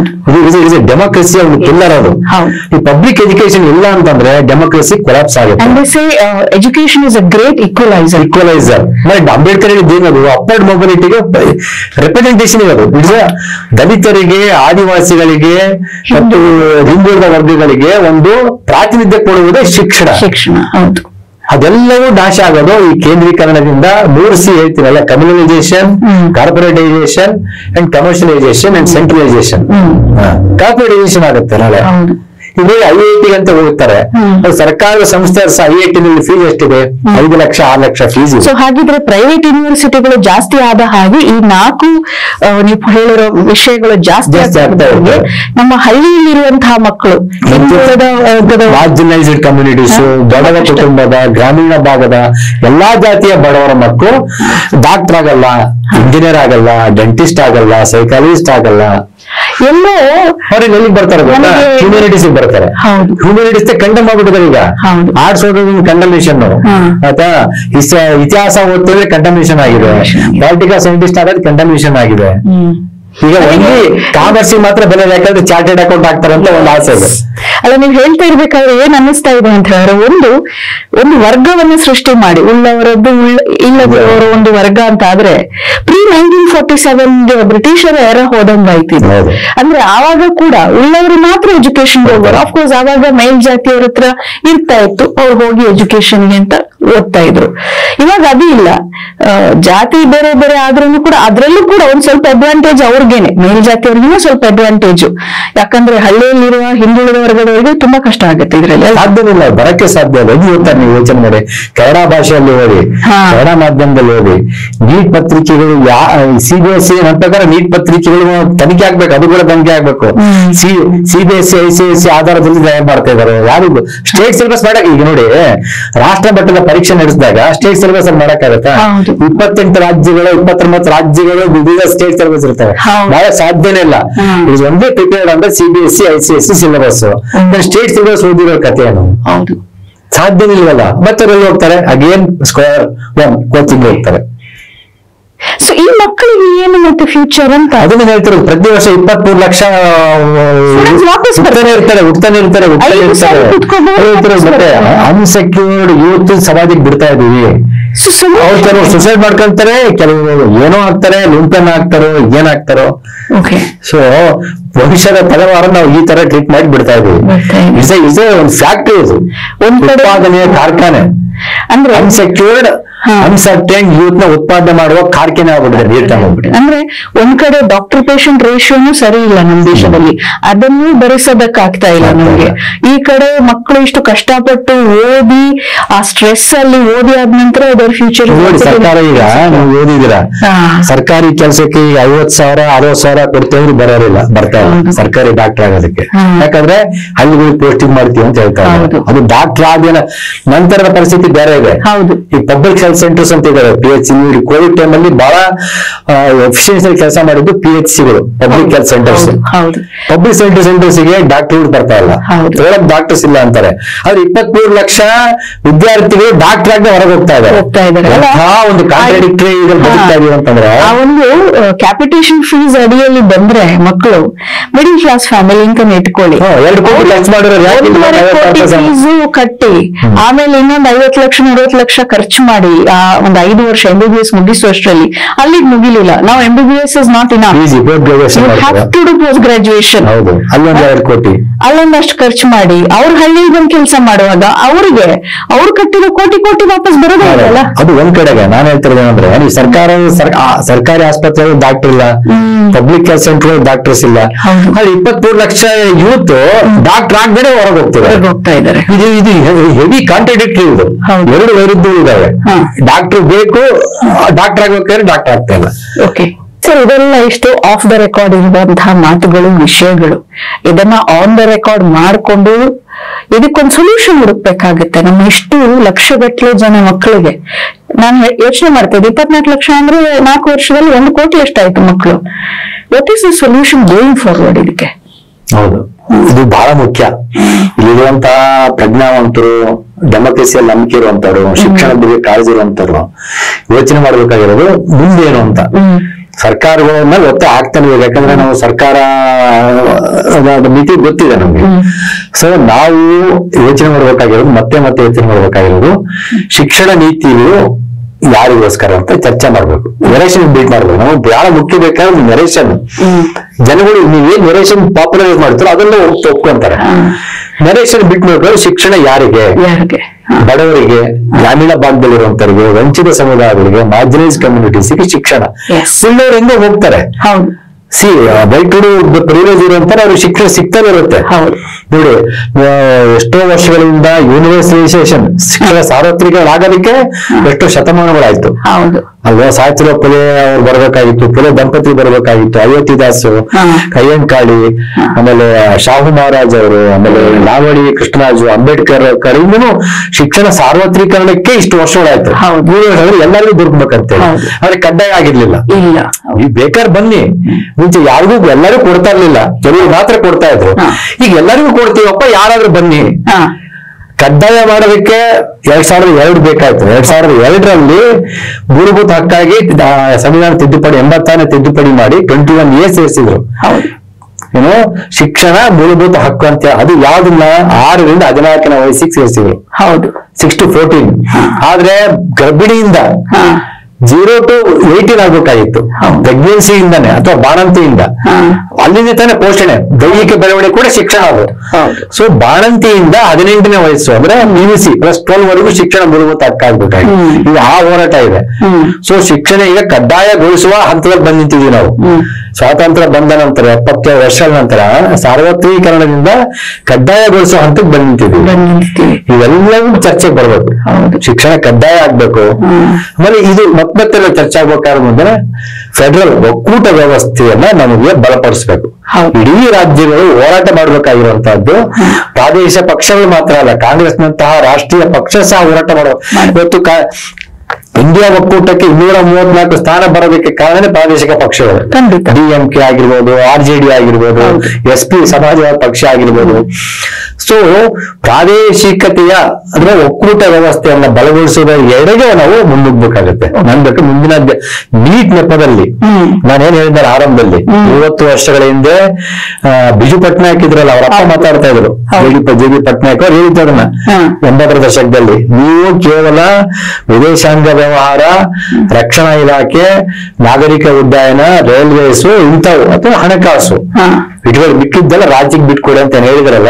ಹೌದು ಡೆಮೋಕ್ರಸಿ ಒಂದು ಪಿಲ್ಲರ್ ಅದು ಹೌದು. ಈ ಪಬ್ಲಿಕ್ ಎಜುಕೇಶನ್ ಇಲ್ಲ ಅಂತಂದ್ರೆ ಡೆಮೋಕ್ರಸಿ ಕೊಲಾಪ್ಸ್ ಆಗುತ್ತೆ and say education is a great equaliser equaliser ಮತ್ತೆ ಅಂಬೇಡ್ಕರ್ ಹೇಳಿದ್ದು ಏನದು ಅಪ್ವರ್ಡ್ ಮೊಬಿಲಿಟಿಗೆ ರೆಪ್ರೆಸೆಂಟೇಷನ್ ಇರೋದು ಇಟ್ಸ್ ದಲಿತರಿಗೆ ಆದಿವಾಸಿಗಳಿಗೆ ಮತ್ತು ಹಿಂದುಳಿದ ವರ್ಗಗಳಿಗೆ ಒಂದು ಪ್ರಾತಿನಿಧ್ಯ ಕೊಡುವುದೇ ಶಿಕ್ಷಣ ಶಿಕ್ಷಣ ಹೌದು ಅದೆಲ್ಲವೂ ನಾಶ ಆಗೋದು ಈ ಕೇಂದ್ರೀಕರಣದಿಂದ ಮೂರು ಸಿ ಹೇಳ್ತೀನಲ್ಲ ಕಮ್ಯುನಲೈಸೇಷನ್ ಹ್ಮ್. Corporatisation and commercialisation and centralisation ಹ್ಮ್. ಕಾರ್ಪೊರೇಟೈಸೇಷನ್ ಆಗುತ್ತೆ ನಾಳೆ ಹೌದು ಇದೇ ಐ ಐ ಟಿ ಅಂತ ಹೋಗ್ತಾರೆ ಹ್ಮ್. ಅದು ಸರ್ಕಾರದ ಸಂಸ್ಥೆ ಐ ಐ ಟಿ ನಲ್ಲಿ ಫೀಸ್ ಎಷ್ಟಿದೆ ಐದು ಲಕ್ಷ ಆರು ಲಕ್ಷ ಫೀಸ್ ಸೊ ಹಾಗಿದ್ರೆ ಪ್ರೈವೇಟ್ ಯೂನಿವರ್ಸಿಟಿಗಳು ಜಾಸ್ತಿ ಆದ ಹಾಗೆ ಈ ನಾಲ್ಕು ಆ, ನೀವು ಹೇಳಿರೋ ವಿಷಯಗಳು ಜಾಸ್ತಿ ಜಾಸ್ತಿ ಆಗ್ತಾ ಆಗ್ತಾ ಇದೆ. ನಮ್ಮ ಹಳ್ಳಿಯಲ್ಲಿರುವಂತಹ ಮಕ್ಕಳು ಹಿಂದುಳಿದ ವರ್ಗದ ಮಾರ್ಜಿನೈಸ್ಡ್ ಕಮ್ಯುನಿಟೀಸ್ ಹಾ. ಬಡವ ಅಷ್ಟೇ. ಕುಟುಂಬದ ಗ್ರಾಮೀಣ ಭಾಗದ ಎಲ್ಲಾ ಜಾತಿಯ ಬಡವರ ಮಕ್ಕಳು ಡಾಕ್ಟರ್ ಆಗಲ್ಲ ಇಂಜಿನಿಯರ್ ಆಗಲ್ಲ ಡೆಂಟಿಸ್ಟ್ ಆಗಲ್ಲ ಸೈಕಾಲಜಿಸ್ಟ್ ಆಗಲ್ಲ ಎಲ್ಲೋ ಅವ್ರಿಗೆ ಎಲ್ಲಿಗೆ ಬರ್ತಾರೆ ಗೊತ್ತಾ ನನಗೆ- ಹ್ಯೂಮ್ಯಾನಿಟೀಸ್ ಬರ್ತಾರೆ ಹೌದು. ಹ್ಯೂಮ್ಯಾನಿಟೀಸ್ ಕಂಡಮ್ ಆಗ್ಬಿಟ್ಟಿದ್ದಾರೆ ಈಗ ಹೌದು. ಆರ್ಟ್ಸ್ ಓದೋದು ಕಂಡಮೇಷನ್ ಹಾ. ಆಯ್ತಾ ಇಸ- ಇತಿಹಾಸ ಓದ್ತಿದ್ರೆ ಕಂಡಮೇಷನ್ ಆಗಿದೆ Condemnation ಆಗಿದೆ. ಪೊಲಿಟಿಕಲ್ ಸೈಂಟಿಸ್ಟ್ ಆಗೋದು ಕಂಡಮೇಷನ್ ಆಗಿದೆ ಹ್ಮ್ ಈಗ ಒಂದೇ ಕಾಮರ್ಸ್ ಮಾತ್ರ ಬೆಲೆ ಯಾಕಂದ್ರೆ ಚಾರ್ಟೆಡ್ ಅಕೌಂಟ್ ಆಗ್ತಾರೆ ಅಂತ ಒಂದು ಆಸೆ ಇದೆ ಅಲ್ಲ ನೀವು ಹೇಳ್ತಾ ಇರ್ಬೇಕಾದ್ರೆ ಏನ್ ಅನ್ನಿಸ್ತಾ ಇದೆ ಅಂತ ಹೇಳಿದ್ರೆ ಒಂದು ಒಂದು ವರ್ಗವನ್ನ ಸೃಷ್ಟಿ ಮಾಡಿ ಉಳ್ಳವರದ್ದು ಉಳ್ಳ ಇಲ್ಲದವರ ಒಂದು ವರ್ಗ ಅಂತ ಆದ್ರೆ ಪ್ರೀ ನೈನ್ಟೀನ್ ಫಾರ್ಟಿ ಸೆವೆನ್ ಬ್ರಿಟಿಷರ ಎರ ಹೋದಂಗಾಯ್ತು ಇದು. ಹೌದು. ಅಂದ್ರೆ ಆವಾಗ ಕೂಡ ಉಳ್ಳವರು ಮಾತ್ರ ಎಜುಕೇಶನ್ ಹೋಗೋರು ಅಫ್ಕೋರ್ಸ್ ಆವಾಗ ಮೇಲ್ಜಾತಿಯವ್ರ ಹತ್ರ ಇರ್ತಾ ಇತ್ತು ಅವ್ರು ಹೋಗಿ ಎಜುಕೇಶನ್ಗೆ ಅಂತ ಓದ್ತಾ ಇದ್ರು ಇವಾಗ ಅದು ಇಲ್ಲ ಆ, ಜಾತಿ ಬೇರೆ ಬೇರೆ ಆದ್ರೂ ಕೂಡ ಅದ್ರಲ್ಲೂ ಕೂಡ ಒಂದ್ ಸ್ವಲ್ಪ ಅಡ್ವಾಂಟೇಜ್ ಅವ್ರಿಗೇನೆ ಮೇಲ್ಜಾತಿಯವ್ರಿಗೂ ಸ್ವಲ್ಪ ಅಡ್ವಾಂಟೇಜ್ ಯಾಕಂದ್ರೆ ಹಳ್ಳಿಯಲ್ಲಿರುವ ಹಿಂದುಳಿದ ವರ್ಗದವರಿಗೆ ತುಂಬಾ ಕಷ್ಟ ಆಗುತ್ತೆ ಇದ್ರಲ್ಲಿ ಅಲ್ವಾ? ಸಾಧ್ಯವಿಲ್ಲ ಬರಕ್ಕೆ ಸಾಧ್ಯ ಇಲ್ಲ ಇದು ಓದ್ತಾರೆ ನೀವು ಯೋಚನೆ ಮಾಡಿ ಕನ್ನಡ ಭಾಷೆಯಲ್ಲಿ ಓದಿ ಹಾ. ಕನ್ನಡ ಮಾಧ್ಯಮದಲ್ಲಿ ಓದಿ ನೀಟ್ ಪತ್ರಿಕೆಗಳು ಯಾ ಸಿ ಬಿ ಎಸ್ ಸಿ ನನ್ನ ಪ್ರಕಾರ ನೀಟ್ ಪತ್ರಿಕೆಗಳು ತನಿಖೆ ಆಗ್ಬೇಕು ಅದು ಕೂಡ ತನಿಖೆ ಆಗ್ಬೇಕು ಹ್ಮ್. C C B S C I C S C ಆಧಾರದಲ್ಲಿ ತಯಾರು ಮಾಡ್ತಾ ಇದ್ದಾರೆ ಯಾರಿಗೂ ಸ್ಟೇಟ್ ಸಿಲೆಬಸ್ ಮಾಡಕ್ ಈಗ ನೋಡಿ ರಾಷ್ಟ್ರ ಮಟ್ಟದ ಪರೀಕ್ಷೆ ನಡೆಸಿದಾಗ ಸ್ಟೇಟ್ ಸಿಲೆಬಸ್ ಅಲ್ಲಿ ಮಾಡಕ್ಕಾಗತ್ತಾ ಹೌದು. ಇಪ್ಪತ್ತೆಂಟು ರಾಜ್ಯಗಳು ಇಪ್ಪತ್ತೊಂಬತ್ತು ರಾಜ್ಯಗಳು ವಿವಿಧ ಸ್ಟೇಟ್ ಸಿಲೆಬಸ್ ಇರ್ತವೆ ಹೌದು. ಬಹಳ ಸಾಧ್ಯನೇ ಇಲ್ಲ ಹ್ಮ್. ಇದು ಒಂದೇ ಪ್ರಿಪೇರ್ಡ್ ಅಂದ್ರೆ C B S C I C S C syllabus state syllabus ಓದಿರೋ ಕಥೆ ಏನು ಹೌದು ಸಾಧ್ಯನೇ ಇಲ್ವಲ್ಲ ಮತ್ತೆ ಅವ್ರು ಎಲ್ಲಿ ಹೋಗ್ತಾರೆ ಅಗೇನ್ ಸ್ಕ್ವೇರ್ ಒನ್ ಕೋಚಿಂಗ್ ಹೋಗ್ತಾರೆ ಸೊ ಈ ಮಕ್ಕಳಿಗೆ ಏನು ಮತ್ತೆ ಫ್ಯೂಚರ್ ಅಂತ ಅದನ್ನ ಹೇಳ್ತಿರೋದು ಪ್ರತಿ ವರ್ಷ ಇಪ್ಪತ್ಮೂರು ಲಕ್ಷ Students ವಾಪಸ್ ಹುಡ್ತಾನೆ ಇರ್ತಾರೆ ಹುಡ್ತಾನೆ ಇರ್ತಾರೆ ಹುಡ್ತಾನೆ ಐದು ಇರ್ತಾರೆ ಸಾವಿರ ಕುತ್ಕೊಂಡು ಅದೇ ಹೇಳ್ತಿರೋದು ಮತ್ತೆ ಬರ್ತಾರೆ. ಅನ್ಸೆಕ್ಯೂರ್ಡ್ ಯೂತ್ ಸಮಾಜಕ್ಕೆ ಬಿಡ್ತಾ ಇದೀವಿ So, solution- ಅವ್ರು ಕೆಲವರು ಸುಸೈಡ್ ಮಾಡ್ಕೊಂತಾರೆ ಕೆಲವರು ಏನೋ ಆಗ್ತಾರೆ ಲುಂಪನ್ ಆಗ್ತಾರೋ ಏನಾಗ್ತಾರೋ Okay. ಸೊ ಭವಿಷ್ಯದ ತಲೆವಾರ ನಾವು ಈ ತರ ಟ್ರೀಟ್ ಮಾಡಿ ಬಿಡ್ತಾ ಇದೀವಿ ಬಿಡ್ತಾ ಇದೀವಿ. ಇಟ್ಸ್ ಇಟ್ಸ್ ಒಂದು ಫ್ಯಾಕ್ಟ್ರಿ ಇದು ಒಂದ್ ಕಡೆ- ಉತ್ಪಾದನೆಯ ಕಾರ್ಖಾನೆ ಅಂದ್ರೆ ಅನ್ಸೆಕ್ಯೂರ್ಡ್ ಹಾ. ಅನ್ಸರ್ಟೈನ್ ಯೂತ್ ನ ಉತ್ಪಾದನೆ ಮಾಡುವ ಕಾರ್ಖಾನೆ ಆಗ್ಬಿಟ್ಟಿದೆ ನೀರ್ ತಗೊಂಡ್ಬಿಟ್ಟು ಅಂದ್ರೆ ಒಂದ್ ಕಡೆ ಡಾಕ್ಟರ್ ಪೇಷಂಟ್ ರೇಷಿಯೋನು ಸರಿ ಇಲ್ಲ ನಮ್ಮ ದೇಶದಲ್ಲಿ ಅದನ್ನು ಭರಿಸೋದಕ್ಕಾಗ್ತಾ ಇಲ್ಲ ಆಗ್ತಾ ನಮ್ಗೆ ಇಲ್ಲ. ಈ ಕಡೆ ಮಕ್ಕಳು ಇಷ್ಟು ಕಷ್ಟಪಟ್ಟು ಓದಿ ಆ ಸ್ಟ್ರೆಸ್ ಅಲ್ಲಿ ಓದಿ ಆದ ನಂತರ ಅದರ ಫ್ಯೂಚರ್ ನೋಡಿ ಸರ್ಕಾರ ಈಗ ನೀವು ಓದಿದಿರ ಹಾ. ಸರ್ಕಾರಿ ಕೆಲಸಕ್ಕೆ ಈಗ ಐವತ್ ಸಾವಿರ ಅರವತ್ ಸಾವಿರ ಕೊಡ್ತೇವೆ ಬರೋರಿಲ್ಲ ಬರ್ತಾ ಇಲ್ಲ ಹೌದು. ಸರ್ಕಾರಿ ಡಾಕ್ಟರ್ ಆಗೋದಕ್ಕೆ ಹಾ. ಯಾಕಂದ್ರೆ ಹಳ್ಳಿಗಳಿಗೆ ಪೋಸ್ಟಿಂಗ್ ಮಾಡ್ತೀವಿ ಅಂತ ಹೇಳ್ತಾ ಇದ್ದಾರೆ. ಹೌದು. ಅದು ಡಾಕ್ಟರ್ ಆದ ನಂತರದ ಪರಿಸ್ಥಿತಿ ಬೇರೆ ಇದೆ ಹೌದು ಈ ಪಬ್ಲಿಕ್ ಹೆಲ್ತ್ ಸೆಂಟರ್ಸ್ ಅಂತ ಇದಾವೆ P H C COVID time ಅಲ್ಲಿ ಬಹಳ ಎಫಿಷಿಯನ್ಸಿ ಕೆಲಸ ಮಾಡಿದ್ದು ಪಿ ಎಚ್ ಸಿಗಳು ಪಬ್ಲಿಕ್ ಹೆಲ್ತ್ ಸೆಂಟರ್ಸ್ ಹೌದು, ಹೌದು ಪಬ್ಲಿಕ್ ಸೆಂಟರ್ ಸೆಂಟರ್ಸ್ ಗೆ ಡಾಕ್ಟರ್ ಬರ್ತಾ ಇಲ್ಲ ಹೌದು. ಹೇಳಕ್ ಡಾಕ್ಟರ್ಸ್ ಇಲ್ಲ ಅಂತಾರೆ ಆದ್ರೆ ಇಪ್ಪತ್ಮೂರು ಲಕ್ಷ ವಿದ್ಯಾರ್ಥಿಗಳು ಡಾಕ್ಟರ್ ಆಗಿ ಹೊರಗೆ ಹೋಗ್ತಾ ಇದ್ದಾರೆ ಹೋಗ್ತಾ ಇದ್ದಾರೆ. ಅಲ್ಲ? ಎಂಥ ಒಂದು ಕಾಂಟ್ರಾಡಿಕ್ಟರಿ ಇದ್ರಲ್ಲಿ ಬದುಕ್ತಾ ಇದೀವಿ ಅಂತಂದ್ರೆ ಆ ಒಂದು ಕ್ಯಾಪಿಟೇಷನ್ ಫೀಸ್ ಅಡಿಯಲ್ಲಿ ಬಂದ್ರೆ ಮಕ್ಕಳು ಮಿಡಿಲ್ ಕ್ಲಾಸ್ ಫ್ಯಾಮಿಲಿ ಅಂತ ಇಟ್ಕೊಳ್ಳಿ ಹ್ಮ್, ಎರಡು ಕೋಟಿ ಖರ್ಚು ಮಾಡಿರೋರು ಯಾಕೆ ಒಂದೂವರೆ ಇವಾಗ ಕೋಟಿ ಐವತ್ತು ಸಾವಿರ? ಫೀಸು ಕಟ್ಟಿ ಆಮೇಲೆ ಇನ್ನೊಂದು ಐವತ್ತು ಐವತ್ತು ಲಕ್ಷ ನಲವತ್ತು ಲಕ್ಷ ಖರ್ಚು ಮಾಡಿ ಆ ಒಂದು ಐದು ವರ್ಷ ಎಂ ಬಿ ಬಿ ಎಸ್ ಮುಗಿಸುವಷ್ಟರಲ್ಲಿ ಅಲ್ಲಿಗೆ ಮುಗಿಲಿಲ್ಲ ನಾವು M B B S is not in easy post graduation you have ಮಾಡ್ತಾರೆ ಟು ಡು ಪೋಸ್ಟ್ ಗ್ರಾಜುಯೇಷನ್ ಹೌದು ಅಲ್ಲೊಂದ್ ಎರಡು ಕೋಟಿ ಅಲ್ಲೊಂದಷ್ಟು ಖರ್ಚು ಮಾಡಿ ಅವ್ರ ಹಳ್ಳಿಗೆ ಬಂದು ಕೆಲಸ ಮಾಡುವಾಗ ಅವ್ರಿಗೆ ಅವ್ರು ಕಟ್ಟಿರೋ ಕೋಟಿ ಕೋಟಿ ವಾಪಸ್ ಬರೋದೇ ಇರಲ್ಲ ಅದು ಒಂದ್ ಕಡೆಗೆ ನಾನು ಹೇಳ್ತಿರೋದು ಏನಂದ್ರೆ ನೀವು ಸರ್ಕಾರ ಸರ್- ಆ, ಸರ್ಕಾರಿ ಆಸ್ಪತ್ರೆ ಡಾಕ್ಟರ್ ಇಲ್ಲ ಪಬ್ಲಿಕ್ ಹೆಲ್ತ್ ಸೆಂಟರ್ ಡಾಕ್ಟರ್ಸ್ ಇಲ್ಲ ಹೌದು. ಅಲ್ಲಿ ಇಪ್ಪತ್ಮೂರು ಲಕ್ಷ ಯೂತ್ ಡಾಕ್ಟರ್ ಆಗ್ದೇನೆ ಹೊರಗೆ ಹೋಗ್ತಿದ್ದಾರೆ ಹೊರಗೆ ಹೋಗ್ತಾ ಇದ್ದಾರೆ ಇದು ಇದು ಹೆವಿ ಕಾಂಟ್ರಡಿಕ್ಟರಿ ಇದು ಹೌದು. ಎರಡು ವೈರುಧ್ಯ ಇದಾವೆ ಹಾ. ಡಾಕ್ಟರ್ ಬೇಕು ಡಾಕ್ಟರ್ ಆಗ್ಬೇಕಾದ್ರೆ ಡಾಕ್ಟರ್ ಆಗ್ತಾ ಇಲ್ಲ ಓಕೆ ಸರ್ ಇದೆಲ್ಲ ಇಷ್ಟು ಆಫ್ ದ ರೆಕಾರ್ಡ್ ಇರುವಂತಹ ಮಾತುಗಳು ವಿಷಯಗಳು ಇದನ್ನ ಆನ್ ದ ರೆಕಾರ್ಡ್ ಮಾಡಿಕೊಂಡು ಇದಕ್ಕೊಂದು ಸೊಲ್ಯೂಷನ್ ಹುಡುಕ್ಬೇಕಾಗುತ್ತೆ ನಮ್ಮ ಇಷ್ಟು ಲಕ್ಷಗಟ್ಟಲೆ ಜನ ಮಕ್ಕಳಿಗೆ ನಾನು ಯೋಚನೆ ಮಾಡ್ತಿದ್ದೆ ಇಪ್ಪತ್ನಾಲ್ಕು ಲಕ್ಷ ಅಂದ್ರೆ ನಾಲ್ಕು ವರ್ಷದಲ್ಲಿ ಒಂದು ಕೋಟಿ ಎಷ್ಟಾಯ್ತು ಮಕ್ಕಳು what is the solution going forward ಇದಕ್ಕೆ ಹೌದು ಇದು ಬಹಳ ಮುಖ್ಯ ಇಲ್ಲಿರುವಂತ ಪ್ರಜ್ಞಾವಂತರು ಡೆಮೋಕ್ರಸಿಯಲ್ಲಿ ನಂಬಿಕೆ ಇರುವಂತವ್ರು ಶಿಕ್ಷಣದ ಬಗ್ಗೆ ಕಾಳಜಿ ಇರುವಂತವ್ರು ಯೋಚನೆ ಮಾಡ್ಬೇಕಾಗಿರೋದು ಮುಂದೇನು ಅಂತ ಸರ್ಕಾರಗಳನ್ನ ಒತ್ತ ಆಗ್ತಾನೆ ಇದೆ ಯಾಕಂದ್ರೆ ನಾವು ಸರ್ಕಾರ ಅದಾದ ಮಿತಿ ಗೊತ್ತಿದೆ ನಮ್ಗೆ ಸೊ ನಾವು ಯೋಚನೆ ಮಾಡ್ಬೇಕಾಗಿರೋದು ಮತ್ತೆ ಮತ್ತೆ ಯೋಚನೆ ಮಾಡ್ಬೇಕಾಗಿರೋದು ಶಿಕ್ಷಣ ನೀತಿಗಳು ಯಾರಿಗೋಸ್ಕರ ಅಂತ ಚರ್ಚೆ ಮಾಡ್ಬೇಕು ನೆರೇಷನ್ ಬೀಟ್ ಮಾಡ್ಬೇಕು ನಾವು ಬಹಳ ಮುಖ್ಯ ಬೇಕಾದ್ರೆ ನೆರೇಷನ್ ಜನಗಳು ನೀವೇನ್ ನೆರೇಷನ್ ಪಾಪ್ಯುಲರೈಸ್ ಮಾಡ್ತಾರೋ ಅದನ್ನ ಒಪ್- ಒಪ್ಕೊಂತಾರೆ ನೆರೇಷನ್ ಬಿಟ್ ಮಾಡ್ಬೇಕು ಶಿಕ್ಷಣ ಯಾರಿಗೆ ಯಾರಿಗೆ ಬಡವರಿಗೆ ಗ್ರಾಮೀಣ ಭಾಗದಲ್ಲಿರುವಂತವರಿಗೆ ವಂಚಿತ ಸಮುದಾಯಗಳಿಗೆ ಮಾರ್ಜಿನೈಸ್ ಕಮ್ಯುನಿಟೀಸ್ಗೆ ಶಿಕ್ಷಣ Yes. ಉಳ್ಳವ್ರು ಹೆಂಗೋ ಹೋಗ್ತಾರೆ ಹೌದು ಸಿ ಬೈಕ್ ಟು ಪ್ರಿವಿಲೇಜ್ ಇರುವಂತ ಅವ್ರಿಗೆ ಶಿಕ್ಷಣ ಸಿಗ್ತಾನೆ ಇರುತ್ತೆ ಹೌದು. ನೋಡಿ ಆ, ಎಷ್ಟೋ ವರ್ಷಗಳಿಂದ ಯೂನಿವರ್ಸಲೈಸೇಷನ್ ಶಿಕ್ಷಣ ಸಾರ್ವತ್ರಿಕಗಳಾಗೋದಕ್ಕೆ ಎಷ್ಟೋ ಶತಮಾನಗಳಾಯ್ತು ಹೌದು ಅಲ್ವಾ ಸಾಹಿತ್ಯ ಪುಲೆ ಅವ್ರು ಬರ್ಬೇಕಾಗಿತ್ತು ಪುಲೆ ದಂಪತಿ ಬರ್ಬೇಕಾಗಿತ್ತು ಅಯೋಧ್ಯದಾಸು ಹಾ. ಕಯ್ಯಂಕಾಳಿ ಆಮೇಲೆ ಶಾಹು ಮಹಾರಾಜ್ ಅವರು ಆಮೇಲೆ ನಾವಡಿ ಕೃಷ್ಣರಾಜು ಅಂಬೇಡ್ಕರ್ ಕರೀಮನು ಶಿಕ್ಷಣ ಸಾರ್ವತ್ರೀಕರಣಕ್ಕೆ ಇಷ್ಟು ವರ್ಷಗಳಾಯ್ತು ಹೌದು. ಮೂರು ವರ್ಷ ಅಂದ್ರೆ ಎಲ್ಲರಿಗೂ ದೊರಕಬೇಕಂತೇಳಿ ಹೌದು. ಆದ್ರೆ ಕಡ್ಡಾಯ ಆಗಿರ್ಲಿಲ್ಲ ಇಲ್ಲ ಈ ಬೇಕಾದ್ರೆ ಬನ್ನಿ ಮುಂಚೆ ಯಾರಿಗೂ ಎಲ್ಲರಿಗೂ ಕೊಡ್ತಾ ಇರ್ಲಿಲ್ಲ ಕೆಲವರು ಮಾತ್ರ ಕೊಡ್ತಾ ಇದ್ರು ಹಾ. ಈಗ ಎಲ್ಲರಿಗೂ ಕೊಡ್ತೀವಪ್ಪ ಯಾರಾದ್ರೂ ಬನ್ನಿ ಹಾ ಕಡ್ಡಾಯ ಮಾಡೋದಕ್ಕೆ ಎರಡ್ ಸಾವಿರದ ಎರಡು ಬೇಕಾಯ್ತು ಎರಡ್ ಸಾವಿರದ ಎರಡರಲ್ಲಿ ಮೂಲಭೂತ ಹಕ್ಕಾಗಿ ಆ, ಸಂವಿಧಾನ ತಿದ್ದುಪಡಿ ಎಂಬತ್ತಾರನೇ ತಿದ್ದುಪಡಿ ಮಾಡಿ ಟ್ವೆಂಟಿ ಒನ್ ಇಯರ್ಸ್ ಸೇರಿಸಿದ್ರು ಹೌದು ಏನು ಶಿಕ್ಷಣ ಮೂಲಭೂತ ಹಕ್ಕು ಅಂತ ಅದು ಯಾವ್ದನ್ನ ಆರರಿಂದ ಹದಿನಾಲ್ಕನೇ ವಯಸ್ಸಿಗೆ ಸೇರಿಸಿದ್ರು ಹೌದು ಸಿಕ್ಸ್ ಟು ಫೋರ್ಟೀನ್ ಆದ್ರೆ ಗರ್ಭಿಣಿಯಿಂದ ಹಾ ಜೀರೋ ಟು ಏಯ್ಟೀನ್ ಆಗ್ಬೇಕಾಗಿತ್ತು ಹೌದು. ಪ್ರೆಗ್ನೆನ್ಸಿಯಿಂದಾನೆ ಅಥವಾ ಬಾಣಂತಿಯಿಂದ ಹಾ. ಅಲ್ಲಿಂದ ತಾನೇ ಪೋಷಣೆ ದೈಹಿಕ ಬೆಳವಣಿಗೆ ಕೂಡ ಶಿಕ್ಷಣ ಅದು ಹೌದು. ಸೊ ಬಾಣಂತಿಯಿಂದ ಹದಿನೆಂಟನೇ ವಯಸ್ಸು ಅಂದ್ರೆ ಸಿ ಪ್ಲಸ್ ಟ್ವೆಲ್ ವರೆಗೂ ಶಿಕ್ಷಣ ಮೂಲಭೂತ ಹಕ್ಕಾಗ್ಬೇಕಾಗಿತ್ತು ಹ್ಮ್. ಈಗ ಆ ಹೋರಾಟ ಇದೆ ಹ್ಮ್. ಸೊ ಶಿಕ್ಷಣ ಈಗ ಕಡ್ಡಾಯಗೊಳಿಸುವ ಹಂತದಲ್ಲಿ ಬಂದ್ ನಿಂತಿದ್ದೀವಿ ನಾವು ಸ್ವಾತಂತ್ರ್ಯ ಬಂದ ನಂತರ ಎಪ್ಪತ್ತೇಳು ವರ್ಷಗಳ ನಂತರ ಸಾರ್ವತ್ರೀಕರಣದಿಂದ ಕಡ್ಡಾಯಗೊಳಿಸುವ ಹಂತಕ್ಕೆ ಬಂದ್ ನಿಂತಿದ್ದೀವಿ ಬಂದ್ ನಿಲ್ತೀವಿ ಇವೆಲ್ಲವೂ ಚರ್ಚೆಗೆ ಬರ್ಬೇಕು ಹೌದು. ಶಿಕ್ಷಣ ಕಡ್ಡಾಯ ಆಗ್ಬೇಕು ಆಮೇಲೆ ಇದು ಮತ್ತೆ ಚರ್ಚೆ ಆಗ್ಬೇಕಾದ್ರೆ ಮುಂದೆ ಫೆಡರಲ್ ಒಕ್ಕೂಟ ವ್ಯವಸ್ಥೆಯನ್ನ ನಮಗೆ ಬಲಪಡಿಸಬೇಕು ಹೌದು. ಇಡೀ ರಾಜ್ಯಗಳು ಹೋರಾಟ ಮಾಡಬೇಕಾಗಿರುವಂತಹದ್ದು ಪ್ರಾದೇಶಿಕ ಪಕ್ಷಗಳು ಮಾತ್ರ ಅಲ್ಲ ಕಾಂಗ್ರೆಸ್ನಂತಹ ರಾಷ್ಟ್ರೀಯ ಪಕ್ಷ ಸಹ ಹೋರಾಟ ಮಾಡುವ ಇವತ್ತು ಕಾ- ಇಂಡಿಯಾ ಒಕ್ಕೂಟಕ್ಕೆ ಇನ್ನೂರ ಮೂವತ್ನಾಲ್ಕು ಸ್ಥಾನ ಬರೋದಕ್ಕೆ ಕಾರಣ ಪ್ರಾದೇಶಿಕ ಪಕ್ಷಗಳು ಖಂಡಿತ. ಡಿಎಂಕೆ ಆಗಿರ್ಬೋದು ಆರ್ ಜೆ ಡಿ ಆಗಿರ್ಬೋದು ಹೌದು. ಎಸ್ ಪಿ ಸಮಾಜವಾದ ಪಕ್ಷ ಆಗಿರ್ಬೋದು ಸೊ ಪ್ರಾದೇಶಿಕತೆಯ ಅಂದ್ರೆ ಒಕ್ಕೂಟ ವ್ಯವಸ್ಥೆಯನ್ನ ಬಲಗೊಳಿಸುವುದರ ಎಡೆಗೆ ನಾವು ಮುನ್ನುಗ್ಬೇಕಾಗುತ್ತೆ ನನ್ಬೇಕು ಮುಂದಿನ ದ- ನೀಟ್ ನೆಪದಲ್ಲಿ ಹ್ಮ್. ನಾನೇನ್ ಹೇಳಿದ್ದಾರೆ ಆರಂಭದಲ್ಲಿ ಮೂವತ್ತು ವರ್ಷಗಳ ಹಿಂದೆ ಆ, ಬಿಜು ಪಟ್ನಾಯಕ್ ಇದ್ರಲ್ಲ ಅವ್ರ ಅಪ್ಪ ಮಾತಾಡ್ತಾ ಇದ್ರು ಹೌದು. ಜೆ ಬಿ ಪಟ್ನಾಯಕ್ ಅವ್ರು ಹೇಳಿದ್ರು ಅದನ್ನ ಹ್ಮ್. ಎಂಬತ್ತರ ದಶಕದಲ್ಲಿ ನೀವು ಕೇವಲ ವಿದೇಶಾಂಗ ವ್ಯವಹಾರ ರಕ್ಷಣಾ ಇಲಾಖೆ ನಾಗರಿಕ ಉಡ್ಡಯನ ರೈಲ್ವೇಸು ಇಂಥವು ಅಥವಾ ಹಣಕಾಸು ಹಾ ಇಟ್ಕೊಂಡು ಬಿಟ್ಟಿದ್ದೆಲ್ಲ ರಾಜ್ಯಕ್ಕೆ ಬಿಟ್ಕೊಡಿ ಅಂತ ಏನ್ ಹೇಳಿದ್ರಲ್ಲ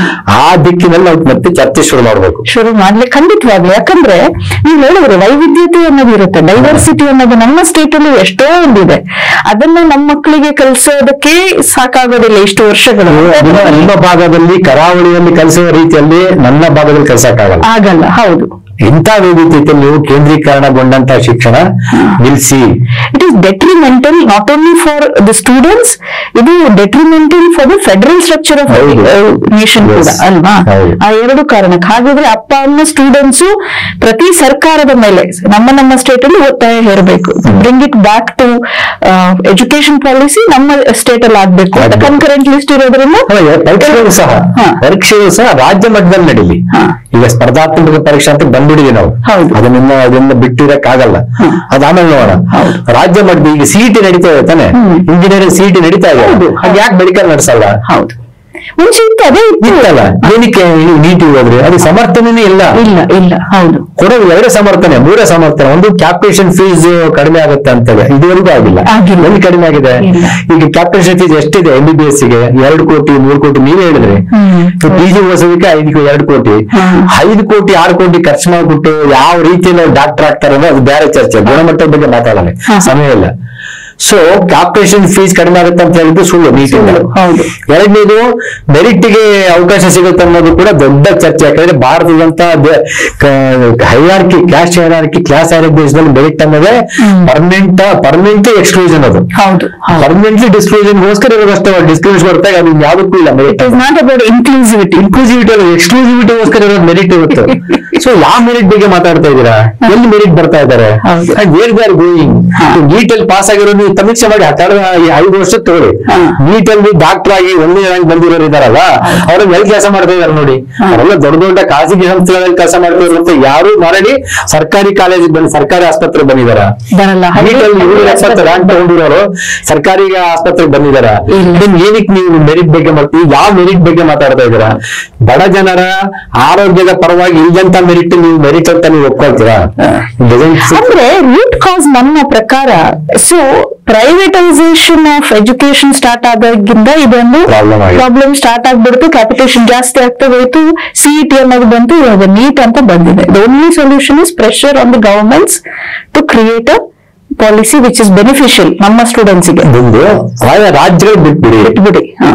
ಆ ದಿಕ್ಕಿನಲ್ಲಿ ನಾವು ಮತ್ತೆ ಚರ್ಚೆ ಶುರು ಮಾಡ್ಬೇಕು ಶುರು ಮಾಡ್ಲಿ ಖಂಡಿತವಾಗ್ಲಿ ಯಾಕಂದ್ರೆ ನೀವು ಹೇಳಿದ್ರೆ ವೈವಿಧ್ಯತೆ ಅನ್ನೋದು ಇರುತ್ತೆ ಡೈವರ್ಸಿಟಿ ಅನ್ನೋದು ನಮ್ಮ ಸ್ಟೇಟ್ ಅಲ್ಲಿ ಎಷ್ಟೋ ಒಂದಿದೆ ಅದನ್ನ ನಮ್ಮ ಮಕ್ಕಳಿಗೆ ಕಲಿಸೋದಕ್ಕೆ ಸಾಕಾಗೋದಿಲ್ಲ ಇಷ್ಟು ವರ್ಷಗಳು ನಿಮ್ಮ ನಿಮ್ಮ ಭಾಗದಲ್ಲಿ ಕರಾವಳಿಯಲ್ಲಿ ಕಲಿಸುವ ರೀತಿಯಲ್ಲಿ ನನ್ನ ಭಾಗದಲ್ಲಿ ಕಲಿಸಕ್ಕಾಗಲ್ಲ ಆಗಲ್ಲ ಹೌದು ಇಂಥ ವೈವಿಧ್ಯತೆಯಲ್ಲಿ ನೀವು ಕೇಂದ್ರೀಕರಣಗೊಂಡಂತ ಶಿಕ್ಷಣ ನಿಲ್ಸಿ it is detrimental not only for the students ಇದು detrimental for the federal structure of ಹೌದು. Nation Yes. ಕೂಡ ಅಲ್ವಾ ಹೌದು. ಆ ಎರಡು ಕಾರಣಕ್ಕೆ ಹಾಗಾದ್ರೆ ಅಪ್ಪ ಅಮ್ಮ ಸ್ಟೂಡೆಂಟ್ಸ್ ಪ್ರತಿ ಸರ್ಕಾರದ ಮೇಲೆ ನಮ್ಮ ನಮ್ಮ ಸ್ಟೇಟ್ ಅಲ್ಲಿ ಒತ್ತಾಯ ಹೇರಬೇಕು bring it back to education policy ನಮ್ಮ ಸ್ಟೇಟ್ ಅಲ್ಲಿ ಆಗ್ಬೇಕು ಆಗ್ಬೇಕು. ಕನ್ಕರೆಂಟ್ ಲಿಸ್ಟ್ ಇರೋದ್ರಿಂದ ಆಮೇಲೆ ಪರೀಕ್ಷೆಗಳು ಸಹ ಹಾ. ಪರೀಕ್ಷೆಗಳು ಸಹ ರಾಜ್ಯ ಮಟ್ಟದಲ್ಲಿ ನಡೀಲಿ ಹಾ. ಈಗ ಸ್ಪರ್ಧಾತ್ಮಕ ಪರೀಕ್ಷೆ ಅಂತ ಬಂದ್ಬಿಡಿದ್ವಿ ನಾವು ಹೌದು. ಅದನ್ನ ಅದನ್ನ ಬಿಟ್ಟಿರಕ್ಕಾಗಲ್ಲ ಅದ ಆಮೇಲೆ ನೋಡೋಣ ರಾಜ್ಯ ಮಟ್ಟದ ಈಗ ಸಿಇಟಿ ನಡೀತಾ ಇದೆ ತಾನೆ ಇಂಜಿನಿಯರಿಂಗ್ ಸಿಇಟಿ ನಡೀತಾ ಇದೆ ಹೌದು. ಅದು ಯಾಕೆ ಮೆಡಿಕಲ್ ನಡೆಸಲ್ಲ ಹೌದು ಮುಂಚೆ ಇತ್ತು ಅದೇ ಇತ್ತು ಇತ್ತಲ್ಲ ಏನಕ್ಕೆ ನೀಟ್ ಹೋದ್ರೆ ಅದು ಸಮರ್ಥನೆನೇ ಇಲ್ಲ ಇಲ್ಲ ಇಲ್ಲ ಹೌದು ಕೊಡೋದು ಎರಡೇ ಸಮರ್ಥನೆ ಮೂರೇ ಸಮರ್ಥನೆ ಒಂದು ಕ್ಯಾಪಿಟೇಷನ್ ಫೀಸ್ ಕಡಿಮೆ ಆಗುತ್ತೆ ಅಂತೇಳಿ ಇದುವರೆಗೂ ಆಗಿಲ್ಲ ಆಗಿಲ್ಲ. ಎಲ್ಲಿ ಕಡಿಮೆ ಆಗಿದೆ ಇಲ್ಲ. ಈಗ ಕ್ಯಾಪಿಟೇಷನ್ ಫೀಸ್ ಎಷ್ಟಿದೆ ಎಂ ಬಿ ಬಿ ಎಸ್ ಗೆ ಎರಡು ಕೋಟಿ ಮೂರು ಕೋಟಿ ನೀವೇ ಹೇಳಿದ್ರಿ ಹ್ಮ್. ಪಿ ಜಿ ಓದಿಸೋದಕ್ಕೆ ಐದು ಎರಡು ಕೋಟಿ ಹ್ಮ್. ಐದು ಕೋಟಿ ಆರು ಕೋಟಿ ಖರ್ಚು ಮಾಡ್ಬಿಟ್ಟು ಯಾವ ರೀತಿಯಲ್ಲಿ ಡಾಕ್ಟರ್ ಆಗ್ತಾರೆ ಅಂದ್ರೆ ಅದು ಬೇರೆ ಚರ್ಚೆ ಗುಣಮಟ್ಟದ ಬಗ್ಗೆ ಮಾತಾಡಲ್ಲ ಹಾ. ಸಮಯ ಇಲ್ಲ ಸೊ ಕ್ಯಾಪಿಟೇಷನ್ ಫೀಸ್ ಕಡಿಮೆ ಆಗುತ್ತೆ ಅಂತ ಹೇಳಿದ್ದು ಸುಳ್ಳು ನೀಟಿಂದ ಸುಳ್ಳು, ಹೌದು. ಎರಡನೇದು ಮೆರಿಟ್ ಗೆ ಅವಕಾಶ ಸಿಗುತ್ತೆ ಅನ್ನೋದು ಕೂಡ ದೊಡ್ಡ ಚರ್ಚೆ ಯಾಕಂದ್ರೆ ಭಾರತದಂತ hierarchy class hierarchy class hierarchy ದೇಶದಲ್ಲಿ ಮೆರಿಟ್ ಅನ್ನೋದೇ ಪರ್ಮನೆಂಟ್ ಪರ್ಮನೆಂಟ್ಲಿ ಎಕ್ಸ್ಕ್ಲೂಷನ್ ಅದು ಹೌದು ಹೌದು ಪರ್ಮನೆಂಟ್ಲಿ ಡಿಸ್ಕ್ಲೂಷನ್ ಗೋಸ್ಕರ ಇರೋದಷ್ಟೇ ಡಿಸ್ಕ್ರಿಮಿನೇಷನ್ ಬರ್ತಾ ಅದು ಯಾವುದಕ್ಕೂ ಇಲ್ಲ merit it is not about inclusivity inclusivity ಅಲ್ಲ ಎಕ್ಸ್ಕ್ಲೂಸಿವಿಟಿಗೋಸ್ಕರ ಇರೋದು ಮೆರಿಟ್ ಇರುತ್ತೆ ಸೊ ಯಾವ ಮೆರಿಟ್ ಬಗ್ಗೆ ಮಾತಾಡ್ತಾ ಇದ್ದೀರಾ ಎಲ್ಲಿ ಮೆರಿಟ್ ಬರ್ತಾ ಇದ್ದಾರೆ ಹೌದು. Where they are going NEET ಅಲ್ಲಿ ಪಾಸ್ ಆಗಿರೋ ನೀವು ಸಮೀಕ್ಷೆ ಮಾಡಿ ಕಳೆದ ಈ ಐದು ವರ್ಷ ತಗೊಳ್ಳಿ ಹಾ. ನೀಟ್ ಅಲ್ಲಿ ಡಾಕ್ಟರ್ ಆಗಿ ಒಂದೇ ರ್ಯಾಂಕ್ ಬಂದಿರೋರು ಇದಾರಲ್ಲ ಅವ್ರನ್ನ ಎಲ್ಲಿ ಕೆಲಸ ಮಾಡ್ತಾ ಇದಾರೆ ನೋಡಿ ಅವರೆಲ್ಲ ದೊಡ್ಡ ದೊಡ್ಡ ಖಾಸಗಿ ಸಂಸ್ಥೆಗಳಲ್ಲಿ ಕೆಲಸ ಮಾಡ್ತಾ ಇರುತ್ತೆ ಯಾರು ಮಾಡಿ ಸರ್ಕಾರಿ ಕಾಲೇಜಿಗೆ ಬಂದು ಸರ್ಕಾರಿ ಆಸ್ಪತ್ರೆ ಬಂದಿದಾರ ಬರಲ್ಲ ನೀಟ್ ಅಲ್ಲಿ ನೂರ ಎಪ್ಪತ್ತು ರ್ಯಾಂಕ್ ತಗೊಂಡಿರೋರು ಸರ್ಕಾರಿ ಆಸ್ಪತ್ರೆಗೆ ಬಂದಿದಾರ ಇಲ್ಲ. ಇದನ್ನ ಏನಕ್ಕೆ ನೀವು ಮೆರಿಟ್ ಬಗ್ಗೆ ಮಾಡ್ತೀವಿ ಯಾವ ಮೆರಿಟ್ ಬಗ್ಗೆ ಮಾತಾಡ್ತಾ ಇದ್ದೀರಾ ಬಡ ಜನರ ಆರೋಗ್ಯದ ಪರವಾಗಿ ಇಲ್ಲಂತ ಮೆರಿಟ್ ನೀವು ಮೆರಿಟ್ ಅಂತ ನೀವು ಒಪ್ಕೊಳ್ತೀರಾ It doesn't sit- ಅಂದ್ರೆ ರೂಟ್ ಕಾಸ್ ನನ್ನ ಪ್ರಕಾರ so privatisation of education start ಆದಾಗಿಂದ ಇದೊಂದು Problem ಆಗಿದೆ. ಪ್ರಾಬ್ಲಮ್ ಸ್ಟಾರ್ಟ್ ಆಗ್ಬಿಡ್ತು ಕ್ಯಾಪಿಟೇಷನ್ ಜಾಸ್ತಿ ಆಗ್ತಾ ಹೋಯ್ತು ಸಿಇಟಿ ಅನ್ನೋದು ಬಂತು ಇವಾಗ ನೀಟ್ ಅಂತ ಬಂದಿದೆ the only solution is pressure on the governments to create a policy which is beneficial ನಮ್ಮ ಸ್ಟೂಡೆಂಟ್ಸ್ ಗೆ ಒಂದು ಆಯಾ ರಾಜ್ಯಗಳು ಬಿಟ್ಬಿಡಿ ಬಿಡಿ ಹಾ.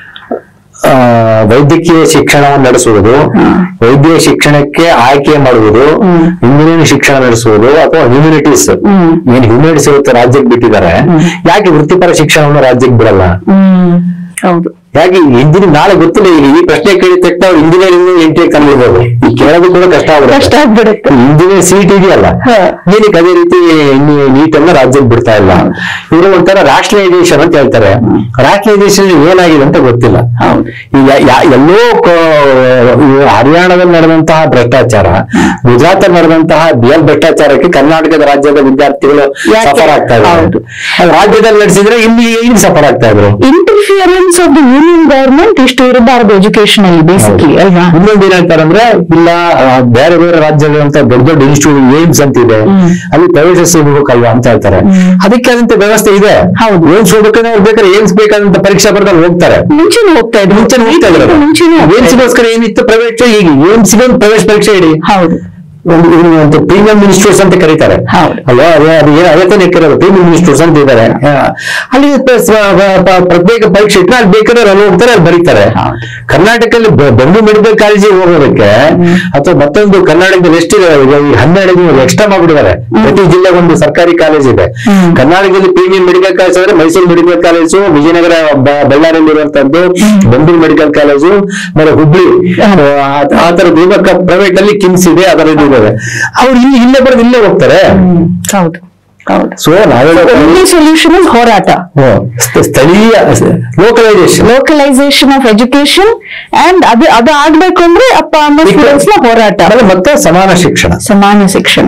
ಆ, ವೈದ್ಯಕೀಯ ಶಿಕ್ಷಣವನ್ನು ನಡೆಸುವುದು ವೈದ್ಯ ಶಿಕ್ಷಣಕ್ಕೆ ಆಯ್ಕೆ ಮಾಡುವುದು ಇಂಜಿನಿಯರಿಂಗ್ ಶಿಕ್ಷಣ ನಡೆಸುವುದು ಅಥವಾ ಹ್ಯೂಮಿನಿಟೀಸ್ ಏನ್ ಹ್ಯೂಮಿನಿಟೀಸ್ ಇರುತ್ತೆ ರಾಜ್ಯಕ್ಕೆ ಬಿಟ್ಟಿದ್ದಾರೆ ಯಾಕೆ ವೃತ್ತಿಪರ ಶಿಕ್ಷಣವನ್ನು ರಾಜ್ಯಕ್ಕೆ ಬಿಡಲ್ಲ ಹ್ಮ್ ಹೌದು ಯಾಕೆ ಇಂಜಿನಿಯರ್ ನಾಳೆ ಗೊತ್ತಿಲ್ಲ ಈಗ ಈ ಪ್ರಶ್ನೆ ಕೇಳಿದ ತಕ್ಷಣ ಅವ್ರು ಇಂಜಿನಿಯರಿಂಗ್ ಎಂಟ್ರಿ ಕಂಡಿರ್ಬೋದು ಈ ಕೇಳೋದು ಕೂಡ ಕಷ್ಟ ಕಷ್ಟ ಆಗುತ್ತೆ ಆಗ್ಬಿಡುತ್ತೆ ಇಂಜಿನಿಯರ್ ಸೀಟ್ ಇದೆಯಲ್ಲ ಹಾ. ಏನಕ್ಕೆ ಅದೇ ರೀತಿ ನೀಟ್ ಅನ್ನ ರಾಜ್ಯಕ್ಕೆ ಬಿಡ್ತಾ ಇಲ್ಲ ಇವರು ಒಂಥರ ರಾಷ್ಟ್ರೀಯೈಸೇಷನ್ ಅಂತ ಹೇಳ್ತಾರೆ ರಾಷ್ಟ್ರೀಯೈಸೇಷನ್ ಏನಾಗಿದೆ ಅಂತ ಗೊತ್ತಿಲ್ಲ ಹೌದು. ಈಗ ಯಾ- ಎಲ್ಲೋ ಕ- ಇವು ಹರಿಯಾಣದಲ್ಲಿ ನಡೆದಂತಹ ಭ್ರಷ್ಟಾಚಾರ ಗುಜರಾತ್ ನಡೆದಂತಹ ಬಿಎಲ್ ಭ್ರಷ್ಟಾಚಾರಕ್ಕೆ ಕರ್ನಾಟಕದ ರಾಜ್ಯದ ವಿದ್ಯಾರ್ಥಿಗಳು ಯಾಕೆ? ಸಫರ್ ಆಗ್ತಾ ಇದ್ದಾರೆ ಹೌದು. ಅದು ರಾಜ್ಯದಲ್ಲಿ ನಡೆಸಿದ್ರೆ ಇಲ್ಲಿ ಇಲ್ಲಿ ಸಫರ್ ಆಗ್ತಾ ಇದ್ರು interference of the union government ಇಷ್ಟು ಇರಬಾರದು ಎಜುಕೇಶನ್ ಅಲ್ಲಿ ಬೇಸಿಕ್ಲಿ ಅಲ್ವಾ ಇನ್ನೊಂದು ಏನ್ ಹೇಳ್ತಾರೆ ಅಂದ್ರೆ ಇಲ್ಲ ಆ, ಬೇರೆ ಬೇರೆ ರಾಜ್ಯಗಳಂತ ದೊಡ್ಡ ದೊಡ್ಡ ಇನ್ಸ್ಟಿಟ್ಯೂಟ್ ಏಮ್ಸ್ ಅಂತ ಇದೆ ಅಲ್ಲಿ ಪ್ರವೇಶ ಸಿಗಬೇಕಲ್ವಾ ಅಂತ ಹೇಳ್ತಾರೆ ಅದಕ್ಕೆ ಆದಂತ ವ್ಯವಸ್ಥೆ ಇದೆ ಹೌದು. ಏಮ್ಸ್ ಹೋಗ್ಬೇಕಂದ್ರೆ ಅವ್ರು ಬೇಕಾದ್ರೆ ಏಮ್ಸ್ ಬೇಕಾದಂತ ಪರೀಕ್ಷಾ ಬರ್ದಲ್ಲಿ ಹೋಗ್ತಾರೆ ಮುಂಚೆನೆ ಹೋಗ್ತಾ ಇದ್ರು ಮುಂಚೆ ಹೋಗ್ತಾ ಇದ್ರು ಮುಂಚೆನೆ ಹೋಗ್ತಾ ಇದ್ರು. ಏಮ್ಸ್ಗೋಸ್ಕರ ಏನಿತ್ತು ಪ್ರೈವೇಟ್ ಈಗ ಏಮ್ಸ್ಗೆ ಒಂದು ಪ್ರವೇಶ ಪರೀಕ್ಷೆ ಇಡಿ ಹೌದು ಒಂದು ಇದನ್ನ ಒಂದು ಪ್ರೀಮಿಯಂ ಇನ್ಸ್ಟಿಟ್ಯೂಟ್ಸ್ ಅಂತ ಕರೀತಾರೆ ಹೌದು. ಅಲ್ವಾ ಅದೇ ಅದು ಏನು ಅದೇ ತಾನೇ ಇಕ್ಕಿರೋದು ಪ್ರೀಮಿಯಂ ಇನ್ಸ್ಟಿಟ್ಯೂಟ್ಸ್ ಅಂತ ಇದ್ದಾರೆ ಹಾ. ಅಲ್ಲಿ ಪ- ಸ್ವ- ಪ- ಪ- ಪ್ರತ್ಯೇಕ ಪರೀಕ್ಷೆ ಇಟ್ಟರೆ ಅಲ್ಲಿ ಬೇಕಾದ್ರೆ ಅಲ್ಲಿ ಹೋಗ್ತಾರೆ ಅಲ್ಲಿ ಬರೀತಾರೆ ಹೌದು. ಕರ್ನಾಟಕದಲ್ಲಿ ಬ- ಬೆಂಗಳೂರು ಮೆಡಿಕಲ್ ಕಾಲೇಜಿಗೆ ಹೋಗೋದಕ್ಕೆ ಅಥವಾ ಮತ್ತೊಂದು ಕರ್ನಾಟಕದಲ್ಲಿ ಎಷ್ಟಿದೆ ಈಗ ಈ ಹನ್ನೆರಡು ಎಕ್ಸ್ಟ್ರಾ ಮಾಡ್ಬಿಟ್ಟಿದ್ದಾರೆ ಪ್ರತಿ ಜಿಲ್ಲೆಗೆ ಒಂದು ಸರ್ಕಾರಿ ಕಾಲೇಜ್ ಇದೆ ಕರ್ನಾಟಕದಲ್ಲಿ ಪ್ರೀಮಿಯಂ ಮೆಡಿಕಲ್ ಕಾಲೇಜ್ ಅಂದ್ರೆ ಮೈಸೂರು ಮೆಡಿಕಲ್ ಕಾಲೇಜು ವಿಜಯನಗರ ಬ- ಬಳ್ಳಾರಿಯಲ್ಲಿ ಇರುವಂತದ್ದು ಬೆಂಗಳೂರು ಮೆಡಿಕಲ್ ಕಾಲೇಜು ಆಮೇಲೆ ಹುಬ್ಳಿ ಆ- ಆ ತರದ್ದು ಇವಾಗ ಪ್ರೈವೇಟ್ ಅಲ್ಲಿ ಕಿಮ್ಸ್ ಇದೆ ಅದರ ಇದು ಇದೆ ಅವ್ರು ಇಲ್ಲಿ ಇಲ್ಲೇ ಬರೋದು ಇಲ್ಲೇ ಹೋಗ್ತಾರೆ ಹೌದು ಹೌದು ಸೊ ನಾವೆಲ್ಲ ಓನ್ಲಿ ಸೊಲ್ಯೂಷನ್ ಇಸ್ ಹೋರಾಟ ಹ್ಮ್. ಸ್ಥ- ಸ್ಥಳೀಯ localisation localisation of education and ಅದು ಅದು ಆಗ್ಬೇಕು ಅಂದ್ರೆ ಅಪ್ಪ ಅಮ್ಮ ಸ್ಟೂಡೆಂಟ್ಸ್ ನ ಹೋರಾಟ ಆಮೇಲೆ ಮತ್ತೆ ಸಮಾನ ಶಿಕ್ಷಣ ಸಮಾನ ಶಿಕ್ಷಣ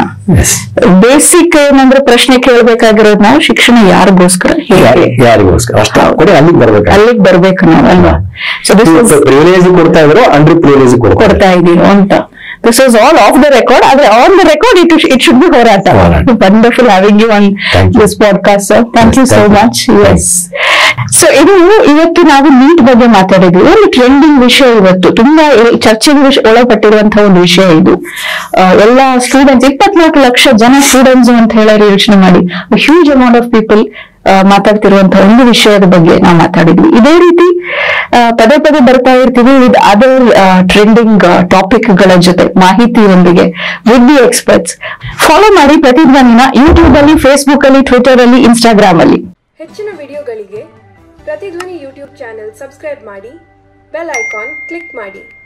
ಬೇಸಿಕ್ ಏನಂದ್ರೆ ಪ್ರಶ್ನೆ ಕೇಳ್ಬೇಕಾಗಿರೋದು ನಾವು ಶಿಕ್ಷಣ ಯಾರಿಗೋಸ್ಕರ ಹೇಗೆ ಯಾರಿಗೋಸ್ಕರ ಅಷ್ಟ ಕೊಡಿ ಅಲ್ಲಿಗೆ ಬರ್ಬೇಕು ಅಲ್ಲಿಗೆ ಬರ್ಬೇಕು ನಾವು ಅಲ್ವಾ ಸೊ ದಿಸ್ ಇಸ್ ಪ್ರಿವಿಲೇಜ್ ಕೊಡ್ತಾ ಇದ್ರು ಅಂಡರ್ ಪ್ರಿವಿಲೇಜ್ ಕೊಡ್ತಾರೆ ಕೊಡ್ತಾ ಇದೀವಿ ಅಂತ this is all of the record ಆದ್ರೆ on the record it it should be ಹೋರಾಟ ಹೋರಾಟ. Wonderful having you on Thank you. This podcast sir thank you Yes, so thank you. Much yes so ಇದು ಇವತ್ತು ನಾವು neat ಬಗ್ಗೆ ಮಾತಾಡಿದ್ವಿ ಒಂದು trending ವಿಷಯ ಇವತ್ತು ತುಂಬಾ ಎ- ಚರ್ಚೆಗೆ ವಿಷ- ಒಳಪಟ್ಟಿರುವಂತಹ ಒಂದು ವಿಷಯ ಇದು ಆ, ಎಲ್ಲ ಸ್ಟೂಡೆಂಟ್ಸ್ ಇಪ್ಪತ್ನಾಲ್ಕು ಲಕ್ಷ ಜನ ಸ್ಟೂಡೆಂಟ್ಸ್ ಅಂತ ಹೇಳಿ ಯೋಚನೆ ಮಾಡಿ ಹ್ಯೂಜ್ ಅಮೌಂಟ್ ಆಫ್ ಪೀಪಲ್ ಮಾತಾಡ್ತಿರುವಂತಹ ಒಂದು ವಿಷಯದ ಬಗ್ಗೆ ನಾವು ಮಾತಾಡಿದ್ವಿ ಇದೇ ರೀತಿ ಆ, ಪದೇ ಪದೇ ಬರ್ತಾ ಇರ್ತೀವಿ ವಿತ್ ಅದರ್ ಟ್ರೆಂಡಿಂಗ್ ಟಾಪಿಕ್ ಗಳ ಜೊತೆ ಮಾಹಿತಿಯೊಂದಿಗೆ ವಿತ್ ದಿ ಎಕ್ಸ್ಪರ್ಟ್ಸ್ ಫಾಲೋ ಮಾಡಿ ಪ್ರತಿಧ್ವನಿನ ಯೂಟ್ಯೂಬ್ ಅಲ್ಲಿ ಫೇಸ್ಬುಕ್ ಅಲ್ಲಿ ಟ್ವಿಟರ್ ಅಲ್ಲಿ ಇನ್ಸ್ಟಾಗ್ರಾಮ್ ಅಲ್ಲಿ ಹೆಚ್ಚಿನ ವಿಡಿಯೋಗಳಿಗೆ ಪ್ರತಿಧ್ವನಿ ಯೂಟ್ಯೂಬ್ ಚಾನೆಲ್ ಸಬ್ಸ್ಕ್ರೈಬ್ ಮಾಡಿ ಬೆಲ್ ಐಕಾನ್ ಕ್ಲಿಕ್ ಮಾಡಿ